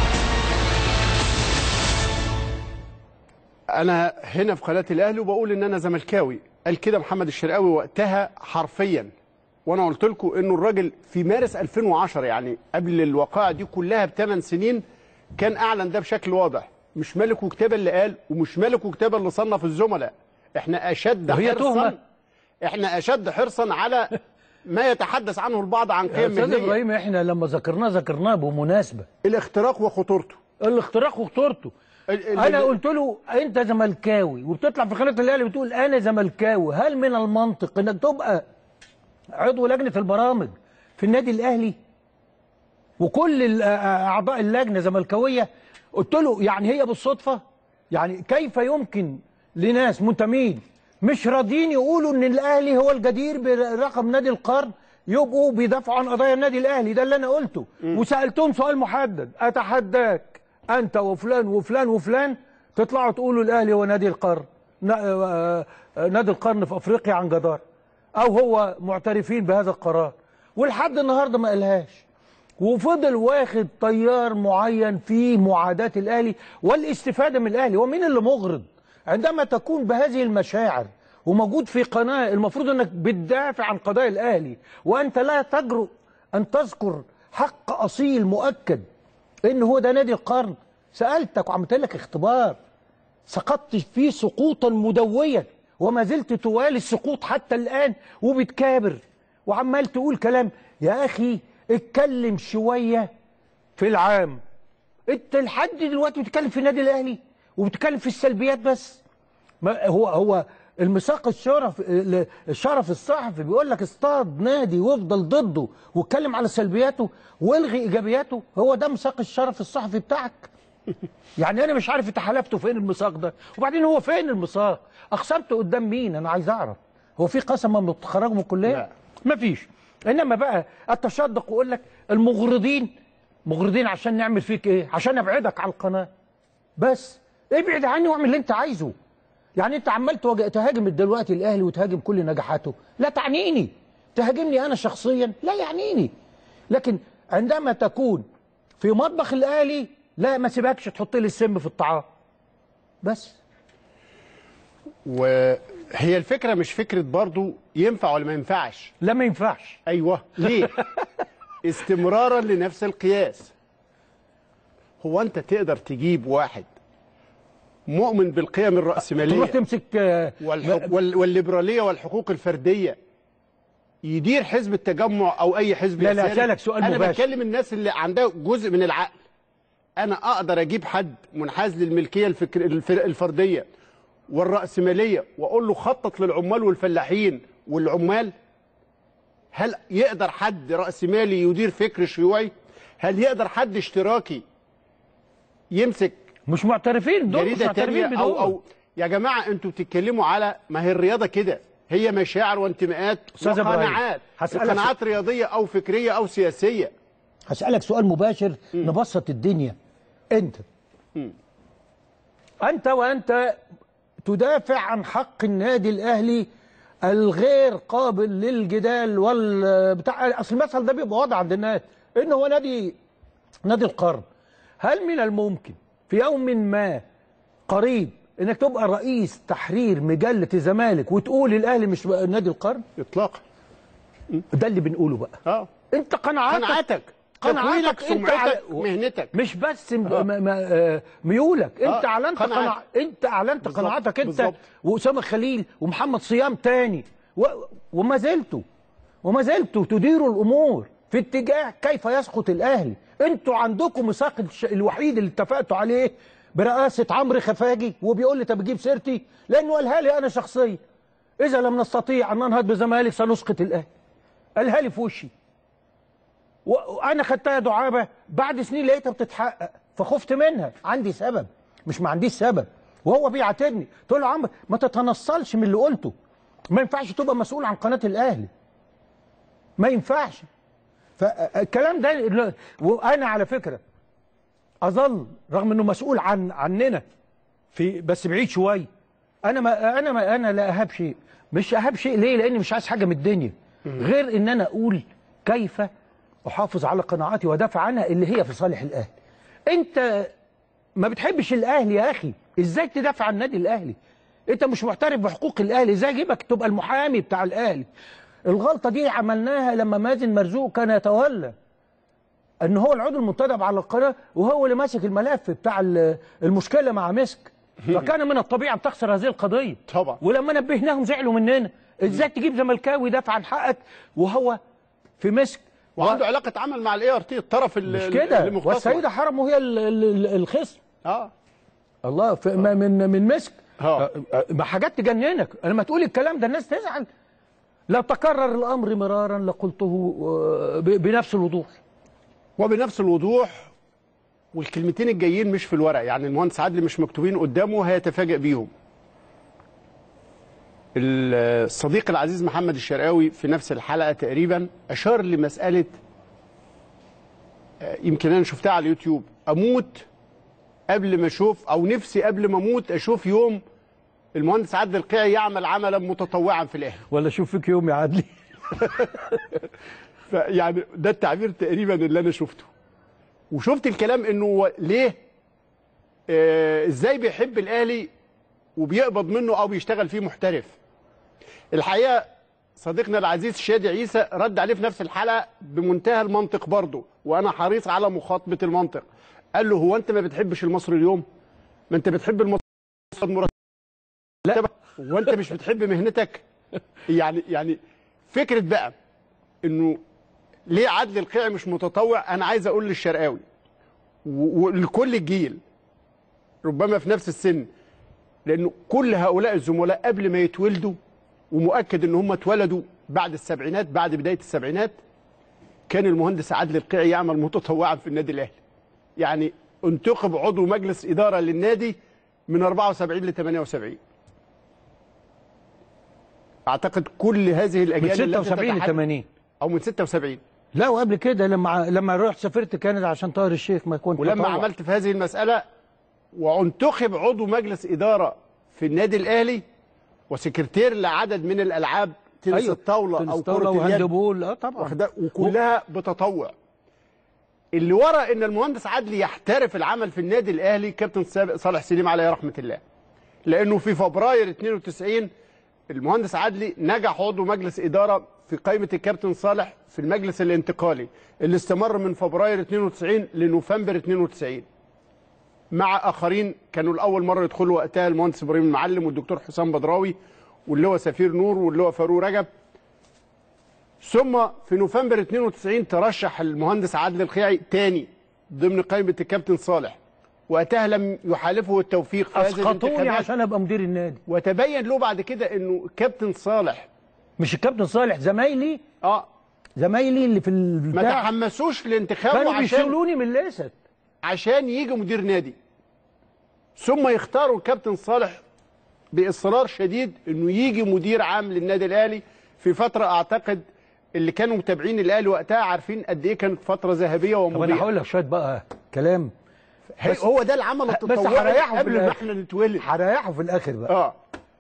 انا هنا في قناه الاهلي وبقول ان انا زملكاوي قال كده محمد الشرقاوي وقتها حرفيا وانا قلت لكم انه الراجل في مارس 2010 يعني قبل الوقائع دي كلها بثمان سنين كان اعلن ده بشكل واضح مش ملك وكتابه اللي قال ومش ملك وكتابه اللي صنف الزملاء احنا اشد وهي حرصا تهمة. احنا اشد حرصا على ما يتحدث عنه البعض عن يا قيم استاذ مهنيه ابراهيم احنا لما ذكرناه ذكرناه بمناسبه الاختراق وخطورته الاختراق وخطورته ال- ال- انا قلت له انت زملكاوي وبتطلع في قناه الاهلي بتقول انا زملكاوي هل من المنطق انك تبقى عضو لجنه البرامج في النادي الاهلي وكل ال- اعضاء اللجنه زملكاويه قلت له يعني هي بالصدفه يعني كيف يمكن لناس منتمين مش راضيين يقولوا ان الاهلي هو الجدير برقم نادي القرن يبقوا بيدافعوا عن قضايا النادي الاهلي ده اللي انا قلته وسالتهم سؤال محدد اتحداك انت وفلان وفلان وفلان تطلعوا تقولوا الاهلي هو نادي القرن نا- آه، آه، نادي القرن في افريقيا عن جدار او هو معترفين بهذا القرار ولحد النهارده ما قالهاش وفضل واخد تيار معين في معاداة الأهلي والاستفادة من الأهلي ومين اللي مغرض عندما تكون بهذه المشاعر وموجود في قناة المفروض أنك بتدافع عن قضايا الأهلي وأنت لا تجرؤ أن تذكر حق أصيل مؤكد إن هو ده نادي القرن سألتك وعملت لك اختبار سقطت فيه سقوطا مدويا وما زلت توالي السقوط حتى الآن وبتكابر وعمال تقول كلام يا أخي اتكلم شوية في العام انت لحد دلوقتي بتتكلم في النادي الأهلي وبتتكلم في السلبيات بس ما هو هو المساق الشرف الشرف الصحفي بيقول لك اصطاد نادي وافضل ضده واتكلم على سلبياته والغي ايجابياته هو ده مساق الشرف الصحفي بتاعك يعني انا مش عارف انت حلفته فين المساق ده وبعدين هو فين المساق اقسمته قدام مين انا عايز اعرف هو في قسم لما تخرجوا من الكليه لا. مفيش انما بقى التشدق ويقول لك المغرضين مغرضين عشان نعمل فيك ايه عشان ابعدك عن القناه بس ابعد عني واعمل اللي انت عايزه يعني انت عمال تواجه- تهاجم دلوقتي الاهلي وتهاجم كل نجاحاته لا تعنيني تهاجمني انا شخصيا لا يعنيني لكن عندما تكون في مطبخ الاهلي لا ما سيبكش تحط لي السم في الطعام بس وهي الفكره مش فكره برضو ينفع ولا ما ينفعش لا ما ينفعش ايوه ليه استمرارا لنفس القياس هو انت تقدر تجيب واحد مؤمن بالقيم الرأسمالية تروح تمسك آه، والحق وال والليبرالية والحقوق الفردية يدير حزب التجمع او اي حزب لا، لا، يساري. أسألك سؤال انا مباشر. بتكلم الناس اللي عندها جزء من العقل انا اقدر اجيب حد منحاز للملكيه الفكر الفر- الفرديه والراسماليه واقول له خطط للعمال والفلاحين والعمال هل يقدر حد راسمالي يدير فكر شيوعي هل يقدر حد اشتراكي يمسك مش معترفين دول مش جريده معترفين تانية او بدول او يا جماعه انتوا بتتكلموا على ما هي الرياضه كده هي مشاعر وانتماءات أستاذ إبراهيم، وقناعات هسألك قناعات رياضيه او فكريه او سياسيه هسألك سؤال مباشر نبسط الدنيا انت انت وانت تدافع عن حق النادي الاهلي الغير قابل للجدال وال بتاع اصل المثل ده بيبقى واضح عند الناس ان هو نادي نادي القرن هل من الممكن في يوم ما قريب انك تبقى رئيس تحرير مجله الزمالك وتقول الاهلي مش بقى نادي القرن اطلاقا ده اللي بنقوله بقى اه انت قناعاتك قناعاتك قناعاتك تطويلك انت سمعتك على- مهنتك مش بس م... م... م... آه، ميولك انت آه، اعلنت قناعات. قناع... انت اعلنت بالظبط، قناعاتك انت بالظبط. واسامه خليل ومحمد صيام تاني و... وما زلتوا وما زلتوا تديروا الامور في اتجاه كيف يسقط الاهلي انتوا عندكم ميثاق الش... الوحيد اللي اتفقتوا عليه برئاسه عمرو خفاجي وبيقول لي طب اجيب سيرتي لانه قالها لي انا شخصيا اذا لم نستطيع ان ننهض بزمالك سنسقط الاهلي قالها لي في وشي و- وانا خدتها دعابه بعد سنين لقيتها بتتحقق فخفت منها عندي سبب مش ما عنديش سبب وهو بيعاتبني قلت له يا عم ما تتنصلش من اللي قلته ما ينفعش تبقى مسؤول عن قناه الاهلي ما ينفعش فالكلام ده وانا على فكره اظل رغم انه مسؤول عن عننا في بس بعيد شويه انا ما انا ما انا لا اهاب شيء مش اهاب شيء ليه لاني مش عايز حاجه من الدنيا غير ان انا اقول كيف احافظ على قناعاتي وادافع عنها اللي هي في صالح الاهلي انت ما بتحبش الاهلي يا اخي ازاي تدافع عن النادي الاهلي انت مش معترف بحقوق الاهلي ازاي اجيبك تبقى المحامي بتاع الاهلي الغلطه دي عملناها لما مازن مرزوق كان يتولى ان هو العضو المنتدب على القناه وهو اللي ماسك الملف بتاع ال- المشكله مع مسك فكان من الطبيعي ان تخسر هذه القضيه طبعا ولما نبهناهم زعلوا مننا ازاي تجيب زملكاوي يدافع عن حقك وهو في مسك وعنده علاقه عمل مع الاي ار تي الطرف ال- مش ال- كده اللي مختصر. والسيده حرم وهي ال- ال- ال- الخصم اه الله في ما- من من مسك اه ما حاجات تجننك لما تقول الكلام ده الناس تزعل لو تكرر الامر مرارا لقلته آه، ب- بنفس الوضوح وبنفس الوضوح والكلمتين الجايين مش في الورق يعني المهندس عدلي مش مكتوبين قدامه هيتفاجئ بيهم الصديق العزيز محمد الشرقاوي في نفس الحلقة تقريبا أشار لمسألة آه، يمكن أنا شفتها على اليوتيوب أموت قبل ما أشوف أو نفسي قبل ما أموت أشوف يوم المهندس عادل القيعي يعمل عملا متطوعا في الأهلي ولا اشوف فيك يوم يا عدلي يعني ده التعبير تقريبا اللي انا شفته وشفت الكلام انه هو ليه آه ازاي بيحب الاهلي وبيقبض منه او بيشتغل فيه محترف الحقيقه صديقنا العزيز شادي عيسى رد عليه في نفس الحلقه بمنتهى المنطق برضه وانا حريص على مخاطبه المنطق قال له هو انت ما بتحبش المصري اليوم ما انت بتحب المصري مرتب لا هو انت مش بتحب مهنتك يعني يعني فكره بقى انه ليه عدل القيعي مش متطوع انا عايز اقول للشرقاوي و- ولكل الجيل ربما في نفس السن لانه كل هؤلاء الزملاء قبل ما يتولدوا ومؤكد ان هم اتولدوا بعد السبعينات بعد بدايه السبعينات كان المهندس عادل القيعي يعمل متطوعا في النادي الاهلي يعني انتخب عضو مجلس اداره للنادي من 74 ل 78 اعتقد كل هذه من الاجيال التي 76 ل تتحدث- 80 او من 76 لا وقبل كده لما لما رحت سافرت كندا عشان طاهر الشيخ ما كنت ولما بطوع. عملت في هذه المسألة وانتخب عضو مجلس إدارة في النادي الأهلي وسكرتير لعدد من الألعاب تنس أيوة، الطاولة تنس أو طاولة كرة اليد وهاندبول اه طبعا واخدة- وكلها بتطوع اللي ورا ان المهندس عدلي يحترف العمل في النادي الاهلي كابتن سابق صالح سليم عليه رحمه الله لانه في فبراير 92 المهندس عدلي نجح عضو مجلس اداره في قائمه الكابتن صالح في المجلس الانتقالي اللي استمر من فبراير 92 لنوفمبر 92 مع اخرين كانوا لاول مره يدخلوا وقتها المهندس ابراهيم المعلم والدكتور حسام بدراوي واللي هو سفير نور واللي هو فاروق رجب ثم في نوفمبر 92 ترشح المهندس عادل الخيعي تاني ضمن قائمه الكابتن صالح وقتها لم يحالفه التوفيق في هذه اسقطوني الانتخابات عشان ابقى مدير النادي وتبين له بعد كده انه الكابتن صالح مش الكابتن صالح زمايلي اه زمايلي اللي في ما البتاع تحمسوش لانتخابه كانوا عشان بيشيلوني من الليست عشان يجي مدير نادي ثم يختاروا الكابتن صالح باصرار شديد انه يجي مدير عام للنادي الاهلي في فتره اعتقد اللي كانوا متابعين الاهلي وقتها عارفين قد ايه كانت فتره ذهبيه طب انا ومضيئه هقول لك شويه بقى كلام هي- هو ده العمل بس التطوعي هريحه في قبل ما الآخر. احنا نتولد هريحه في الاخر بقى اه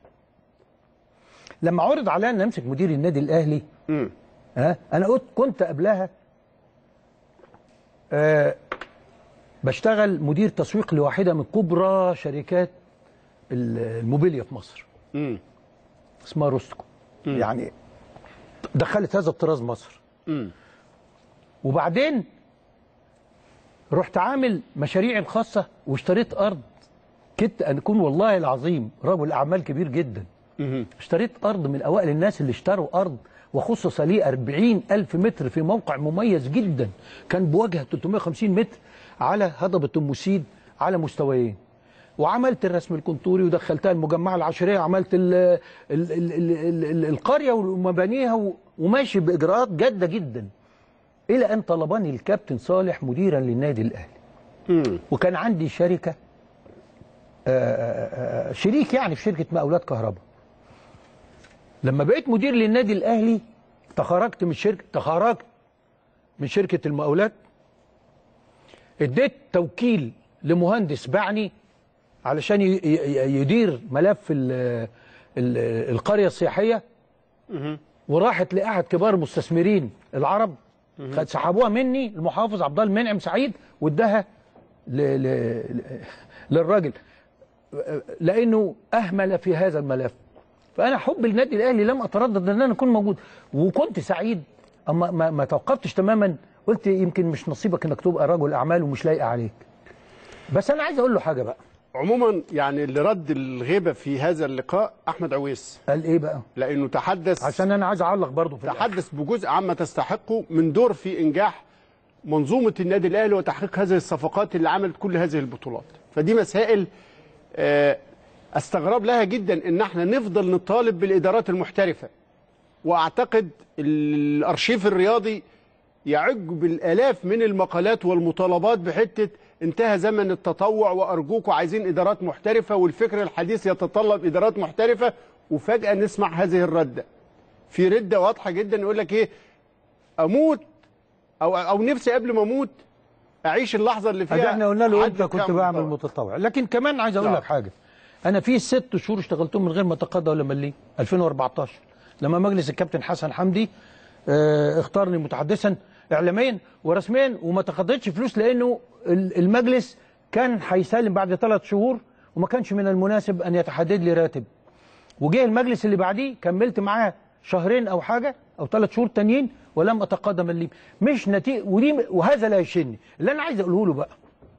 لما عرض عليا ان امسك مدير النادي الاهلي امم ها انا قلت كنت قبلها آه بشتغل مدير تسويق لواحده من كبرى شركات ال- الموبيليا في مصر امم اسمها روستكو يعني دخلت هذا الطراز مصر امم وبعدين رحت عامل مشاريعي الخاصه واشتريت ارض كدت ان اكون والله العظيم رجل اعمال كبير جدا اشتريت ارض من اوائل الناس اللي اشتروا ارض وخصص لي 40 ألف متر في موقع مميز جدا كان بواجهة 350 متر على هضبة أم سيد على مستويين وعملت الرسم الكونتوري ودخلتها المجمعة العشرية عملت ال ال ال ال ال ال القرية ومبانيها و- وماشي بإجراءات جادة جدا إلى أن طلبني الكابتن صالح مديرا للنادي الأهلي وكان عندي شركة آه، آه، شريك يعني في شركة مقاولات كهرباء لما بقيت مدير للنادي الاهلي تخرجت من شركه تخرجت من شركه المقاولات اديت توكيل لمهندس باعني علشان ي- ي- يدير ملف ال ال القريه السياحيه وراحت لاحد كبار المستثمرين العرب خد سحبوها مني المحافظ عبد الله المنعم سعيد واداها ل- ل- ل- للراجل لانه اهمل في هذا الملف فانا حب النادي الاهلي لم اتردد ان انا اكون موجود وكنت سعيد اما ما, ما توقفتش تماما قلت يمكن مش نصيبك انك تبقى رجل اعمال ومش لايقه عليك بس انا عايز اقول له حاجه بقى عموما يعني اللي رد الغيبه في هذا اللقاء احمد عويس قال ايه بقى لانه تحدث عشان انا عايز اعلق برضه في تحدث بجزء عما تستحقه من دور في انجاح منظومه النادي الاهلي وتحقيق هذه الصفقات اللي عملت كل هذه البطولات فدي مسائل آه، استغرب لها جدا ان احنا نفضل نطالب بالادارات المحترفه واعتقد الارشيف الرياضي يعج بالالاف من المقالات والمطالبات بحته انتهى زمن التطوع وارجوكوا عايزين ادارات محترفه والفكر الحديث يتطلب ادارات محترفه وفجاه نسمع هذه الرده في رده واضحه جدا يقول لك ايه اموت او او نفسي قبل ما اموت اعيش اللحظه اللي فيها أدي احنا قلنا له حد انت كنت بتاع بعمل متطوع. متطوع لكن كمان عايز اقول نعم. لك حاجه انا في ست شهور اشتغلتهم من غير ما اتقاضى ولا مليم 2014 لما مجلس الكابتن حسن حمدي اه اختارني متحدثا اعلاميا ورسميا وما تقاضيتش فلوس لانه ال- المجلس كان هيسلم بعد ثلاث شهور وما كانش من المناسب ان يتحدد لي راتب وجه المجلس اللي بعديه كملت معاه شهرين او حاجه او ثلاث شهور تانيين ولم اتقاضى مليم مش نتيجه ودي وهذا لا يشني اللي انا عايز اقوله له بقى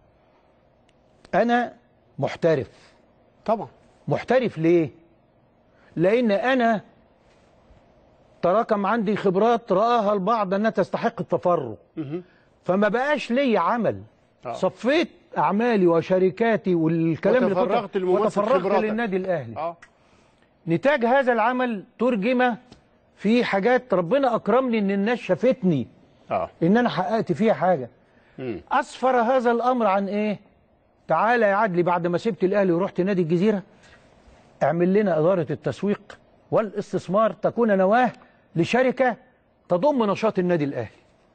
انا محترف طبعا محترف ليه لان انا تراكم عندي خبرات راها البعض انها تستحق التفرغ فما بقاش لي عمل آه. صفيت اعمالي وشركاتي والكلام اللي وتفرغت كنت لممارسة وتفرغت خبراتك. للنادي الاهلي اه نتاج هذا العمل ترجم في حاجات ربنا اكرمني ان الناس شافتني اه ان انا حققت فيها حاجه مم. اسفر هذا الامر عن ايه تعالى يا عدلي بعد ما سبت الاهلي ورحت نادي الجزيره اعمل لنا اداره التسويق والاستثمار تكون نواه لشركه تضم نشاط النادي الاهلي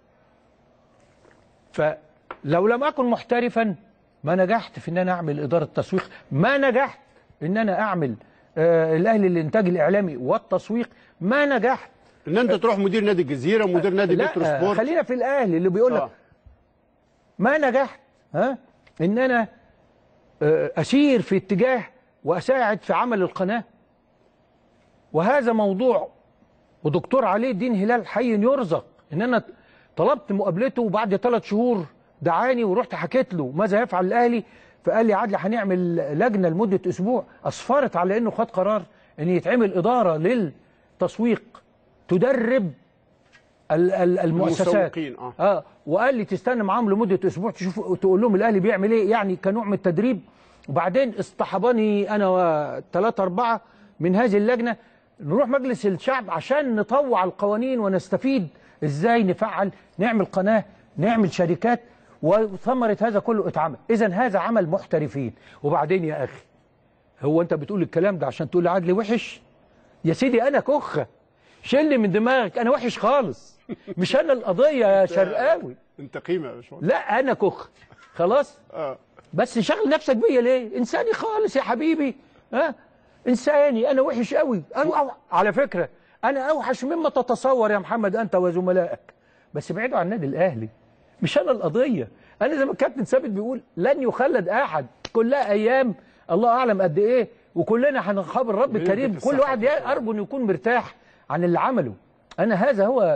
فلو لم اكن محترفا ما نجحت في ان انا اعمل اداره تسويق ما نجحت ان انا اعمل آه الاهلي الانتاج الاعلامي والتسويق ما نجحت ان انت تروح مدير نادي الجزيره مدير نادي لا مترو سبورت خلينا في الاهلي اللي بيقول لك آه. ما نجحت ها ان انا آه، اسير في اتجاه واساعد في عمل القناه وهذا موضوع ودكتور علي الدين هلال حي يرزق ان انا طلبت مقابلته وبعد ثلاث شهور دعاني ورحت حكيت له ماذا يفعل الاهلي فقال لي عادل هنعمل لجنه لمده اسبوع اسفرت على انه خد قرار ان يتعمل اداره للتسويق تدرب ال- ال- المؤسسات المسوقين، آه. اه وقال لي تستنى معاهم لمده اسبوع تشوف تقول لهم الاهلي بيعمل ايه يعني كنوع من التدريب وبعدين اصطحبني انا وثلاثه اربعه من هذه اللجنه نروح مجلس الشعب عشان نطوع القوانين ونستفيد ازاي نفعل نعمل قناه نعمل شركات وثمره هذا كله اتعمل اذا هذا عمل محترفين وبعدين يا اخي هو انت بتقول الكلام ده عشان تقول عدلي وحش يا سيدي انا كخه شيل من دماغك انا وحش خالص مش انا القضيه يا شرقاوي انت قيمه يا باشمهندس لا انا كخ خلاص اه بس شغل نفسك بيا ليه انساني خالص يا حبيبي ها انساني انا وحش قوي أو أو على فكره انا اوحش مما تتصور يا محمد انت وزملائك بس بعيدوا عن النادي الاهلي مش انا القضيه انا زي ما الكابتن ثابت بيقول لن يخلد احد كلها ايام الله اعلم قد ايه وكلنا هنخابر الرب الكريم كل واحد يا- ارجو انه يكون مرتاح عن اللي عمله انا هذا هو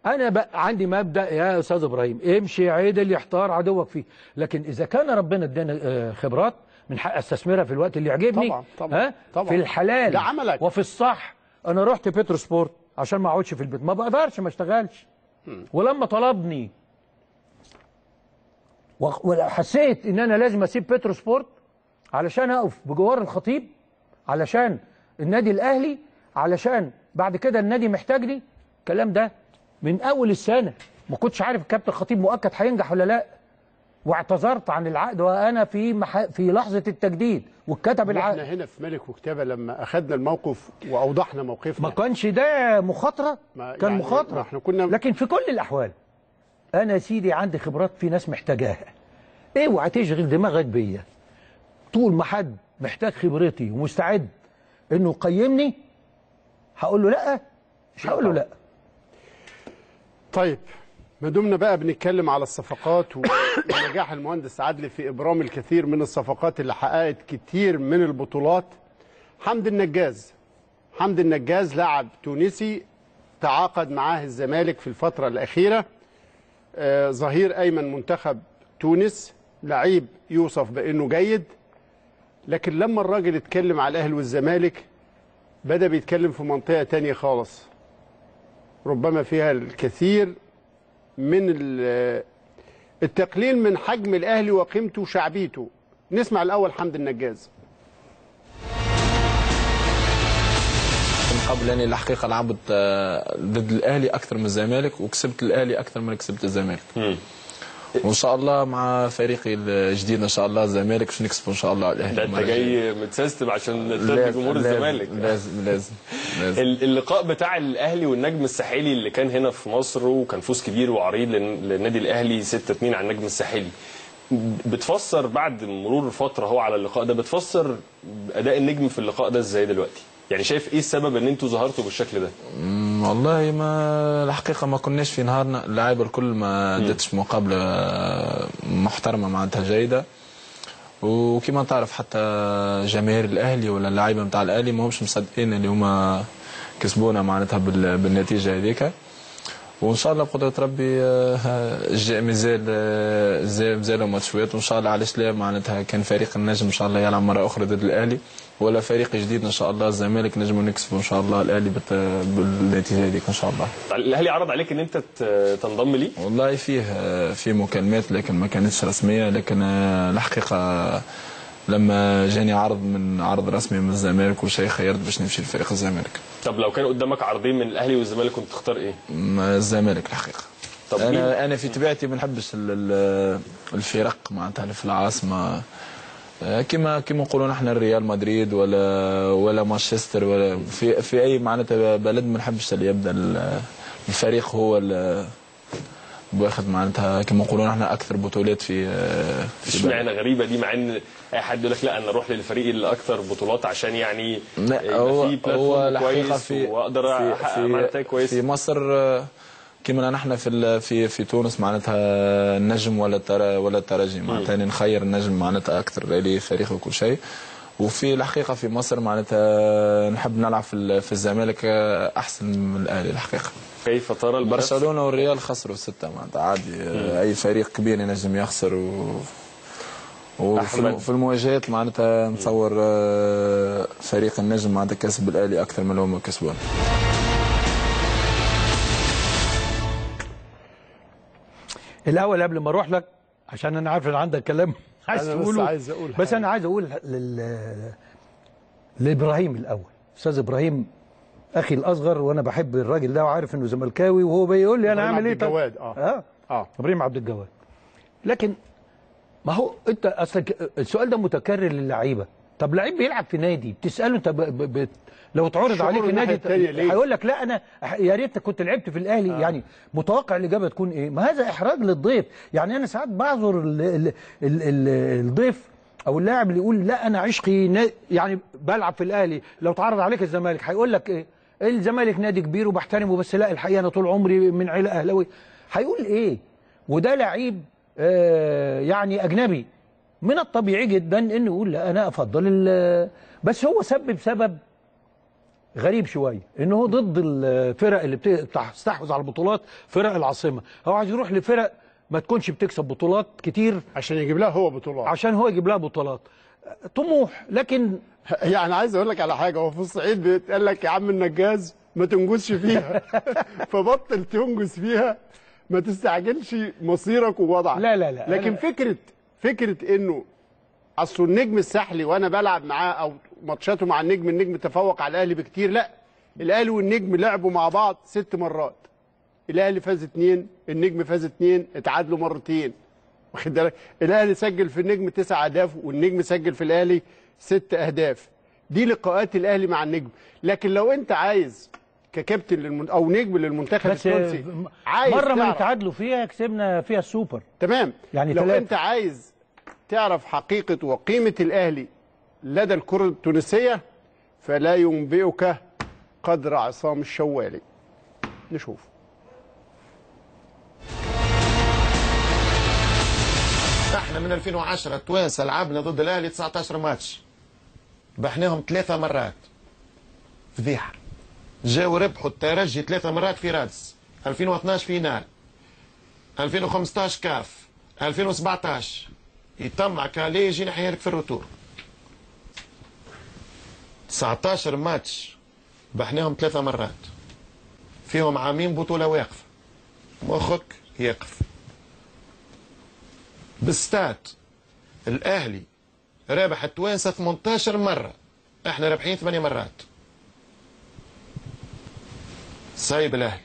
انا بقى عندي مبدا يا استاذ ابراهيم امشي عدل يحتار عدوك فيه لكن اذا كان ربنا ادانا آه، خبرات من حق استثمرها في الوقت اللي يعجبني طبعا، طبعا، ها طبعا. في الحلال ده عملك. وفي الصح انا رحت بيترو سبورت عشان ما اقعدش في البيت ما بقدرش ما اشتغلش ولما طلبني وخ- وحسيت ان انا لازم اسيب بيترو سبورت علشان اقف بجوار الخطيب علشان النادي الاهلي علشان بعد كده النادي محتاجني الكلام ده من اول السنه ما كنتش عارف الكابتن الخطيب مؤكد هينجح ولا لا واعتذرت عن العقد وانا في مح... في لحظه التجديد واتكتب العقد احنا هنا في ملك وكتابه لما اخذنا الموقف واوضحنا موقفنا ما كانش ده مخاطره ما كان يعني مخاطره ما احنا كنا لكن في كل الاحوال انا يا سيدي عندي خبرات في ناس محتاجاها اوعى تشغل دماغك بيا طول ما حد محتاج خبرتي ومستعد انه يقيمني هقول له لا مش هقول له لا طيب ما دمنا بقى بنتكلم على الصفقات و- ونجاح المهندس عدلي في ابرام الكثير من الصفقات اللي حققت كتير من البطولات حمد النجاز حمد النجاز لاعب تونسي تعاقد معاه الزمالك في الفترة الأخيرة آه، ظهير أيمن منتخب تونس لعيب يوصف بأنه جيد لكن لما الراجل اتكلم على الأهلي والزمالك بدأ بيتكلم في منطقة تانية خالص ربما فيها الكثير من ال- التقليل من حجم الأهلي وقيمته وشعبيته نسمع الأول حمد النجاز من قبل اني الحقيقه لعبت آه، ضد الاهلي اكثر من الزمالك وكسبت الاهلي اكثر من كسبت الزمالك وان شاء الله مع فريقي الجديد ان شاء الله الزمالك باش نكسبوا ان شاء الله الاهلي ده انت المرة الجاية. جاي متسيستم عشان ترضي لازم- جمهور لازم- الزمالك لازم لازم لازم ال- اللقاء بتاع الاهلي والنجم الساحلي اللي كان هنا في مصر وكان فوز كبير وعريض لل- للنادي الاهلي 6-2 على النجم الساحلي بتفسر بعد مرور فتره هو على اللقاء ده بتفسر اداء النجم في اللقاء ده ازاي دلوقتي يعني شايف ايه السبب ان انتوا ظهرتوا بالشكل ده مم، والله ما الحقيقه ما كناش في نهارنا اللاعيبه الكل ما ادتش مقابله محترمه معناتها جيده وكما تعرف حتى جماهير الاهلي ولا اللعيبه نتاع الاهلي ما همش مصدقين اللي هما كسبونا معناتها بال- بالنتيجه هذيك وان شاء الله بقدره ربي آه، الجاي مازال آه، زي- مازالوا ماتشات وان شاء الله علاش لا معناتها كان فريق النجم ان شاء الله يلعب مره اخرى ضد الاهلي ولا فريق جديد ان شاء الله الزمالك نجموا نكسبوا ان شاء الله الاهلي بت- بالنتيجه هذيك ان شاء الله الاهلي عرض عليك ان انت ت- تنضم ليه والله فيه آه، في مكالمات لكن ما كانتش رسميه لكن آه، الحقيقه لما جاني عرض من عرض رسمي من الزمالك وشيء خيرت باش نمشي لفريق الزمالك طب لو كان قدامك عرضين من الاهلي والزمالك كنت تختار ايه ما الزمالك الحقيقه طب مين؟ انا انا في طبيعتي ما نحبش ال- ال- الفرق معناتها اللي في العاصمه آه، كما كما نقولوا نحن الريال مدريد ولا ولا مانشستر ولا في في اي معناتها بلد ما نحبش اللي يبدا ال- الفريق هو ال- واخد معناتها كما نقولوا نحن اكثر بطولات في آه، في بلد. اشمعنى غريبه دي مع ان اي حد يقول لك لا انا اروح للفريق اللي اكثر بطولات عشان يعني لا يبقى هو فيه هو بلاتفورم الحقيقه كويس في واقدر في احقق في, مع نتائج كويسه في مصر آه، كما نحن في ال- في في تونس معناتها النجم ولا الترا ولا الترجي معناتها نخير النجم معناتها اكثر لي فريق وكل شيء وفي الحقيقه في مصر معناتها نحب نلعب في ال- في الزمالك آه، احسن من الاهلي الحقيقه كيف ترى المنافسة؟ برشلونه والريال خسروا سته معناتها عادي آه، اي فريق كبير ينجم يخسر و وفي أحمد. الم- في المواجهات معناتها نتصور آه، فريق النجم معناتها كسب الاهلي اكثر من اللي هم كسبونا الاول قبل ما اروح لك عشان انا عارف ان عندك كلام عايز أنا بس تقوله عايز أقول بس حاجة. انا عايز اقول لل... لابراهيم الاول استاذ ابراهيم اخي الاصغر وانا بحب الراجل ده وعارف انه زملكاوي وهو بيقول لي انا إبراهيم اعمل ايه عبد الجواد، آه. اه اه ابراهيم عبد الجواد لكن ما هو انت اصلك السؤال ده متكرر للعيبه طب لعيب بيلعب في نادي بتساله انت ب... ب... ب... لو اتعرض شعور عليك الناحية النادي التانية ليه؟ هيقول لك لا انا يا ريت كنت لعبت في الاهلي آه. يعني متوقع الاجابه تكون ايه ما هذا احراج للضيف يعني انا ساعات بعذر ال... ال... ال... ال... الضيف او اللاعب اللي يقول لا انا عشقي نا... يعني بلعب في الاهلي لو اتعرض عليك الزمالك هيقول لك ايه الزمالك نادي كبير وبحترمه بس لا الحقيقه انا طول عمري من عيله اهلاوي هيقول ايه وده لعيب آه يعني اجنبي من الطبيعي جدا انه يقول لا انا افضل ال- بس هو سبب سبب غريب شويه ان هو ضد الفرق اللي بتستحوذ على البطولات فرق العاصمه هو عايز يروح لفرق ما تكونش بتكسب بطولات كتير عشان يجيب لها هو بطولات عشان هو يجيب لها بطولات طموح لكن يعني عايز اقول لك على حاجه هو في الصعيد بيتقال لك يا عم النجاز ما تنجزش فيها فبطل تنجز فيها ما تستعجلش مصيرك ووضعك لا لا لا لكن أنا- فكره فكره انه اصل النجم الساحلي وانا بلعب معاه او ماتشاته مع النجم النجم تفوق على الاهلي بكتير لا الاهلي والنجم لعبوا مع بعض ست مرات الاهلي فاز اتنين النجم فاز اتنين اتعادلوا مرتين واخد بالك الاهلي سجل في النجم تسع اهداف والنجم سجل في الاهلي ست اهداف دي لقاءات الاهلي مع النجم لكن لو انت عايز ككابتن للمن... او نجم للمنتخب بس التونسي عايز مره ما تعرف- نتعادلوا فيها كسبنا فيها السوبر تمام يعني لو ثلاثة. انت عايز تعرف حقيقه وقيمه الاهلي لدى الكره التونسيه فلا ينبئك قدر عصام الشوالي نشوف احنا من 2010 توانسه لعبنا ضد الاهلي 19 ماتش بحناهم ثلاثة مرات فضيحة جاوا ربحوا الترجي ثلاثة مرات في رادس 2012 فينال 2015 كاف 2017 يطمع كالي يجي نحيا لك في الروتور 19 ماتش بحناهم ثلاثة مرات فيهم عامين بطولة واقفة مخك يقف بالستات الاهلي رابح التوانسه 18 مره احنا رابحين 8 مرات صايب الاهلي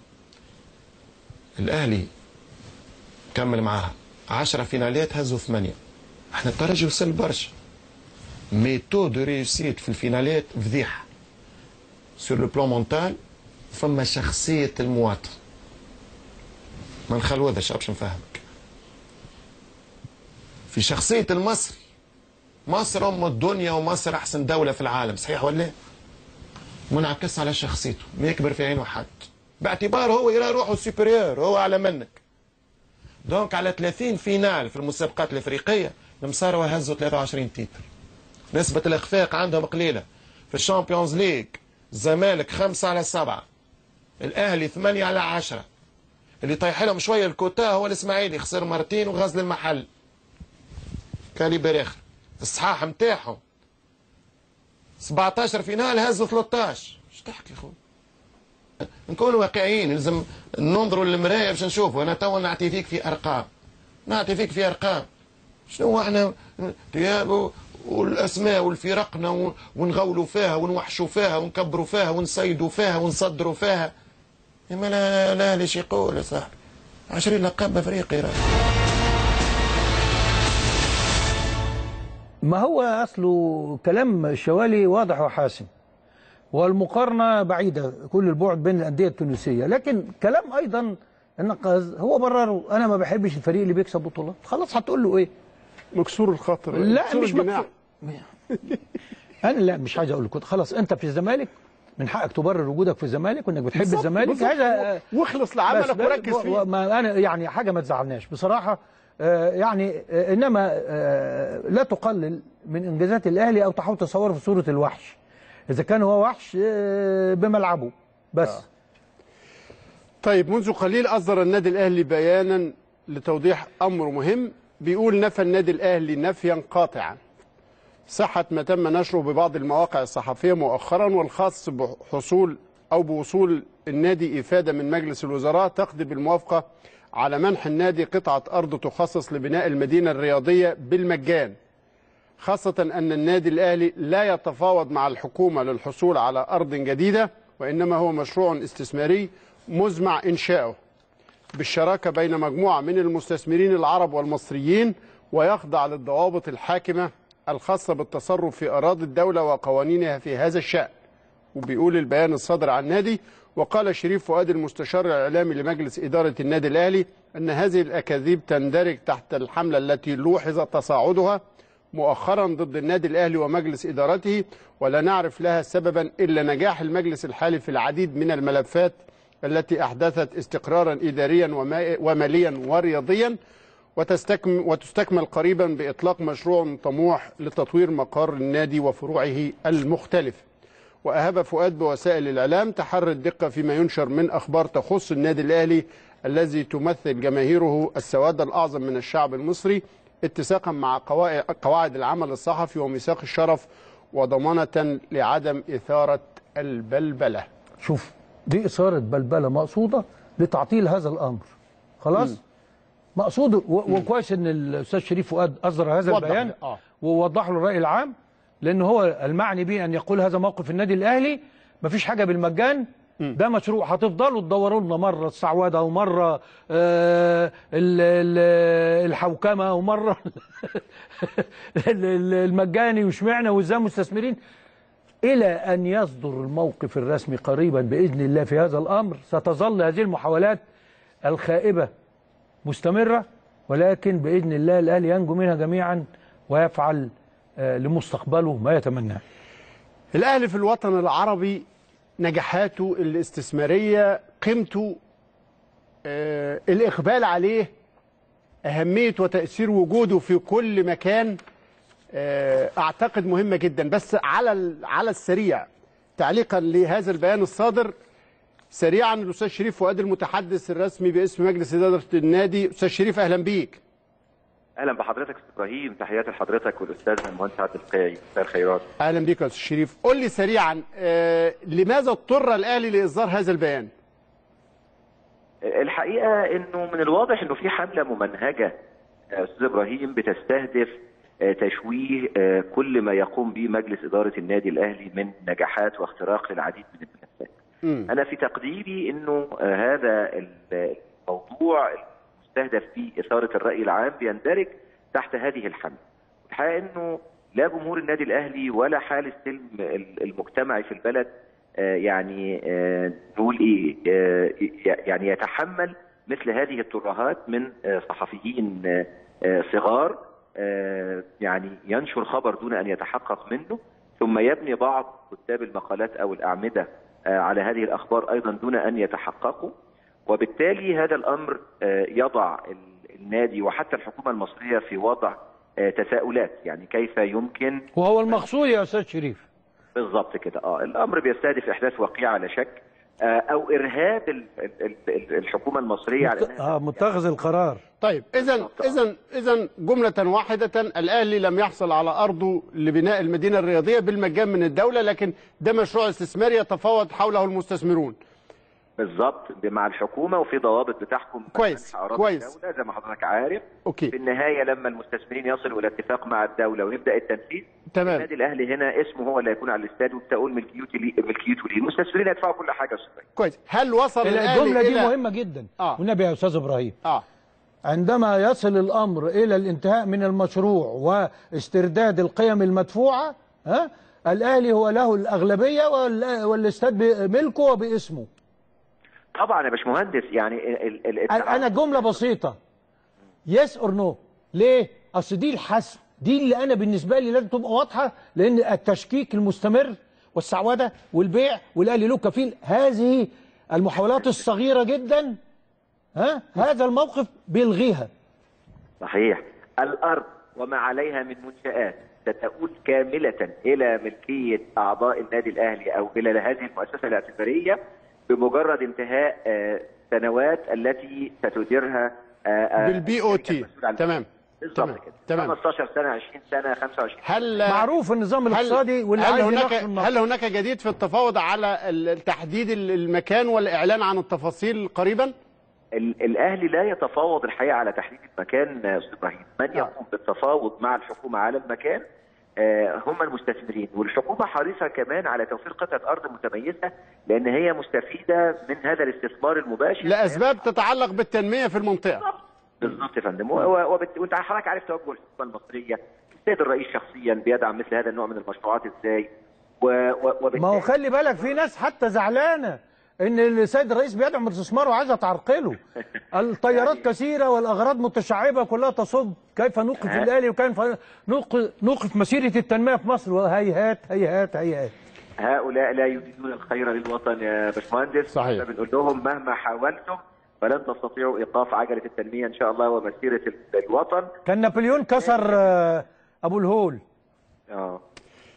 الاهلي كمل معاها 10 فينالات هزوا ثمانيه احنا الترجي وصل برشا ميتو دو ريوسيت في الفينالات فضيحه سور لو بلان مونتال فما شخصيه المواطن ما نخلوذش باش نفهمك في شخصية المصري مصر أم الدنيا ومصر أحسن دولة في العالم صحيح ولا لا؟ منعكس على شخصيته ما يكبر في عينه حد باعتبار هو يرى روحه سوبريور هو أعلى منك دونك على 30 فينال في المسابقات الإفريقية المصاروا هزوا 23 تيتر نسبة الإخفاق عندهم قليلة في الشامبيونز ليج الزمالك خمسة على سبعة الأهلي ثمانية على عشرة اللي طيح لهم شوية الكوتا هو الإسماعيلي خسر مرتين وغزل المحل كاليبر اخر الصحاح نتاعهم 17 فينال هزوا 13 ايش تحكي خويا نكونوا واقعيين لازم ننظروا للمرايه باش نشوفوا انا تو نعطي فيك في ارقام نعطي فيك في ارقام شنو احنا تياب والاسماء والفرقنا و- ونغولوا فيها ونوحشوا فيها ونكبروا فيها ونصيدوا فيها ونصدروا فيها اما لا لا ليش يقول يا صاحبي 20 لقب افريقي راه ما هو اصله كلام الشوالي واضح وحاسم والمقارنه بعيده كل البعد بين الانديه التونسيه لكن كلام ايضا النقاز هو برره انا ما بحبش الفريق اللي بيكسب بطولات خلاص هتقول له ايه مكسور الخاطر لا مكسور مش الجناح. مكسور انا لا مش عايز اقول له كده خلاص انت في الزمالك من حقك تبرر وجودك في الزمالك وانك بتحب بالظبط، الزمالك بالظبط. هذا واخلص بس لعملك ده- وركز و- فيه وما انا يعني حاجه ما تزعلناش بصراحه آه، يعني آه، انما آه، لا تقلل من انجازات الاهلي او تحاول تصوره في صوره الوحش اذا كان هو وحش آه، بملعبه بس طيب منذ قليل أصدر النادي الأهلي بيانا لتوضيح أمر مهم بيقول نفى النادي الأهلي نفيا قاطعا صحة ما تم نشره ببعض المواقع الصحفية مؤخرا والخاص بحصول أو بوصول النادي إفادة من مجلس الوزراء تقضي بالموافقة على منح النادي قطعة أرض تخصص لبناء المدينة الرياضية بالمجان خاصة أن النادي الأهلي لا يتفاوض مع الحكومة للحصول على أرض جديدة وإنما هو مشروع استثماري مزمع إنشاؤه بالشراكة بين مجموعة من المستثمرين العرب والمصريين ويخضع للضوابط الحاكمة الخاصة بالتصرف في أراضي الدولة وقوانينها في هذا الشأن وبيقول البيان الصادر عن النادي وقال شريف فؤاد المستشار الإعلامي لمجلس إدارة النادي الأهلي أن هذه الأكاذيب تندرج تحت الحملة التي لوحظ تصاعدها مؤخرا ضد النادي الأهلي ومجلس إدارته ولا نعرف لها سببا إلا نجاح المجلس الحالي في العديد من الملفات التي أحدثت استقرارا إداريا وما- وماليا ورياضيا وتستكمل, وتستكمل قريبا بإطلاق مشروع طموح لتطوير مقر النادي وفروعه المختلفة وأهاب فؤاد بوسائل الإعلام تحري الدقة فيما ينشر من أخبار تخص النادي الأهلي الذي تمثل جماهيره السواد الأعظم من الشعب المصري اتساقا مع قواعد قواعد العمل الصحفي وميثاق الشرف وضمانة لعدم إثارة البلبلة شوف دي إثارة بلبلة مقصودة لتعطيل هذا الأمر خلاص مم. مقصود و- وكويس ان الاستاذ شريف فؤاد اصدر هذا وضح البيان ده، آه. ووضح له الراي العام لان هو المعني به ان يقول هذا موقف النادي الاهلي مفيش حاجه بالمجان ده مشروع هتفضلوا تدوروا لنا مره السعوده ومره آه ال- ال- الحوكمه ومره ال- ال- المجاني وشمعنا وازاي مستثمرين الى ان يصدر الموقف الرسمي قريبا باذن الله في هذا الامر ستظل هذه المحاولات الخائبه مستمرة ولكن بإذن الله الأهلي ينجو منها جميعا ويفعل آه، لمستقبله ما يتمناه الأهلي في الوطن العربي نجاحاته الاستثمارية قيمته آه الإقبال عليه أهمية وتأثير وجوده في كل مكان آه أعتقد مهمة جدا بس على ال- على السريع تعليقا لهذا البيان الصادر سريعا الأستاذ شريف فؤاد المتحدث الرسمي باسم مجلس إدارة النادي أستاذ شريف أهلا بيك اهلا بحضرتك استاذ ابراهيم تحياتي لحضرتك والاستاذ المهندس عادل القيعي مساء الخيرات أهلا بيك يا أستاذ شريف قل لي سريعا آه لماذا اضطر الأهلي لإصدار هذا البيان الحقيقه انه من الواضح انه في حمله ممنهجه يا استاذ ابراهيم بتستهدف آه، تشويه آه، كل ما يقوم به مجلس اداره النادي الاهلي من نجاحات واختراق للعديد من الملفات. انا في تقديري انه آه، هذا الموضوع المستهدف فيه اثاره الراي العام بيندرج تحت هذه الحمله. الحقيقه انه لا جمهور النادي الاهلي ولا حال السلم المجتمعي في البلد آه، يعني آه، نقول ايه آه، يعني يتحمل مثل هذه الترهات من آه، صحفيين آه، آه، صغار آه، يعني ينشر خبر دون ان يتحقق منه ثم يبني بعض كتاب المقالات او الاعمده آه، على هذه الاخبار ايضا دون ان يتحققوا وبالتالي هذا الامر آه، يضع ال- النادي وحتى الحكومه المصريه في وضع آه، تساؤلات يعني كيف يمكن وهو المقصود يا أستاذ شريف بالظبط كده اه الامر بيستهدف احداث وقيعه لا شك آه، او ارهاب ال- ال- ال- الحكومه المصريه على انها آه متخذ القرار طيب اذا اذا اذا جمله واحده الاهلي لم يحصل على ارضه لبناء المدينه الرياضيه بالمجان من الدوله لكن ده مشروع استثماري يتفاوض حوله المستثمرون بالظبط مع الحكومه وفي ضوابط بتحكم كويس، منح أراضي كويس. الدوله زي ما حضرتك عارف اوكي في النهايه لما المستثمرين يصلوا الى اتفاق مع الدوله ويبدا التنفيذ تمام. النادي الاهلي هنا اسمه هو اللي هيكون على الاستاد وبتقول ملكيته ليه ملكيته ليه المستثمرين يدفعوا كل حاجه يا أستاذ كويس هل وصل الاهلي الجملة دي الى مهمة جدا آه. والنبي يا أستاذ إبراهيم اه عندما يصل الأمر إلى الانتهاء من المشروع واسترداد القيم المدفوعة ها الأهلي هو له الأغلبية وال- والاستاد ملكه وباسمه طبعا يا باشمهندس يعني ال- ال- أنا أنا جملة بسيطة يس اور نو ليه؟ أصل دي الحسم دي اللي أنا بالنسبة لي لازم تبقى واضحة لأن التشكيك المستمر والسعودة والبيع والأهلي له كفيل هذه المحاولات الصغيرة جدا ها هذا الموقف بيلغيها صحيح الأرض وما عليها من منشآت ستؤول كاملة إلى ملكية أعضاء النادي الأهلي أو إلى هذه المؤسسة الاعتبارية بمجرد انتهاء آه، سنوات التي ستديرها آه، آه، بالبي او تي تمام بالظبط كده تمام 15 سنة 20 سنة 25 هل معروف النظام الاقتصادي واللي هل عايز هناك يناقش النقد. هل هناك جديد في التفاوض على ال- تحديد ال- المكان والاعلان عن التفاصيل قريبا ال- الاهلي لا يتفاوض الحقيقه على تحديد المكان يا استاذ ابراهيم، من يقوم بالتفاوض مع الحكومه على المكان آه، هم المستثمرين والحكومه حريصه كمان على توفير قطعه ارض متميزه لان هي مستفيده من هذا الاستثمار المباشر لاسباب تتعلق بالتنميه في المنطقه بالظبط يا فندم و- و- وبت- وانت حضرتك عارف توجه الحكومه المصريه السيد الرئيس شخصيا بيدعم مثل هذا النوع من المشروعات ازاي و- و- وبالتالي ما هو خلي بالك في ناس حتى زعلانه ان السيد الرئيس بيدعم الاستثمار وعايزه تعرقله الطيارات كثيره والاغراض متشعبه كلها تصب كيف نوقف ها؟ الاهلي وكيف نوق- نوقف مسيره التنميه في مصر وهيهات هيهات هيهات هؤلاء لا يريدون الخير للوطن يا باشمهندس صحيح. بنقول لهم مهما حاولتم فلن تستطيعوا ايقاف عجله التنميه ان شاء الله ومسيره ال- الوطن كان نابليون كسر آه، ابو الهول اه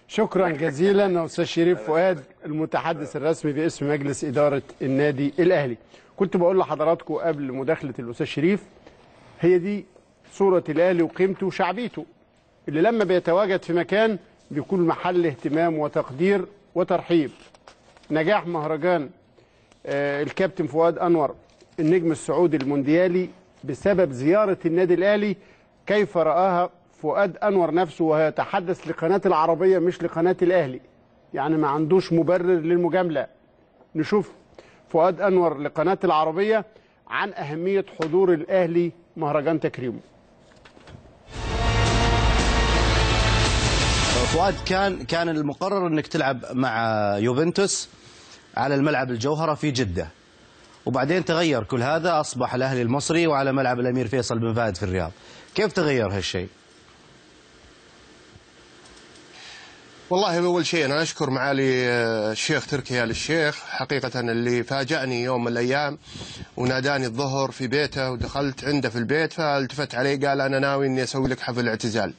شكرا جزيلا استاذ شريف فؤاد المتحدث الرسمي باسم مجلس اداره النادي الاهلي كنت بقول لحضراتكم قبل مداخله الاستاذ شريف هي دي صوره الاهلي وقيمته وشعبيته اللي لما بيتواجد في مكان بيكون محل اهتمام وتقدير وترحيب نجاح مهرجان آه، الكابتن فؤاد انور النجم السعودي المونديالي بسبب زياره النادي الاهلي كيف راها فؤاد انور نفسه وهو يتحدث لقناه العربيه مش لقناه الاهلي يعني ما عندوش مبرر للمجامله نشوف فؤاد انور لقناه العربيه عن اهميه حضور الاهلي مهرجان تكريمه فؤاد كان كان المقرر انك تلعب مع يوفنتوس على الملعب الجوهره في جده وبعدين تغير كل هذا اصبح الاهلي المصري وعلى ملعب الامير فيصل بن فهد في الرياض كيف تغير هالشيء والله اول شيء انا اشكر معالي آه، الشيخ تركي ال الشيخ حقيقه اللي فاجأني يوم من الايام وناداني الظهر في بيته ودخلت عنده في البيت فالتفت عليه قال انا ناوي اني اسوي لك حفل اعتزال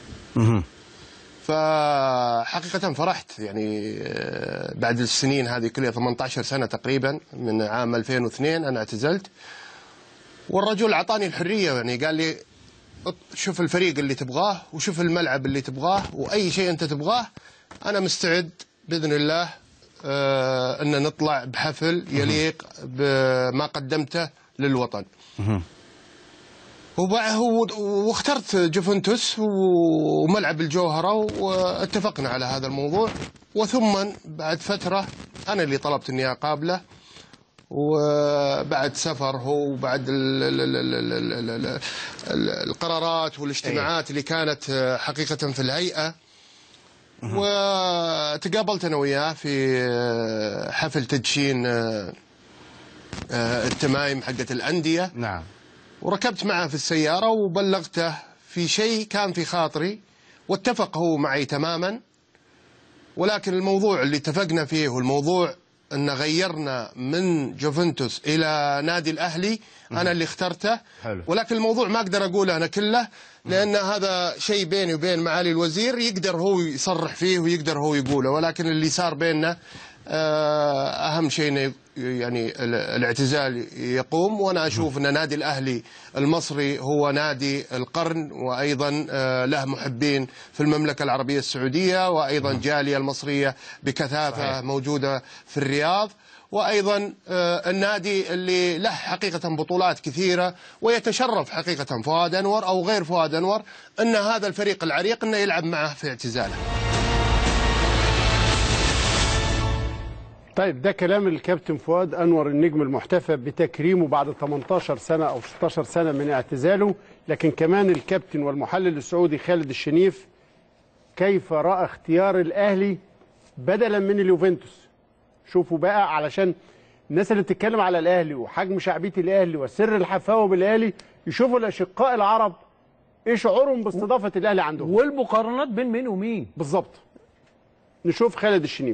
فحقيقة فرحت يعني آه، بعد السنين هذه كلها 18 سنة تقريبا من عام 2002 أنا اعتزلت والرجل أعطاني الحرية يعني قال لي "أط- شوف الفريق اللي تبغاه وشوف الملعب اللي تبغاه وأي شيء أنت تبغاه أنا مستعد بإذن الله آه، أن نطلع بحفل يليق بما قدمته للوطن وبع- و- واخترت جوفنتوس وملعب الجوهرة واتفقنا على هذا الموضوع وثم بعد فترة أنا اللي طلبت أني أقابله وبعد سفر هو وبعد ال- ال- ال- ال- ال- ال- ال- ال- القرارات والاجتماعات اللي كانت حقيقة في الهيئة وتقابلت أنا وياه في حفل تدشين التمايم حقت الأندية نعم وركبت معه في السيارة وبلغته في شيء كان في خاطري واتفق هو معي تماما ولكن الموضوع اللي اتفقنا فيه والموضوع ان غيرنا من جوفنتوس الى نادي الاهلي انا اللي اخترته حلو. ولكن الموضوع ما اقدر اقوله انا كله لان هذا شيء بيني وبين معالي الوزير يقدر هو يصرح فيه ويقدر هو يقوله ولكن اللي صار بيننا آه، اهم شيء إنه يعني ال- الاعتزال يقوم وانا اشوف ان نادي الاهلي المصري هو نادي القرن وايضا آه، له محبين في المملكه العربيه السعوديه وايضا جاليه المصريه بكثافه صحيح. موجوده في الرياض وايضا آه، النادي اللي له حقيقه بطولات كثيره ويتشرف حقيقه فؤاد انور او غير فؤاد انور ان هذا الفريق العريق انه يلعب معه في اعتزاله. طيب ده كلام الكابتن فؤاد انور النجم المحتفى بتكريمه بعد 18 سنه او 16 سنه من اعتزاله لكن كمان الكابتن والمحلل السعودي خالد الشنيف كيف راى اختيار الاهلي بدلا من اليوفنتوس شوفوا بقى علشان الناس اللي بتتكلم على الاهلي وحجم شعبيه الاهلي وسر الحفاوه بالاهلي يشوفوا الاشقاء العرب ايه شعورهم باستضافه الاهلي عندهم والمقارنات بين مين ومين بالظبط نشوف خالد الشنيف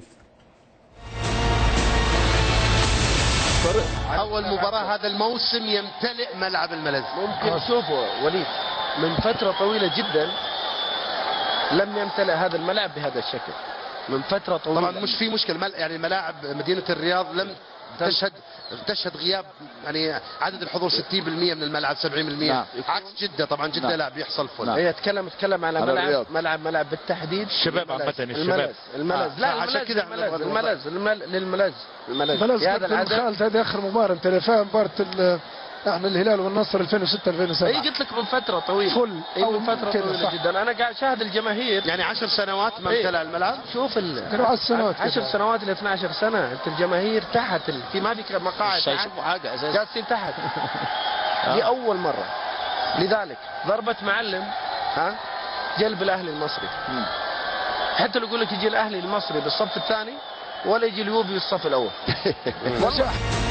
اول مباراه هذا الموسم يمتلئ ملعب الملز ممكن تشوفوا وليد من فترة طويلة جدا لم يمتلئ هذا الملعب بهذا الشكل من فترة طويلة طبعا مش في مشكله مل- يعني ملاعب مدينه الرياض لم تشهد تشهد غياب يعني عدد الحضور 60% من الملعب 70% نعم. عكس جده طبعا جده نعم. لا بيحصل فل هي تكلم تكلم على على ملعب الرياض. ملعب ملعب بالتحديد الشباب الملز. عامة، الشباب. الملز الملز آه. لا عشان الملز كده احنا الملز نبغى الملز المل- للملز الملز بلد في هذا العدد خالد هذه اخر مباراه انت فاهم مباراه ال- احنا الهلال والنصر 2006 2007 اي قلت لك من فترة طويلة فل اي أو من فترة كده، طويلة صح. جدا انا قاعد شاهد الجماهير يعني 10 سنوات ما إيه. امتلأ الملعب شوف ال كانوا 10 سنوات 10 كده. سنوات ل 12 سنة انت الجماهير تحت ال... في ما في مقاعد مش تحت هيشوفوا حاجة أساساً. جالسين تحت دي اول مرة لذلك ضربة معلم ها جلب الاهلي المصري حتى لو يقول لك يجي الاهلي المصري بالصف الثاني ولا يجي اليوبي بالصف الاول والله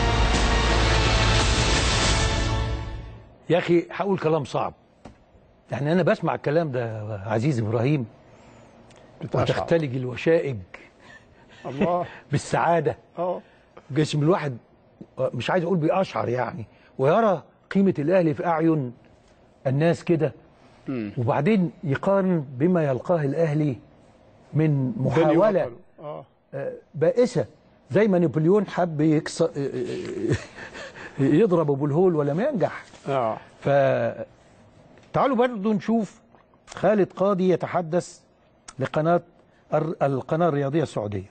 يا اخي هقول كلام صعب يعني انا بسمع الكلام ده يا عزيز ابراهيم وتختلج الوشائج الله بالسعاده اه جسم الواحد مش عايز اقول بيقشعر يعني ويرى قيمه الاهلي في اعين الناس كده وبعدين يقارن بما يلقاه الاهلي من بني محاوله بطل. اه آه، بائسه زي ما نابليون حب يكسر يضرب ابو الهول ولم ينجح اه ف تعالوا برضو نشوف خالد قاضي يتحدث لقناه الر- القناه الرياضيه السعوديه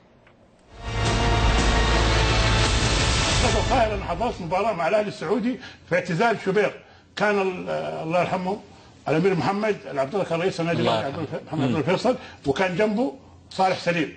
قبل القاهرة أنا حضرت مباراة مع الأهلي السعودي في اعتزال شوبير كان ال- الله يرحمه الأمير محمد عبد الله كان رئيس النادي الله الأهلي عبد الف- محمد عبد الفيصل وكان جنبه صالح سليم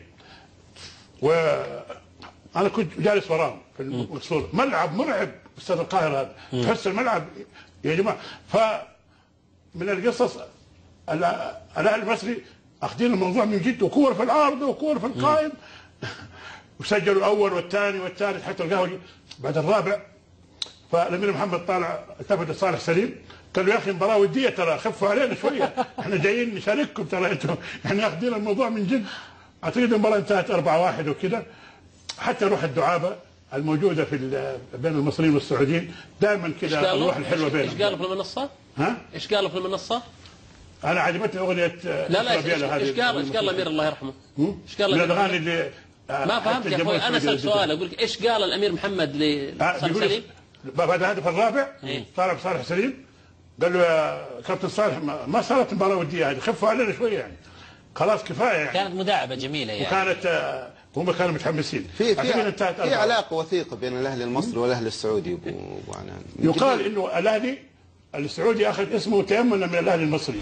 وأنا كنت جالس وراهم في المقصورة ملعب مرعب استاد القاهرة هذا مم. تحس الملعب يا جماعة فمن القصص ال- الأهلي المصري أخذين الموضوع من جد وكور في العارضة وكور في القائم وسجلوا الاول والثاني والثالث حتى القهوه بعد الرابع فالامير محمد طالع التفت لصالح سليم قال له يا اخي مباراه وديه ترى خفوا علينا شويه احنا جايين نشارككم ترى انتم احنا اخذين الموضوع من جد اعتقد المباراه انتهت 4 1 وكذا حتى روح الدعابه الموجوده في ال- بين المصريين والسعوديين دائما ايش كذا قالوا؟ الروح الحلوه ايش بينهم قالوا في المنصه؟ ها؟ ايش قالوا في المنصه؟ انا عجبتني اغنيه لا لا ايش ايش ايش قال ايش قال الامير الله يرحمه؟ ايش قال من الأمير الاغاني اللي ما فهمت يا اخوي انا اسال سؤال اقول لك ايش قال الامير محمد آه، لصالح بيقول سليم؟ بعد الهدف الرابع إيه. طالع بصالح سليم قال له يا كابتن صالح ما- ما صارت مباراه وديه هذه خفوا علينا شويه يعني خلاص كفايه يعني كانت مداعبه جميله يعني وكانت آه، هم كانوا متحمسين في أعتقد في انتهت في أربعة. علاقه وثيقه بين الاهلي المصري والاهلي السعودي أبو أبو عنان يقال انه الاهلي السعودي اخذ اسمه تيمنا من الاهلي المصري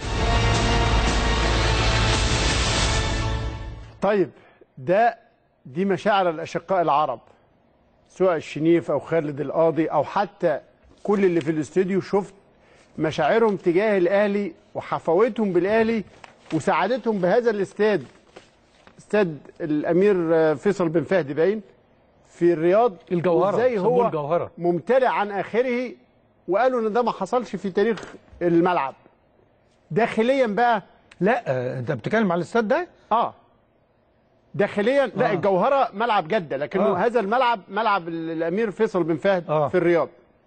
طيب ده دي مشاعر الاشقاء العرب سواء الشنيف او خالد القاضي او حتى كل اللي في الاستوديو شفت مشاعرهم تجاه الاهلي وحفاوتهم بالاهلي وسعادتهم بهذا الاستاد استاد الامير فيصل بن فهد باين في الرياض الجوهرة، وازاي سموه هو الجوهرة. ممتلئ عن اخره وقالوا ان ده ما حصلش في تاريخ الملعب داخليا بقى لا آه، انت بتتكلم على الاستاد ده اه داخليا لا آه. الجوهره ملعب جده لكنه آه. هذا الملعب ملعب ال- الامير فيصل بن فهد آه. في الرياض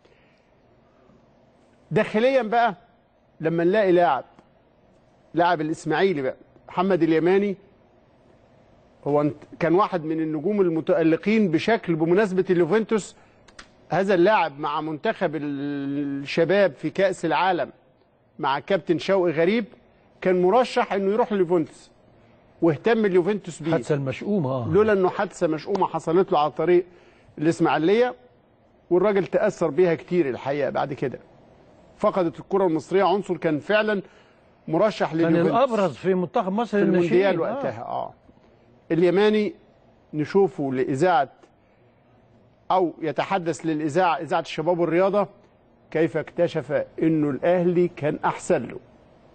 داخليا بقى لما نلاقي لاعب لاعب الاسماعيلي بقى محمد اليماني هو انت- كان واحد من النجوم المتالقين بشكل بمناسبه اليوفنتوس هذا اللاعب مع منتخب ال- الشباب في كاس العالم مع كابتن شوقي غريب كان مرشح انه يروح اليوفنتوس واهتم اليوفنتوس بيه حادثه المشؤومه اه لولا انه حادثه مشؤومه حصلت له على طريق الاسماعيليه والراجل تاثر بيها كتير الحقيقه بعد كده فقدت الكره المصريه عنصر كان فعلا مرشح كان لليوفنتوس الابرز في منتخب مصر في الناشئين. المونديال وقتها اه اليماني نشوفه لاذاعه او يتحدث للاذاعه اذاعه الشباب والرياضه كيف اكتشف انه الاهلي كان احسن له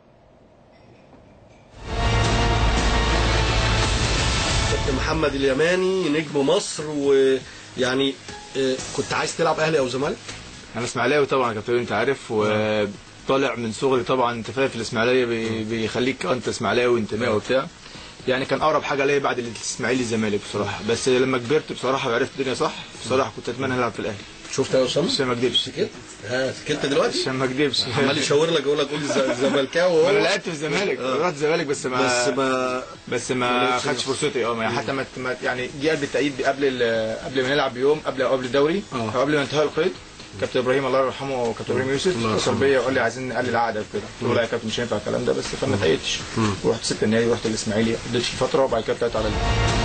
كابتن محمد اليماني نجم مصر ويعني آه، كنت عايز تلعب اهلي او زمالك؟ انا اسماعيلاوي طبعا يا كابتن انت عارف وطالع من صغري طبعا انت فاهم في الاسماعيليه بي- بيخليك انت اسماعيلاوي انتماء وبتاع يعني كان اقرب حاجه ليا بعد الاسماعيلي الزمالك بصراحه بس لما كبرت بصراحه وعرفت الدنيا صح بصراحه كنت اتمنى العب في الاهلي شفت يا اسامه؟ عشان ما اكدبش سكت؟ ها سكت دلوقتي؟ عشان ما اكدبش عمال يشاور لك يقول لك قول الز- الزملكاوي وهو انا لعبت في الزمالك آه. رحت الزمالك بس ما بس ما بس ما ما لقيتش خدتش نفسك. فرصتي اه ما- حتى ما ما- يعني جه قلب التأييد قبل ال- قبل ما نلعب بيوم قبل قبل الدوري او قبل ما انتهى القيد كابتن ابراهيم الله يرحمه كابتن ابراهيم يوسف الله اتصل يرحمه. بيا وقال لي عايزين نقلل العقد وكده قلت له لا يا كابتن مش هينفع الكلام ده بس فما اتأيدتش ورحت سبت النادي ورحت الاسماعيلي قضيت فيه فتره وبعد كده طلعت على ال-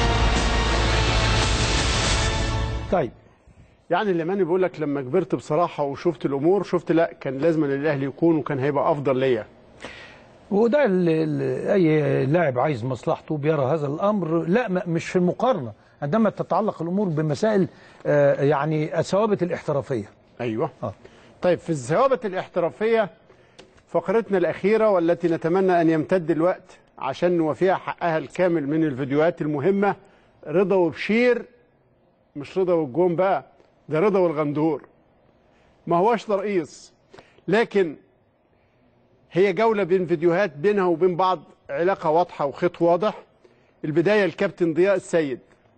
طيب يعني اليماني بيقول لك لما كبرت بصراحه وشفت الامور شفت لا كان لازم الاهلي يكون وكان هيبقى افضل ليا وده اللي اللي اي لاعب عايز مصلحته بيرى هذا الامر لا ما- مش في المقارنه عندما تتعلق الامور بمسائل آه، يعني الثوابت الاحترافيه ايوه آه. طيب في الثوابت الاحترافيه فقرتنا الاخيره والتي نتمنى ان يمتد الوقت عشان نوفيها حقها الكامل من الفيديوهات المهمه رضا وبشير مش رضا والجون بقى ده رضا والغندور ما هوش ترقيص لكن هي جولة بين فيديوهات بينها وبين بعض علاقة واضحة وخيط واضح البداية الكابتن ضياء السيد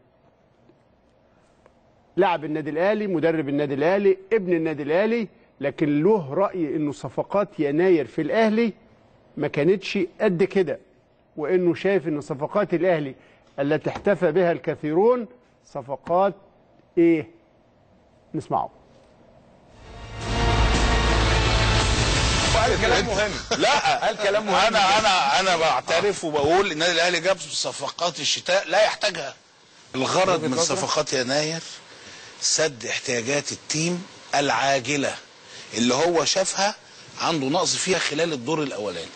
لاعب النادي الاهلي مدرب النادي الاهلي ابن النادي الاهلي لكن له راي انه صفقات يناير في الاهلي ما كانتش قد كده وانه شايف ان صفقات الاهلي التي احتفى بها الكثيرون صفقات ايه نسمعه قال كلام مهم لا قال كلام مهم انا انا انا بعترف وبقول النادي الاهلي جاب صفقات الشتاء لا يحتاجها الغرض من صفقات يناير سد احتياجات التيم العاجله اللي هو شافها عنده نقص فيها خلال الدور الاولاني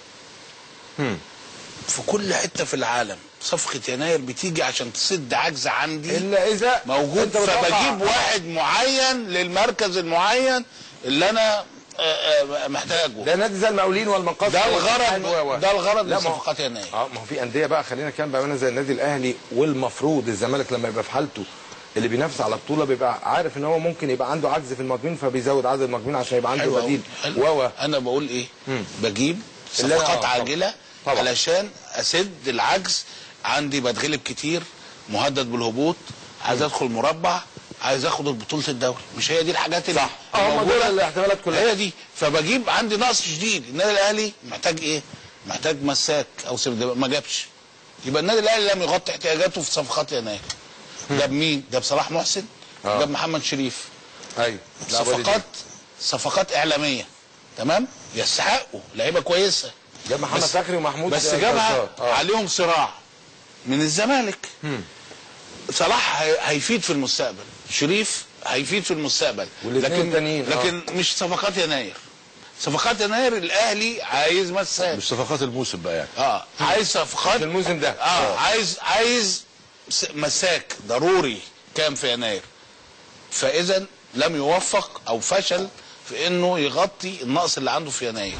في كل حته في العالم صفقه يناير بتيجي عشان تسد عجز عندي الا اذا موجود أنت متوقع- فبجيب واحد معين للمركز المعين اللي انا آه، آه، محتاجه ده نادي زي المقاولين والمنقذ ده الغرض ده الغرض من لا، ما هو- صفقات يناير اه ما هو في انديه بقى خلينا كان بامانه زي النادي الاهلي والمفروض الزمالك لما يبقى في حالته اللي بينافس على بطوله بيبقى عارف ان هو ممكن يبقى عنده عجز في المهاجمين فبيزود عدد المهاجمين عشان يبقى عنده حلو أوي. بديل حلو. واوا انا بقول ايه بجيب اللي أنا- صفقات آه، طبعا. عاجله طبعا. علشان اسد العجز عندي بتغلب كتير مهدد بالهبوط عايز ادخل مربع عايز اخد بطوله الدوري مش هي دي الحاجات اللي صح. اه، ما دول الاحتمالات كلها. هي دي فبجيب عندي نقص شديد النادي الاهلي محتاج ايه محتاج مساك او سيف ما جابش يبقى النادي الاهلي لم يغطي احتياجاته في صفقات يناير جاب مين جاب صلاح محسن اه. جاب محمد شريف ايوه لا، أبو صفقات صفقات اعلاميه تمام يستحقوا لعيبه كويسه جاب محمد بس- فخري ومحمود بس جزار. جابها اه. عليهم صراع من الزمالك صلاح هي- هيفيد في المستقبل شريف هيفيد في المستقبل والاتنين التانيين، اه. لكن مش صفقات يناير صفقات يناير الاهلي عايز مساك مش صفقات الموسم بقى يعني اه عايز صفقات الموسم ده اه عايز عايز س- مساك ضروري كان في يناير فاذا لم يوفق او فشل في انه يغطي النقص اللي عنده في يناير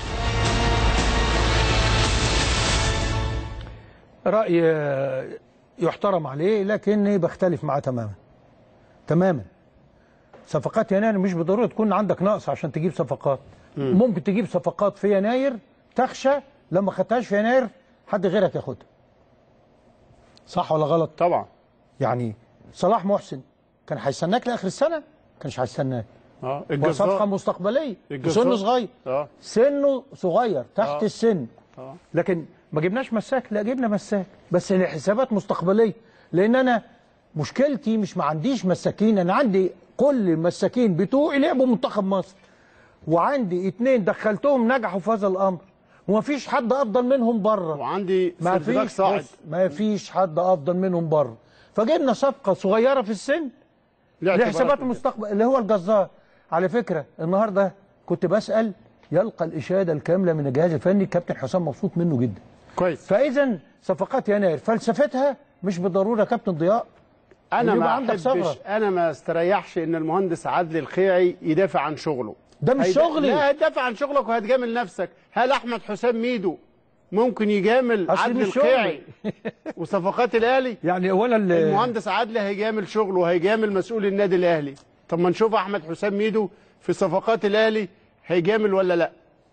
رأي آه، يحترم عليه لكني بختلف معاه تماما تماما صفقات يناير مش بالضرورة تكون عندك نقص عشان تجيب صفقات ممكن تجيب صفقات في يناير تخشى لما خدتهاش في يناير حد غيرك ياخدها صح ولا غلط طبعا يعني صلاح محسن كان هيستناك لاخر السنه كانش هيستناك اه وصفقه مستقبليه الجزار. سنه صغير اه سنه صغير تحت آه. السن اه لكن ما جبناش مساك لا جبنا مساك بس لحسابات مستقبليه لان انا مشكلتي مش ما عنديش مساكين انا عندي كل المساكين بتوعي لعبوا منتخب مصر وعندي اتنين دخلتهم نجحوا في هذا الامر ومفيش حد افضل منهم بره وعندي ما سيرفيلاك فيش صاعد. بص، ما فيش حد افضل منهم بره فجبنا صفقه صغيره في السن لاعتبارات لحسابات كده. المستقبل اللي هو الجزار على فكره النهارده كنت بسال يلقى الاشاده الكامله من الجهاز الفني الكابتن حسام مبسوط منه جدا كويس فاذا صفقات يناير فلسفتها مش بالضروره كابتن ضياء انا يبقى ما عندك احبش ثغرة. انا ما استريحش ان المهندس عادل الخيعي يدافع عن شغله ده مش هيدا- شغلي. لا هتدافع عن شغلك وهتجامل نفسك هل احمد حسام ميدو ممكن يجامل أصل عادل مش الخيعي وصفقات الاهلي يعني اولا ال- المهندس عادل هيجامل شغله وهيجامل مسؤول النادي الاهلي طب ما نشوف احمد حسام ميدو في صفقات الاهلي هيجامل ولا لا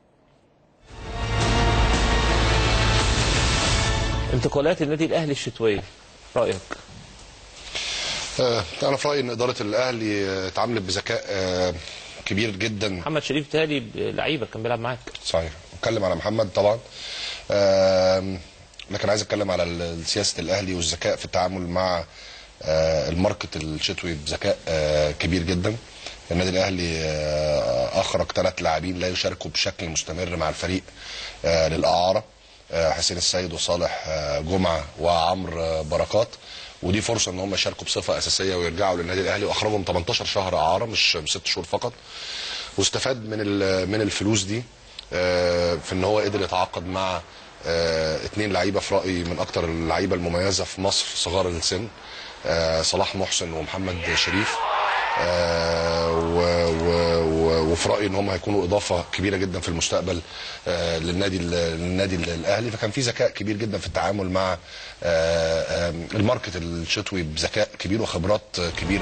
انتقالات النادي الاهلي الشتويه رايك آه، انا في رايي ان اداره الاهلي آه، اتعاملت بذكاء آه، كبير جدا محمد شريف تالي لعيبه كان بيلعب معاك صحيح اتكلم على محمد طبعا آم، لكن عايز اتكلم على ال- سياسه الاهلي والذكاء في التعامل مع آه، الماركت الشتوي بذكاء آه، كبير جدا النادي الاهلي آه، اخرج ثلاث لاعبين لا يشاركوا بشكل مستمر مع الفريق آه، للاعاره آه، حسين السيد وصالح آه، جمعه وعمرو آه، بركات ودي فرصه ان هم يشاركوا بصفه اساسيه ويرجعوا للنادي الاهلي واخرجهم 18 شهر اعاره مش مش ست شهور فقط واستفاد من ال- من الفلوس دي آه، في ان هو قدر يتعاقد مع آه، اتنين لعيبه في رايي من اكتر اللعيبه المميزه في مصر صغار السن آه، صلاح محسن ومحمد شريف آه، و- و- و- وفي رايي ان هم هيكونوا اضافه كبيره جدا في المستقبل آه، للنادي للنادي الاهلي فكان في ذكاء كبير جدا في التعامل مع آه، آه، الماركت الشتوي بذكاء كبير وخبرات كبيره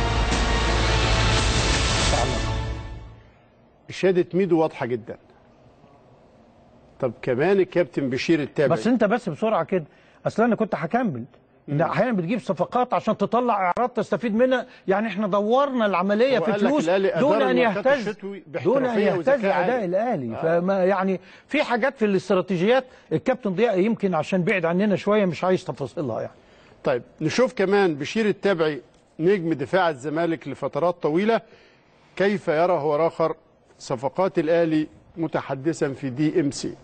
اشاده ميدو واضحه جدا طب كمان الكابتن بشير التابعي بس انت بس بسرعه كده اصل انا كنت هكمل ان احيانا بتجيب صفقات عشان تطلع اعراض تستفيد منها يعني احنا دورنا العمليه هو في قال لك فلوس الأهلي دون أدار ان الماركات يهتز الشتوي دون ان باحترافية يهتز وذكاء اداء عالي. الاهلي آه. فما يعني في حاجات في الاستراتيجيات الكابتن ضياء يمكن عشان بعد عننا شويه مش عايز تفاصيلها يعني طيب نشوف كمان بشير التبعي نجم دفاع الزمالك لفترات طويلة كيف يرى هو آخر صفقات الأهلي متحدثا في دي ام سي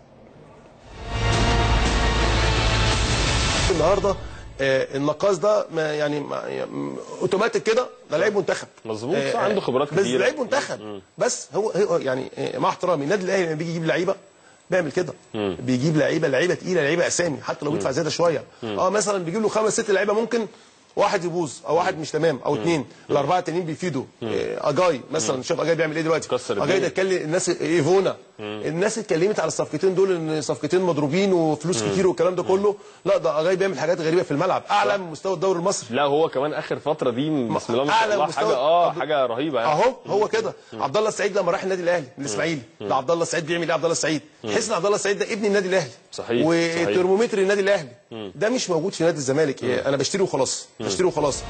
النهارده آه، النقاص ده ما يعني ما يعني اوتوماتيك كده ده لعيب منتخب مظبوط صح، عنده خبرات بس كبيرة. لعيب منتخب بس هو هو يعني آه، مع احترامي النادي الاهلي لما بيجي يجيب لعيبه بيعمل كده بيجيب لعيبه لعيبه تقيله لعيبه اسامي حتى لو بيدفع زياده شويه اه مثلا بيجيب له خمس ست لعيبه ممكن واحد يبوظ او واحد مش تمام او اثنين الاربعه التانيين بيفيدوا آه، اجاي مثلا شوف اجاي بيعمل ايه دلوقتي اجاي الدنيا. ده اتكلم الناس ايفونا الناس اتكلمت على الصفقتين دول ان صفقتين مضروبين وفلوس كتير والكلام ده كله لا ده اجاي بيعمل حاجات غريبه في الملعب اعلى من مستوى الدوري المصري لا هو كمان اخر فتره دي بسم الله ما شاء أعلى الله مستوى. حاجه اه حاجه رهيبه يعني اهو هو كده عبد الله السعيد لما راح النادي الاهلي الاسماعيلي ده عبد الله السعيد بيعمل ايه عبد الله السعيد تحس ان عبد الله السعيد ده ابن النادي الاهلي صحيح وترمومتر النادي الاهلي ده مش موجود في نادي الزمالك انا بشتري وخلاص بشتري وخلاص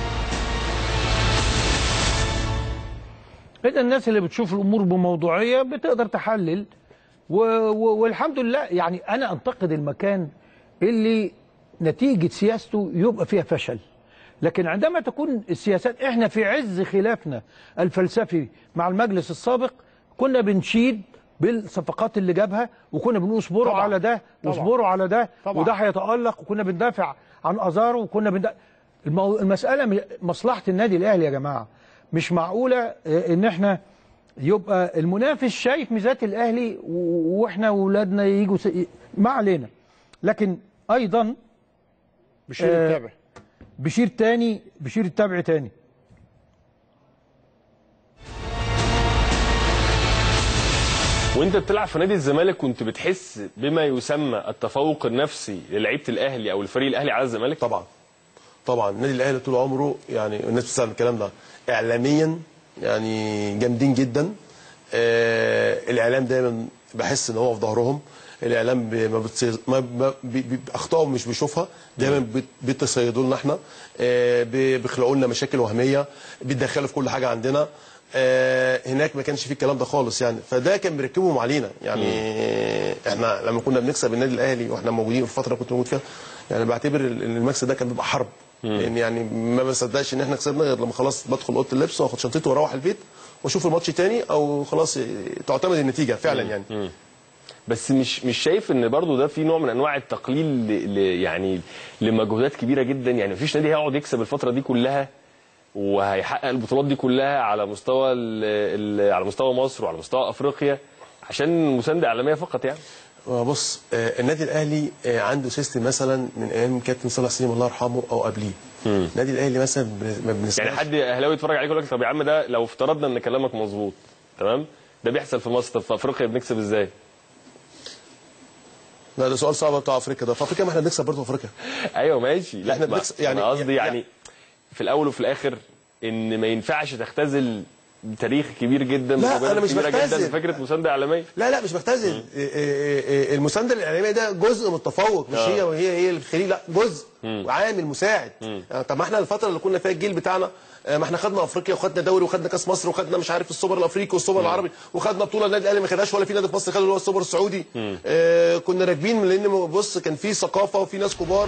كده الناس اللي بتشوف الامور بموضوعيه بتقدر تحلل و... و... والحمد لله يعني انا انتقد المكان اللي نتيجه سياسته يبقى فيها فشل لكن عندما تكون السياسات احنا في عز خلافنا الفلسفي مع المجلس السابق كنا بنشيد بالصفقات اللي جابها وكنا بنقول اصبروا طبعاً. على ده طبعاً. واصبروا على ده طبعاً. وده هيتالق وكنا بندافع عن ازارو وكنا بندافع المو... المساله م- مصلحه النادي الاهلي يا جماعه مش معقوله آه، ان احنا يبقى المنافس شايف ميزات الاهلي و- واحنا واولادنا يجوا س... ما علينا لكن ايضا بشير آه، التبعي بشير تاني بشير التبع تاني وانت بتلعب في نادي الزمالك كنت بتحس بما يسمى التفوق النفسي للعيبه الاهلي او الفريق الاهلي على الزمالك طبعا طبعا النادي الاهلي طول عمره يعني الناس بتسال الكلام ده اعلاميا يعني جامدين جدا آه الاعلام دايما بحس ان هو في ظهرهم الاعلام بي- ما بتصير ما ما- بي- بي- اخطائهم مش بيشوفها دايما بت- بيتصيدوا لنا احنا آه بي- بيخلقوا لنا مشاكل وهميه بيتدخلوا في كل حاجه عندنا آه هناك ما كانش فيه الكلام ده خالص يعني فده كان بيركبهم علينا يعني احنا لما كنا بنكسب النادي الاهلي واحنا موجودين في الفتره اللي كنت موجود فيها يعني بعتبر ال- ان المكسب ده كان بيبقى حرب لان يعني ما بصدقش ان احنا كسبنا غير لما خلاص بدخل اوضه اللبس واخد شنطتي واروح البيت واشوف الماتش تاني او خلاص تعتمد النتيجه فعلا يعني بس مش مش شايف ان برضو ده في نوع من انواع التقليل ل... ل... يعني لمجهودات كبيره جدا يعني مفيش نادي هيقعد يكسب الفتره دي كلها وهيحقق البطولات دي كلها على مستوى ال... ال... على مستوى مصر وعلى مستوى افريقيا عشان مسانده اعلاميه فقط يعني بص آه، النادي الاهلي آه، عنده سيستم مثلا من ايام كابتن صالح سليم الله يرحمه او قبليه النادي الاهلي مثلا بن- ما بنسمعش يعني حد اهلاوي يتفرج عليك يقول لك طب يا عم ده لو افترضنا ان كلامك مظبوط تمام ده بيحصل في مصر طب في افريقيا بنكسب ازاي؟ لا ده سؤال صعب بتاع افريقيا ده في افريقيا ما احنا بنكسب برضه في افريقيا ايوه ماشي لا إحنا ما- بنكسب- يعني- أنا قصدي يعني- يعني في الاول وفي الاخر ان ما ينفعش تختزل تاريخ كبير جدا لا، ومبالغ أنا مش كبيره بختزل. جدا في فكره مسانده اعلاميه لا لا مش بختزل إيه إيه إيه المسانده الاعلاميه ده جزء من التفوق مش آه. هي وهي هي اللي بتخليه لا جزء وعامل مساعد يعني طب ما احنا الفتره اللي كنا فيها الجيل بتاعنا آه، ما احنا خدنا افريقيا وخدنا دوري وخدنا كاس مصر وخدنا مش عارف السوبر الافريقي والسوبر العربي وخدنا بطوله النادي الاهلي ما خدهاش ولا في نادي في مصر خد اللي هو السوبر السعودي آه كنا راكبين لان بص كان في ثقافه وفي ناس كبار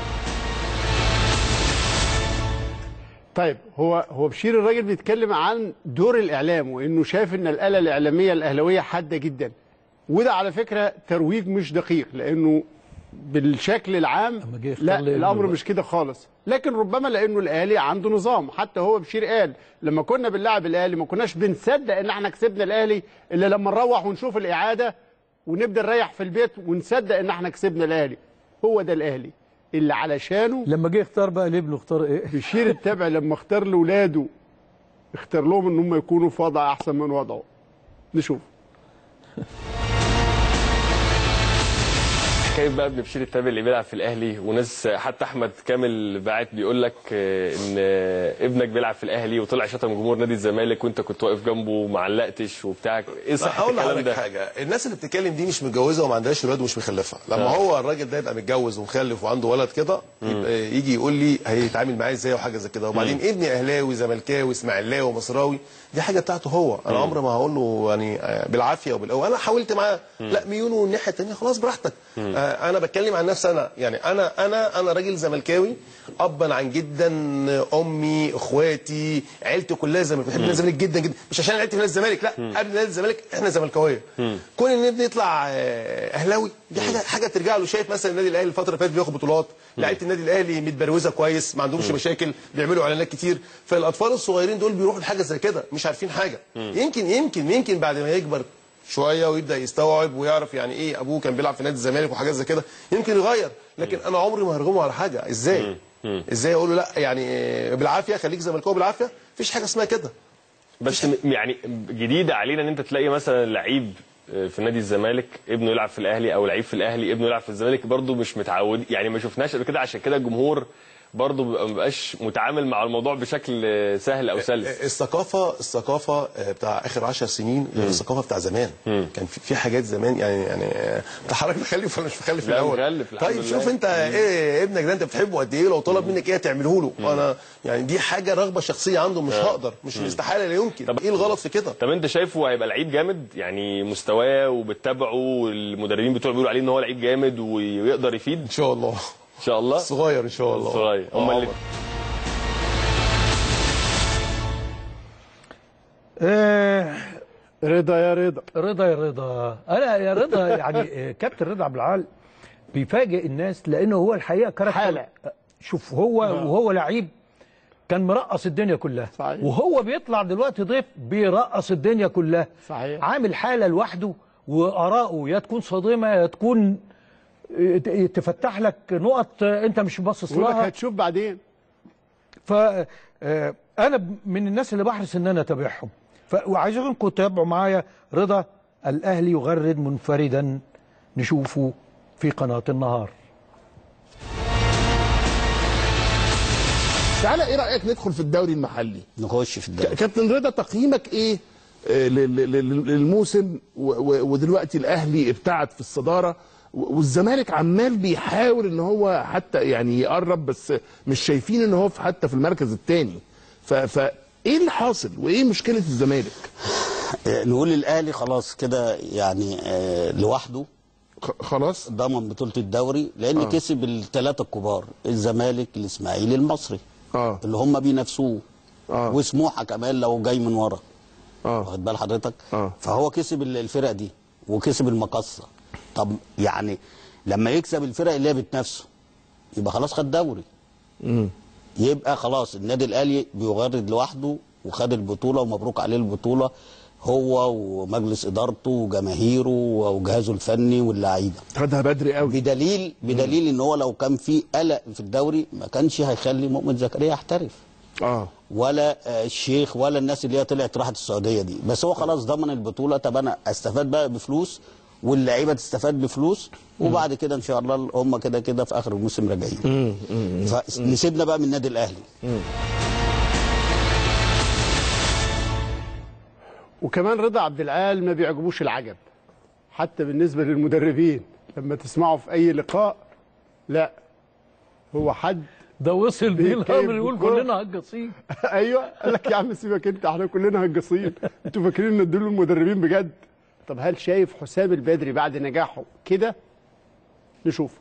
طيب هو هو بشير الراجل بيتكلم عن دور الاعلام وانه شايف ان الاله الاعلاميه الاهلاويه حاده جدا وده على فكره ترويج مش دقيق لانه بالشكل العام لا لي الامر إنه- مش كده خالص لكن ربما لانه الاهلي عنده نظام حتى هو بشير قال لما كنا بنلعب الاهلي ما كناش بنصدق ان احنا كسبنا الاهلي الا لما نروح ونشوف الاعاده ونبدا نريح في البيت ونصدق ان احنا كسبنا الاهلي هو ده الاهلي اللي علشانه لما جه اختار بقى لابنه اختار ايه بشير التبع لما اختار لاولاده اختار لهم ان هم يكونوا في وضع احسن من وضعه نشوف حكايه بقى ابن بشير التابع اللي بيلعب في الاهلي وناس حتى احمد كامل باعت بيقول لك آه، ان آه، ابنك بيلعب في الاهلي وطلع شتم جمهور نادي الزمالك وانت كنت واقف جنبه وما علقتش وبتاع ايه صحه اقول الكلام لحضرتك ده؟ حاجه الناس اللي بتتكلم دي مش متجوزه وما عندهاش ولاد ومش مخلفه لما آه. هو الراجل ده يبقى متجوز ومخلف وعنده ولد كده يبقى يجي يقول لي هيتعامل معايا ازاي وحاجه زي كده وبعدين ابني اهلاوي زملكاوي اسماعيلاوي مصراوي دي حاجه بتاعته هو انا مم. عمري ما هقول له يعني آه، بالعافيه وبالقوه انا حاولت معاه لا ميونه الناحيه الثانيه خلاص براحتك مم. آه، انا بتكلم عن نفسي انا يعني انا انا انا راجل زملكاوي ابا عن جدا امي اخواتي عيلتي كلها زملك بحب نادي الزمالك جدا جدا مش عشان عيلتي في نادي الزمالك لا قبل نادي الزمالك احنا زملكاويه كون ان ابني يطلع آه، اهلاوي دي حاجه حاجه ترجع له شايف مثلا النادي الاهلي الفتره اللي فاتت بياخد بطولات لعيبه النادي الاهلي متبروزه كويس ما عندهمش مشاكل بيعملوا اعلانات كتير فالاطفال الصغيرين دول بيروحوا لحاجه زي كده مش عارفين حاجه يمكن يمكن يمكن بعد ما يكبر شويه ويبدا يستوعب ويعرف يعني ايه ابوه كان بيلعب في نادي الزمالك وحاجات زي كده يمكن يغير لكن انا عمري ما هرغمه على حاجه ازاي ازاي اقول له لا يعني بالعافيه خليك زملكاوي بالعافيه مفيش حاجه اسمها كده بس م- يعني جديده علينا ان انت تلاقي مثلا لعيب آه، في نادي الزمالك ابنه يلعب في الاهلي او لعيب في الاهلي ابنه يلعب في الزمالك برضه مش متعود يعني ما شفناش قبل كده عشان كده الجمهور برضه بيبقى ما بقاش متعامل مع الموضوع بشكل آه، سهل او سلس الثقافه الثقافه آه، بتاع اخر 10 سنين غير الثقافه بتاع زمان كان في في حاجات زمان يعني يعني آه، انت حضرتك مخلف ولا مش مخلف لا، الاول مخلف، الحمد طيب لله. شوف انت ايه ابنك ده انت بتحبه قد ايه لو طلب منك ايه تعمله له انا يعني دي حاجه رغبه شخصيه عنده مش آه. هقدر مش مم. استحاله لا يمكن ايه الغلط في كده طب انت شايفه هيبقى لعيب جامد يعني مستواه وبتتابعه والمدربين بتوعه بيقولوا عليه ان هو لعيب جامد ويقدر يفيد ان شاء الله ان شاء الله صغير ان شاء الله صغير هم اللي آه، رضا يا رضا رضا يا رضا انا يا رضا يعني آه، كابتن رضا عبد العال بيفاجئ الناس لانه هو الحقيقه كاركتر حالة. شوف هو وهو لعيب كان مرقص الدنيا كلها صحيح. وهو بيطلع دلوقتي ضيف بيرقص الدنيا كلها صحيح. عامل حاله لوحده واراءه يا تكون صادمه يا تكون آه، ت- تفتح لك نقط آه، انت مش باصص يقول لك لها هتشوف بعدين ف آه، انا ب- من الناس اللي بحرص ان انا اتابعهم ف... وعايزكم تتابعوا معايا رضا الاهلي يغرد منفردا نشوفه في قناه النهار تعالى ايه رايك ندخل في الدوري المحلي نخش في الدوري كابتن رضا تقييمك ايه آه، لل- لل- للموسم و- و- ودلوقتي الاهلي ابتعد في الصداره و- والزمالك عمال بيحاول ان هو حتى يعني يقرب بس مش شايفين ان هو في حتى في المركز الثاني فايه اللي حاصل وايه مشكله الزمالك آه، نقول الاهلي خلاص كده يعني آه، لوحده خلاص ضمن بطوله الدوري لان آه. آه. كسب الثلاثه الكبار الزمالك الاسماعيلي المصري آه. اللي هم بينافسوه آه. وسموحه كمان لو جاي من ورا اه واخد بال حضرتك آه. فهو كسب ال- الفرق دي وكسب المقصه طب يعني لما يكسب الفرق اللي هي بتنافسه يبقى خلاص خد دوري امم يبقى خلاص النادي الاهلي بيغرد لوحده وخد البطوله ومبروك عليه البطوله هو ومجلس ادارته وجماهيره وجهازه الفني واللعيبه خدها بدري قوي بدليل بدليل ان هو لو كان في قلق في الدوري ما كانش هيخلي مؤمن زكريا يحترف اه ولا آه، الشيخ ولا الناس اللي هي طلعت راحت السعوديه دي بس هو خلاص ضمن البطوله طب انا استفاد بقى بفلوس واللعيبه تستفاد بفلوس وبعد كده ان شاء الله هم كده كده في اخر الموسم راجعين فنسيبنا بقى من النادي الاهلي وكمان رضا عبد العال ما بيعجبوش العجب حتى بالنسبه للمدربين لما تسمعه في اي لقاء لا هو حد ده وصل بيه بيكيف الامر يقول بالكرة. كلنا هجاصين ايوه قال لك يا عم سيبك انت احنا كلنا هجاصين انتوا فاكرين ان دول المدربين بجد طب هل شايف حسام البدري بعد نجاحه كده نشوف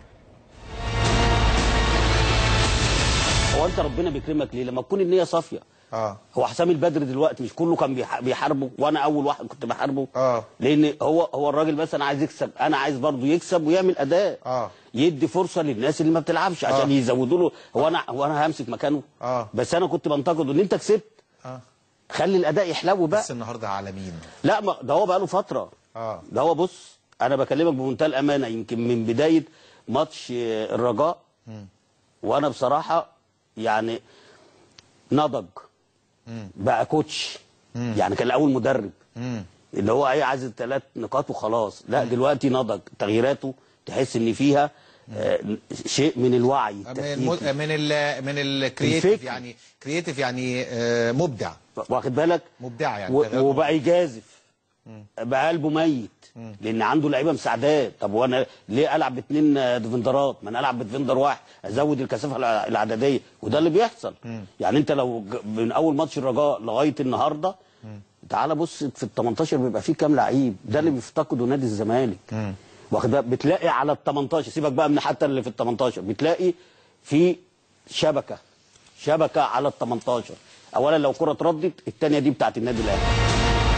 هو انت ربنا بيكرمك ليه لما تكون النيه صافيه اه هو حسام البدر دلوقتي مش كله كان بيح- بيحاربه وانا اول واحد كنت بحاربه اه لان هو هو الراجل بس انا عايز يكسب انا عايز برضه يكسب ويعمل اداء اه يدي فرصه للناس اللي ما بتلعبش عشان آه. يزودوا له هو انا هو انا همسك مكانه اه بس انا كنت بنتقده ان انت كسبت اه خلي الاداء يحلو بقى بس النهارده على مين لا ما ده هو بقى له فتره اه ده هو بص انا بكلمك بمنتهى الامانه يمكن من بدايه ماتش آه، الرجاء مم. وانا بصراحه يعني نضج مم. بقى كوتش مم. يعني كان الاول مدرب مم. اللي هو ايه عايز الثلاث نقاط وخلاص لا دلوقتي نضج تغييراته تحس ان فيها آه، شيء من الوعي من التكتيكي. الم- من ال من الكرييتيف الفكر. يعني كرييتيف يعني آه، مبدع واخد بالك مبدع يعني و- تغير وبقى يجازف بقى قلبه ميت لان عنده لعيبه مساعدات طب وانا ليه العب باثنين آه، ديفندرات ما انا العب بديفندر واحد ازود الكثافه الع- العدديه وده اللي بيحصل يعني انت لو ج- من اول ماتش الرجاء لغايه النهارده تعال بص في ال 18 بيبقى فيه كام لعيب ده اللي بيفتقده نادي الزمالك واخد بالك بتلاقي على ال 18 سيبك بقى من حتى اللي في ال 18 بتلاقي في شبكه شبكه على ال 18 اولا لو كره اتردت الثانيه دي بتاعت النادي الاهلي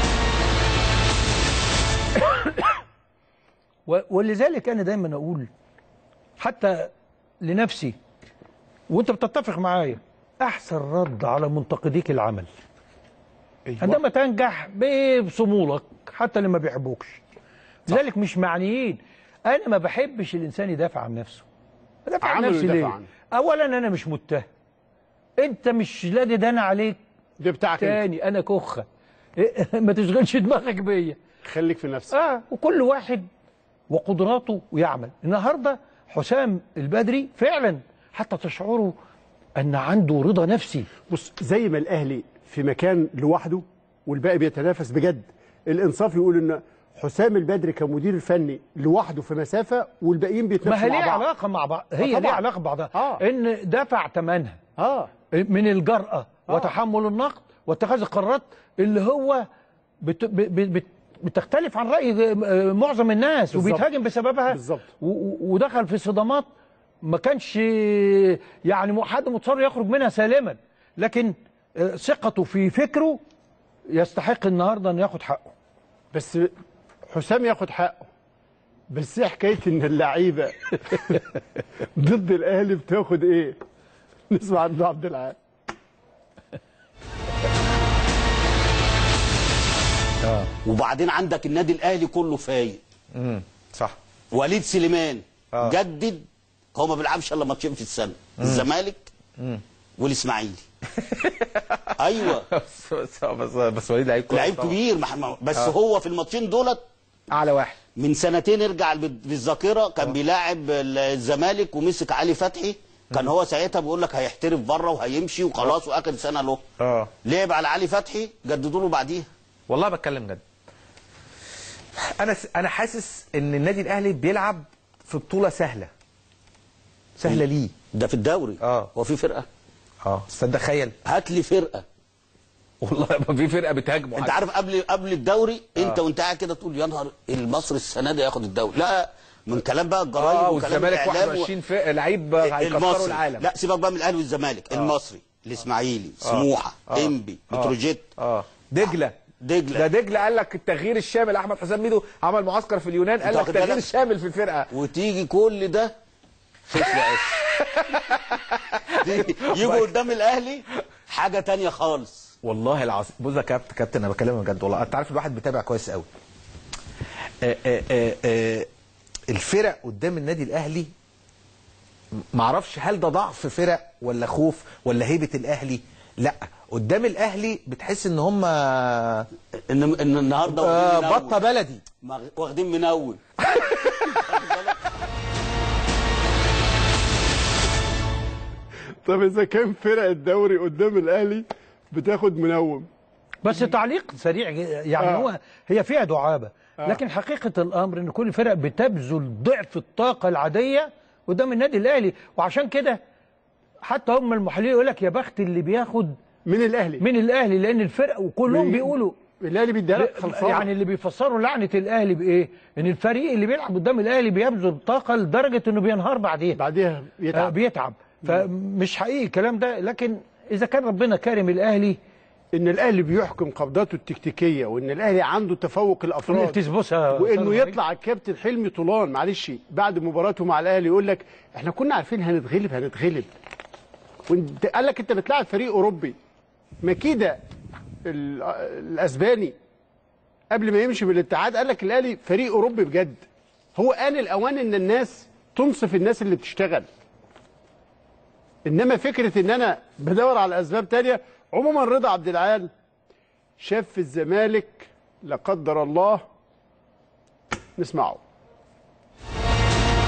و- ولذلك انا دايما اقول حتى لنفسي وانت بتتفق معايا احسن رد على منتقديك العمل عندما تنجح بصمولك حتى اللي ما بيحبوكش لذلك مش معنيين انا ما بحبش الانسان يدافع عن نفسه بدافع عن عمله نفسي يدافع ليه عنه. اولا انا مش متهم انت مش لادي ده انا عليك ده بتاعك تاني انا كخه إيه، ما تشغلش دماغك بيا خليك في نفسك اه وكل واحد وقدراته ويعمل النهارده حسام البدري فعلا حتى تشعروا ان عنده رضا نفسي بص زي ما الاهلي في مكان لوحده والباقي بيتنافس بجد الانصاف يقول ان حسام البدري كمدير الفني لوحده في مسافه والباقيين ما بيتنافسوا هي مع ليها بعض علاقه مع بعض آه هي طبعاً. ليها علاقه ببعضها آه. ان دفع ثمنها اه من الجرأه آه. وتحمل النقد واتخاذ القرارات اللي هو بت... ب... ب... بت... بتختلف عن راي آه، معظم الناس بالظبط. وبيتهاجم بسببها بالظبط. و... و- ودخل في صدامات ما كانش يعني حد متصر يخرج منها سالما لكن آه، ثقته في فكره يستحق النهارده انه ياخد حقه بس حسام ياخد حقه بس ايه حكايه ان اللعيبه ضد الاهلي بتاخد ايه؟ نسمع عن عبد العال وبعدين عندك النادي الاهلي كله فايق امم صح وليد سليمان آه. جدد هو ما بيلعبش الا ماتشين في السنه الزمالك مم. والاسماعيلي ايوه بس بس بس, بس وليد لعيب كويس لعيب طبعاً. كبير مح- ما- بس آه. هو في الماتشين دولت اعلى واحد من سنتين ارجع بال- بالذاكره كان بيلاعب ال- الزمالك ومسك علي فتحي كان هو ساعتها بيقول لك هيحترف بره وهيمشي وخلاص واخر سنه له اه لعب على علي فتحي جددوا له بعديها والله بتكلم جد انا س... انا حاسس ان النادي الاهلي بيلعب في بطوله سهله سهله ليه ده في الدوري اه هو في فرقه اه استنى تخيل هات لي فرقه والله ما في فرقه بتهاجمه انت عارف قبل قبل الدوري انت آه. وانت قاعد كده تقول يا نهار المصري السنه دي ياخد الدوري لا من كلام بقى الجرايد اه وكلام والزمالك الإعلام 21 فرقه لعيب هيكسروا المصري العالم لا سيبك بقى من الاهلي والزمالك آه. المصري الاسماعيلي آه. سموحه آه. انبي آه. بتروجيت اه دجله دجله ده دجله قال لك التغيير الشامل احمد حسام ميدو عمل معسكر في اليونان قال أنت لك واخد تغيير بالك؟ شامل في الفرقه وتيجي كل ده خسر عش يجوا قدام الاهلي حاجه تانية خالص والله العظيم بص يا كابتن كابتن انا بكلمك بجد والله انت عارف الواحد بيتابع كويس قوي آه، آه، آه، آه، الفرق قدام النادي الاهلي معرفش هل ده ضعف فرق ولا خوف ولا هيبه الاهلي لا قدام الاهلي بتحس ان هم ان ان النهارده آه واخدين منول. بطه بلدي ما- واخدين منول طب اذا كان فرق الدوري قدام الاهلي بتاخد منوم بس تعليق سريع ج- يعني آه. هو هي فيها دعابه آه. لكن حقيقه الامر ان كل فرق بتبذل ضعف الطاقه العاديه قدام النادي الاهلي وعشان كده حتى هم المحللين يقول لك يا بخت اللي بياخد من الاهلي من الاهلي لان الفرق وكلهم بي- بيقولوا الاهلي بيديها لك خلصانه يعني اللي بيفسروا لعنه الاهلي بايه؟ ان الفريق اللي بيلعب قدام الاهلي بيبذل طاقه لدرجه انه بينهار بعديها بعديها بيتعب. آه بيتعب فمش حقيقي الكلام ده لكن اذا كان ربنا كارم الاهلي ان الاهلي بيحكم قبضاته التكتيكيه وان الاهلي عنده تفوق الافراد تسبسها وانه يطلع الكابتن حلمي طولان معلش بعد مباراته مع الاهلي يقول لك احنا كنا عارفين هنتغلب هنتغلب وانت قال لك انت بتلاعب فريق اوروبي ما كده ال- الاسباني قبل ما يمشي من الاتحاد قال لك الاهلي فريق اوروبي بجد هو ان الاوان ان الناس تنصف الناس اللي بتشتغل انما فكره ان انا بدور على اسباب تانية عموما رضا عبد العال شاف في الزمالك لا قدر الله نسمعه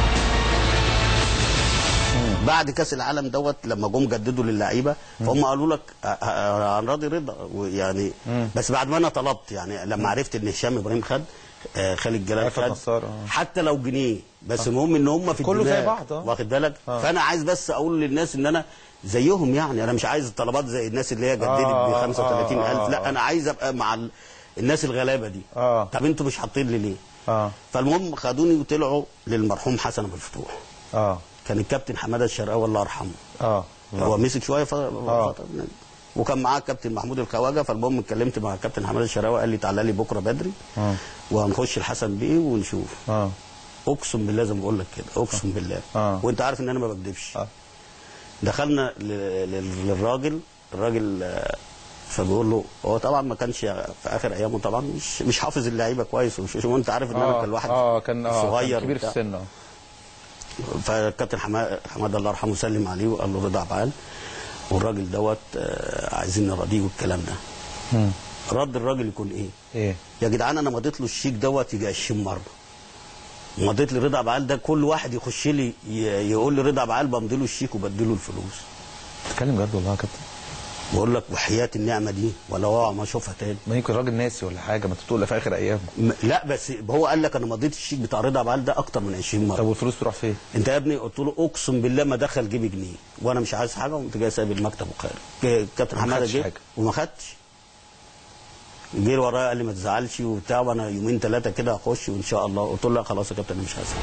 بعد كاس العالم دوت لما جم جددوا للعيبه فهم قالوا لك آه، آه، هنراضي رضا يعني بس بعد ما انا طلبت يعني لما عرفت ان هشام ابراهيم خد آه، خالد جلال عرفت خد نصار، آه. حتى لو جنيه بس المهم ان هم في كله زي الدماغ. بعض، آه. واخد بالك آه. فانا عايز بس اقول للناس ان انا زيهم يعني انا مش عايز طلبات زي الناس اللي هي جددت آه، ب آه، 35000 آه، لا انا عايز ابقى مع ال- الناس الغلابه دي اه طب انتوا مش حاطين لي ليه اه فالمهم خدوني وطلعوا للمرحوم حسن ابو الفتوح اه كان الكابتن حماده الشرقاوي الله يرحمه اه هو مسك شويه ف... آه. ف... وكان معاه الكابتن محمود الخواجه فالمهم اتكلمت مع الكابتن حماده الشرقاوي قال لي تعالى لي بكره بدري اه وهنخش الحسن بيه ونشوف اه اقسم بالله زي ما بقول لك كده اقسم بالله آه. وانت عارف ان انا ما بكذبش دخلنا ل... لل- للراجل الراجل آه، فبيقول له هو طبعا ما كانش في اخر ايامه طبعا مش مش حافظ اللعيبه كويس ومش وانت عارف ان انا اه كان الواحد اه كان اه صغير كان كبير في وبتاع. السن اه فالكابتن حما- حماده الله يرحمه سلم عليه وقال له رضا عبعال والراجل دوت آه، عايزين نراضيه والكلام ده مم. رد الراجل يكون ايه؟ ايه يا جدعان انا مضيت له الشيك دوت يجي 20 مره مضيت لرضا عبعال ده كل واحد يخش لي ي- يقول لي رضا عبعال بمضي له الشيك وبدي له الفلوس تتكلم جد والله يا كابتن بقول لك وحياه النعمه دي ولا اوعى ما اشوفها تاني ما يمكن راجل ناسي ولا حاجه ما تقول في اخر ايام م- لا بس هو قال لك انا مضيت الشيك بتاع رضا عبعال ده اكتر من 20 مره طب والفلوس تروح فين؟ انت يا ابني قلت له اقسم بالله ما دخل جيبي جنيه وانا مش عايز حاجه وقمت جاي سايب المكتب وخارج جه الكابتن ما حماده خدش جه حاجة. وما خدش جه ورايا قال لي ما تزعلش وبتاع وانا يومين ثلاثه كده هخش وان شاء الله قلت له لا خلاص يا كابتن انا مش هسال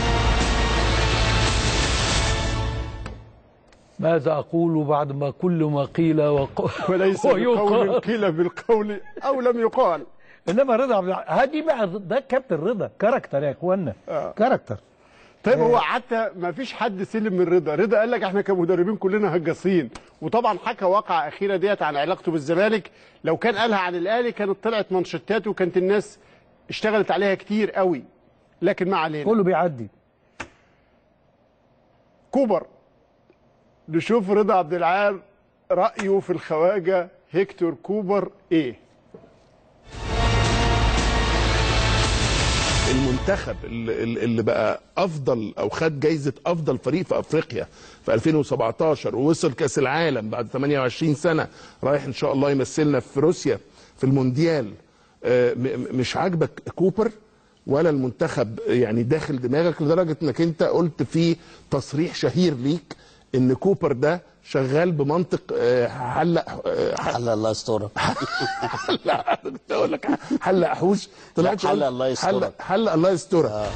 ماذا أقول بعد ما كل ما قيل وق... وليس بقول قيل بالقول او لم يقال انما رضا عبد الع- هادي بقى ده كابتن رضا كاركتر يا اخوانا كاركتر طيب هو حتى ما فيش حد سلم من رضا رضا قال لك احنا كمدربين كلنا هجاصين وطبعا حكى واقعة اخيره ديت عن علاقته بالزمالك لو كان قالها عن الاهلي كانت طلعت منشطات وكانت الناس اشتغلت عليها كتير قوي لكن ما علينا كله بيعدي كوبر نشوف رضا عبد العال رايه في الخواجه هيكتور كوبر ايه المنتخب اللي, اللي بقى افضل او خد جايزه افضل فريق في افريقيا في 2017 ووصل كاس العالم بعد 28 سنه رايح ان شاء الله يمثلنا في روسيا في المونديال آه، م- م- مش عاجبك كوبر ولا المنتخب يعني داخل دماغك لدرجه انك انت قلت في تصريح شهير ليك ان كوبر ده شغال بمنطق آه، حلق آه، حلق الله يسترك حلق كنت اقول لك حلق حوش طلعت لا، حلق قلت الله يسترك. حلق- حلق الله يسترك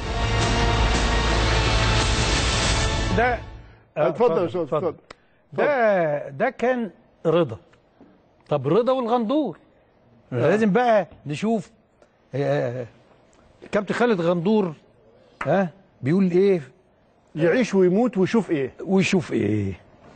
ده اتفضل يا استاذ اتفضل ده ده كان رضا طب رضا والغندور لازم بقى نشوف آه، كابتن خالد غندور ها بيقول ايه يعيش ويموت ويشوف ايه ويشوف ايه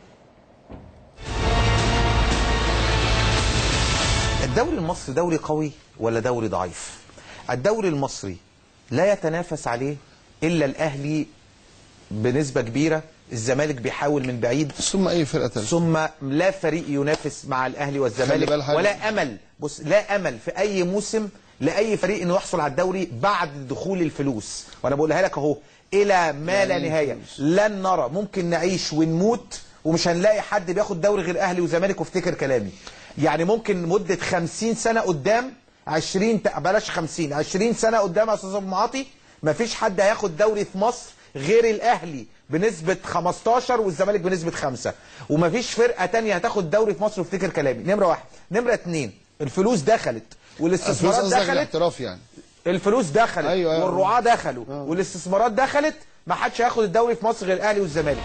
الدوري المصري دوري قوي ولا دوري ضعيف الدوري المصري لا يتنافس عليه الا الاهلي بنسبه كبيره الزمالك بيحاول من بعيد ثم اي فرقه تانية ثم لا فريق ينافس مع الاهلي خلي والزمالك بال حاجة. ولا امل بص لا امل في اي موسم لاي فريق انه يحصل على الدوري بعد دخول الفلوس وانا بقولها لك اهو الى ما لا يعني نهايه لن نرى ممكن نعيش ونموت ومش هنلاقي حد بياخد دوري غير اهلي وزمالك وافتكر كلامي يعني ممكن مده 50 سنه قدام 20 ت- بلاش 50 20 سنه قدام يا استاذ ابو معاطي مفيش حد هياخد دوري في مصر غير الاهلي بنسبه 15 والزمالك بنسبه 5 ومفيش فرقه تانية هتاخد دوري في مصر وافتكر كلامي نمره واحد نمره اتنين الفلوس دخلت الفلوس والاستثمارات قصدك دخلت الاحتراف يعني الفلوس دخلت أيوة، أيوة. والرعاة دخلوا والاستثمارات دخلت ما حدش هياخد الدوري في مصر غير الاهلي والزمالك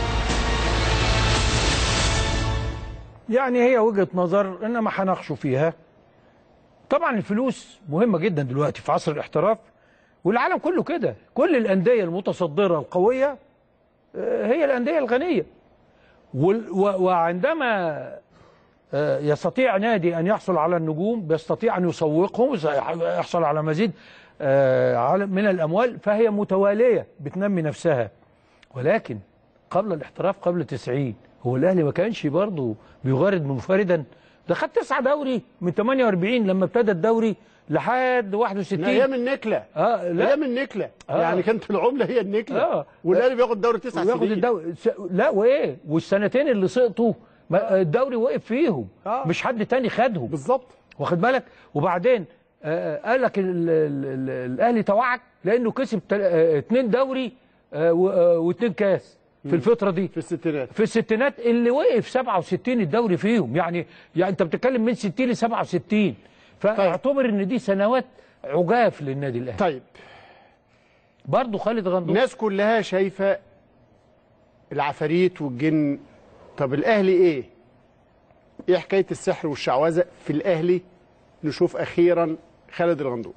يعني هي وجهة نظر انما هناقشوا فيها طبعا الفلوس مهمة جدا دلوقتي في عصر الاحتراف والعالم كله كده كل الأندية المتصدرة القوية آه، هي الأندية الغنية وال- و- وعندما آه، يستطيع نادي أن يحصل على النجوم بيستطيع أن يسوقهم يحصل على مزيد آه، على- من الأموال فهي متوالية بتنمي نفسها ولكن قبل الاحتراف قبل 90 هو الاهلي ما كانش برضه بيغارد منفردا ده خد تسعة دوري من 48 لما ابتدى الدوري لحد 61 من ايام النكله اه لا ايام النكله آه. يعني كانت العمله هي النكله اه والاهلي بياخد دوري تسع وياخد سنين الدوري س- لا وايه والسنتين اللي سقطوا ما- الدوري وقف فيهم آه. مش حد تاني خدهم بالظبط واخد بالك وبعدين آه، قال لك ال- ال- ال- الاهلي توعك لانه كسب تل- آه، اتنين دوري آه، و- آه، واتنين كاس في الفتره دي في الستينات في الستينات اللي وقف 67 الدوري فيهم يعني يعني انت بتتكلم من 60 ل 67 فاعتبر ان دي سنوات عجاف للنادي الاهلي طيب برضه خالد غندور الناس كلها شايفه العفاريت والجن طب الاهلي ايه ايه حكايه السحر والشعوذه في الاهلي نشوف اخيرا خالد الغندور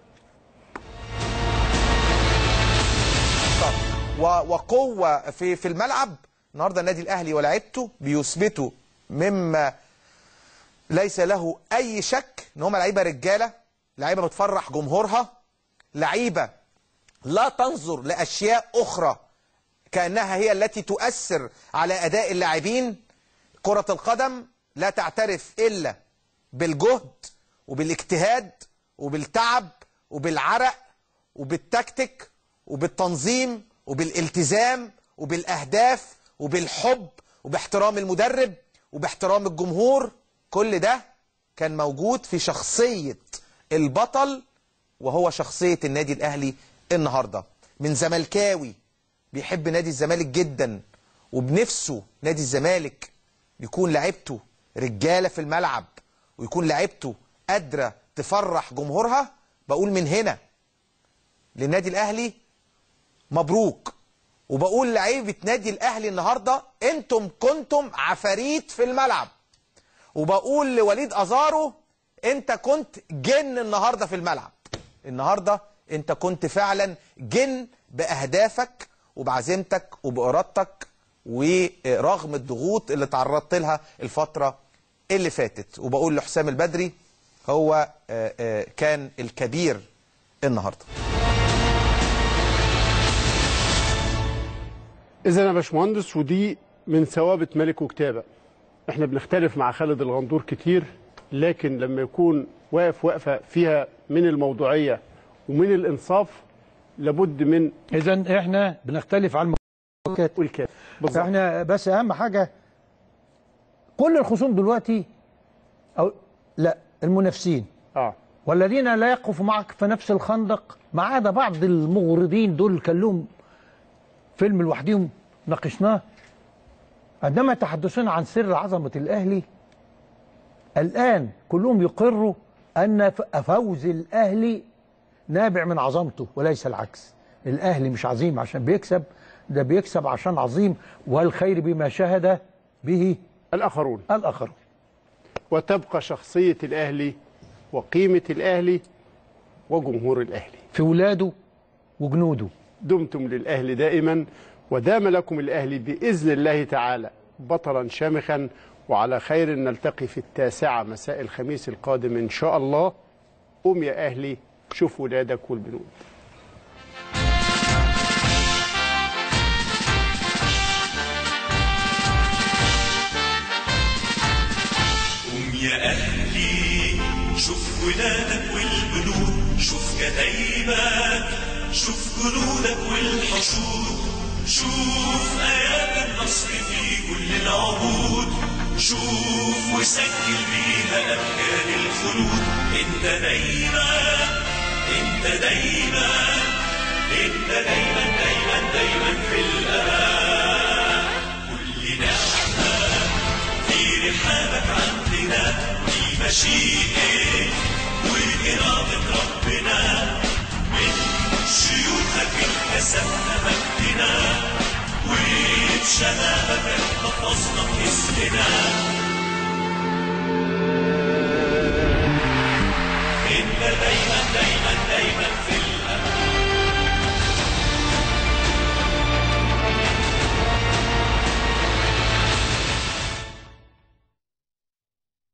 و- وقوه في في الملعب النهارده النادي الاهلي ولاعيبته بيثبتوا مما ليس له اي شك ان هم لعيبه رجاله لعيبه بتفرح جمهورها لعيبه لا تنظر لاشياء اخرى كانها هي التي تؤثر على اداء اللاعبين كره القدم لا تعترف الا بالجهد وبالاجتهاد وبالتعب وبالعرق وبالتكتيك وبالتنظيم وبالالتزام وبالاهداف وبالحب وباحترام المدرب وباحترام الجمهور كل ده كان موجود في شخصيه البطل وهو شخصيه النادي الاهلي النهارده من زملكاوي بيحب نادي الزمالك جدا وبنفسه نادي الزمالك يكون لعيبته رجاله في الملعب ويكون لعيبته قادره تفرح جمهورها بقول من هنا للنادي الاهلي مبروك وبقول لعيبه نادي الاهلي النهارده انتم كنتم عفاريت في الملعب وبقول لوليد ازارو انت كنت جن النهارده في الملعب النهارده انت كنت فعلا جن باهدافك وبعزيمتك وبارادتك ورغم الضغوط اللي تعرضت لها الفتره اللي فاتت وبقول لحسام البدري هو آه، آه، كان الكبير النهارده اذا يا باشمهندس ودي من ثوابت ملك وكتابه احنا بنختلف مع خالد الغندور كتير لكن لما يكون واقف وقفه فيها من الموضوعيه ومن الانصاف لابد من اذا احنا بنختلف على المكات والكات احنا بس اهم حاجه كل الخصوم دلوقتي او لا المنافسين اه والذين لا يقفوا معك في نفس الخندق ما عدا بعض المغردين دول كان لهم فيلم لوحدهم ناقشناه عندما يتحدثون عن سر عظمه الاهلي الان كلهم يقروا ان ف- فوز الاهلي نابع من عظمته وليس العكس الاهلي مش عظيم عشان بيكسب ده بيكسب عشان عظيم والخير بما شهد به الاخرون الاخرون وتبقى شخصيه الاهلي وقيمه الاهلي وجمهور الاهلي في ولاده وجنوده دمتم للاهلي دائما ودام لكم الاهلي باذن الله تعالى بطلا شامخا وعلى خير نلتقي في التاسعه مساء الخميس القادم ان شاء الله قوم يا اهلي شوف ولادك والبنود قوم يا أهلي شوف ولادك والبنود شوف كتايبك شوف جنودك والحشود شوف آيات النصر في كل العهود شوف وسجل بيها أمجاد الخلود انت دايما انت دايما انت دايما دايما دايما في الأمان كل نعمة في رحابك عندنا دي مشيئة وإرادة ربنا من شيوخك اكتسبنا مجدنا وبشبابك احتفظنا باسمنا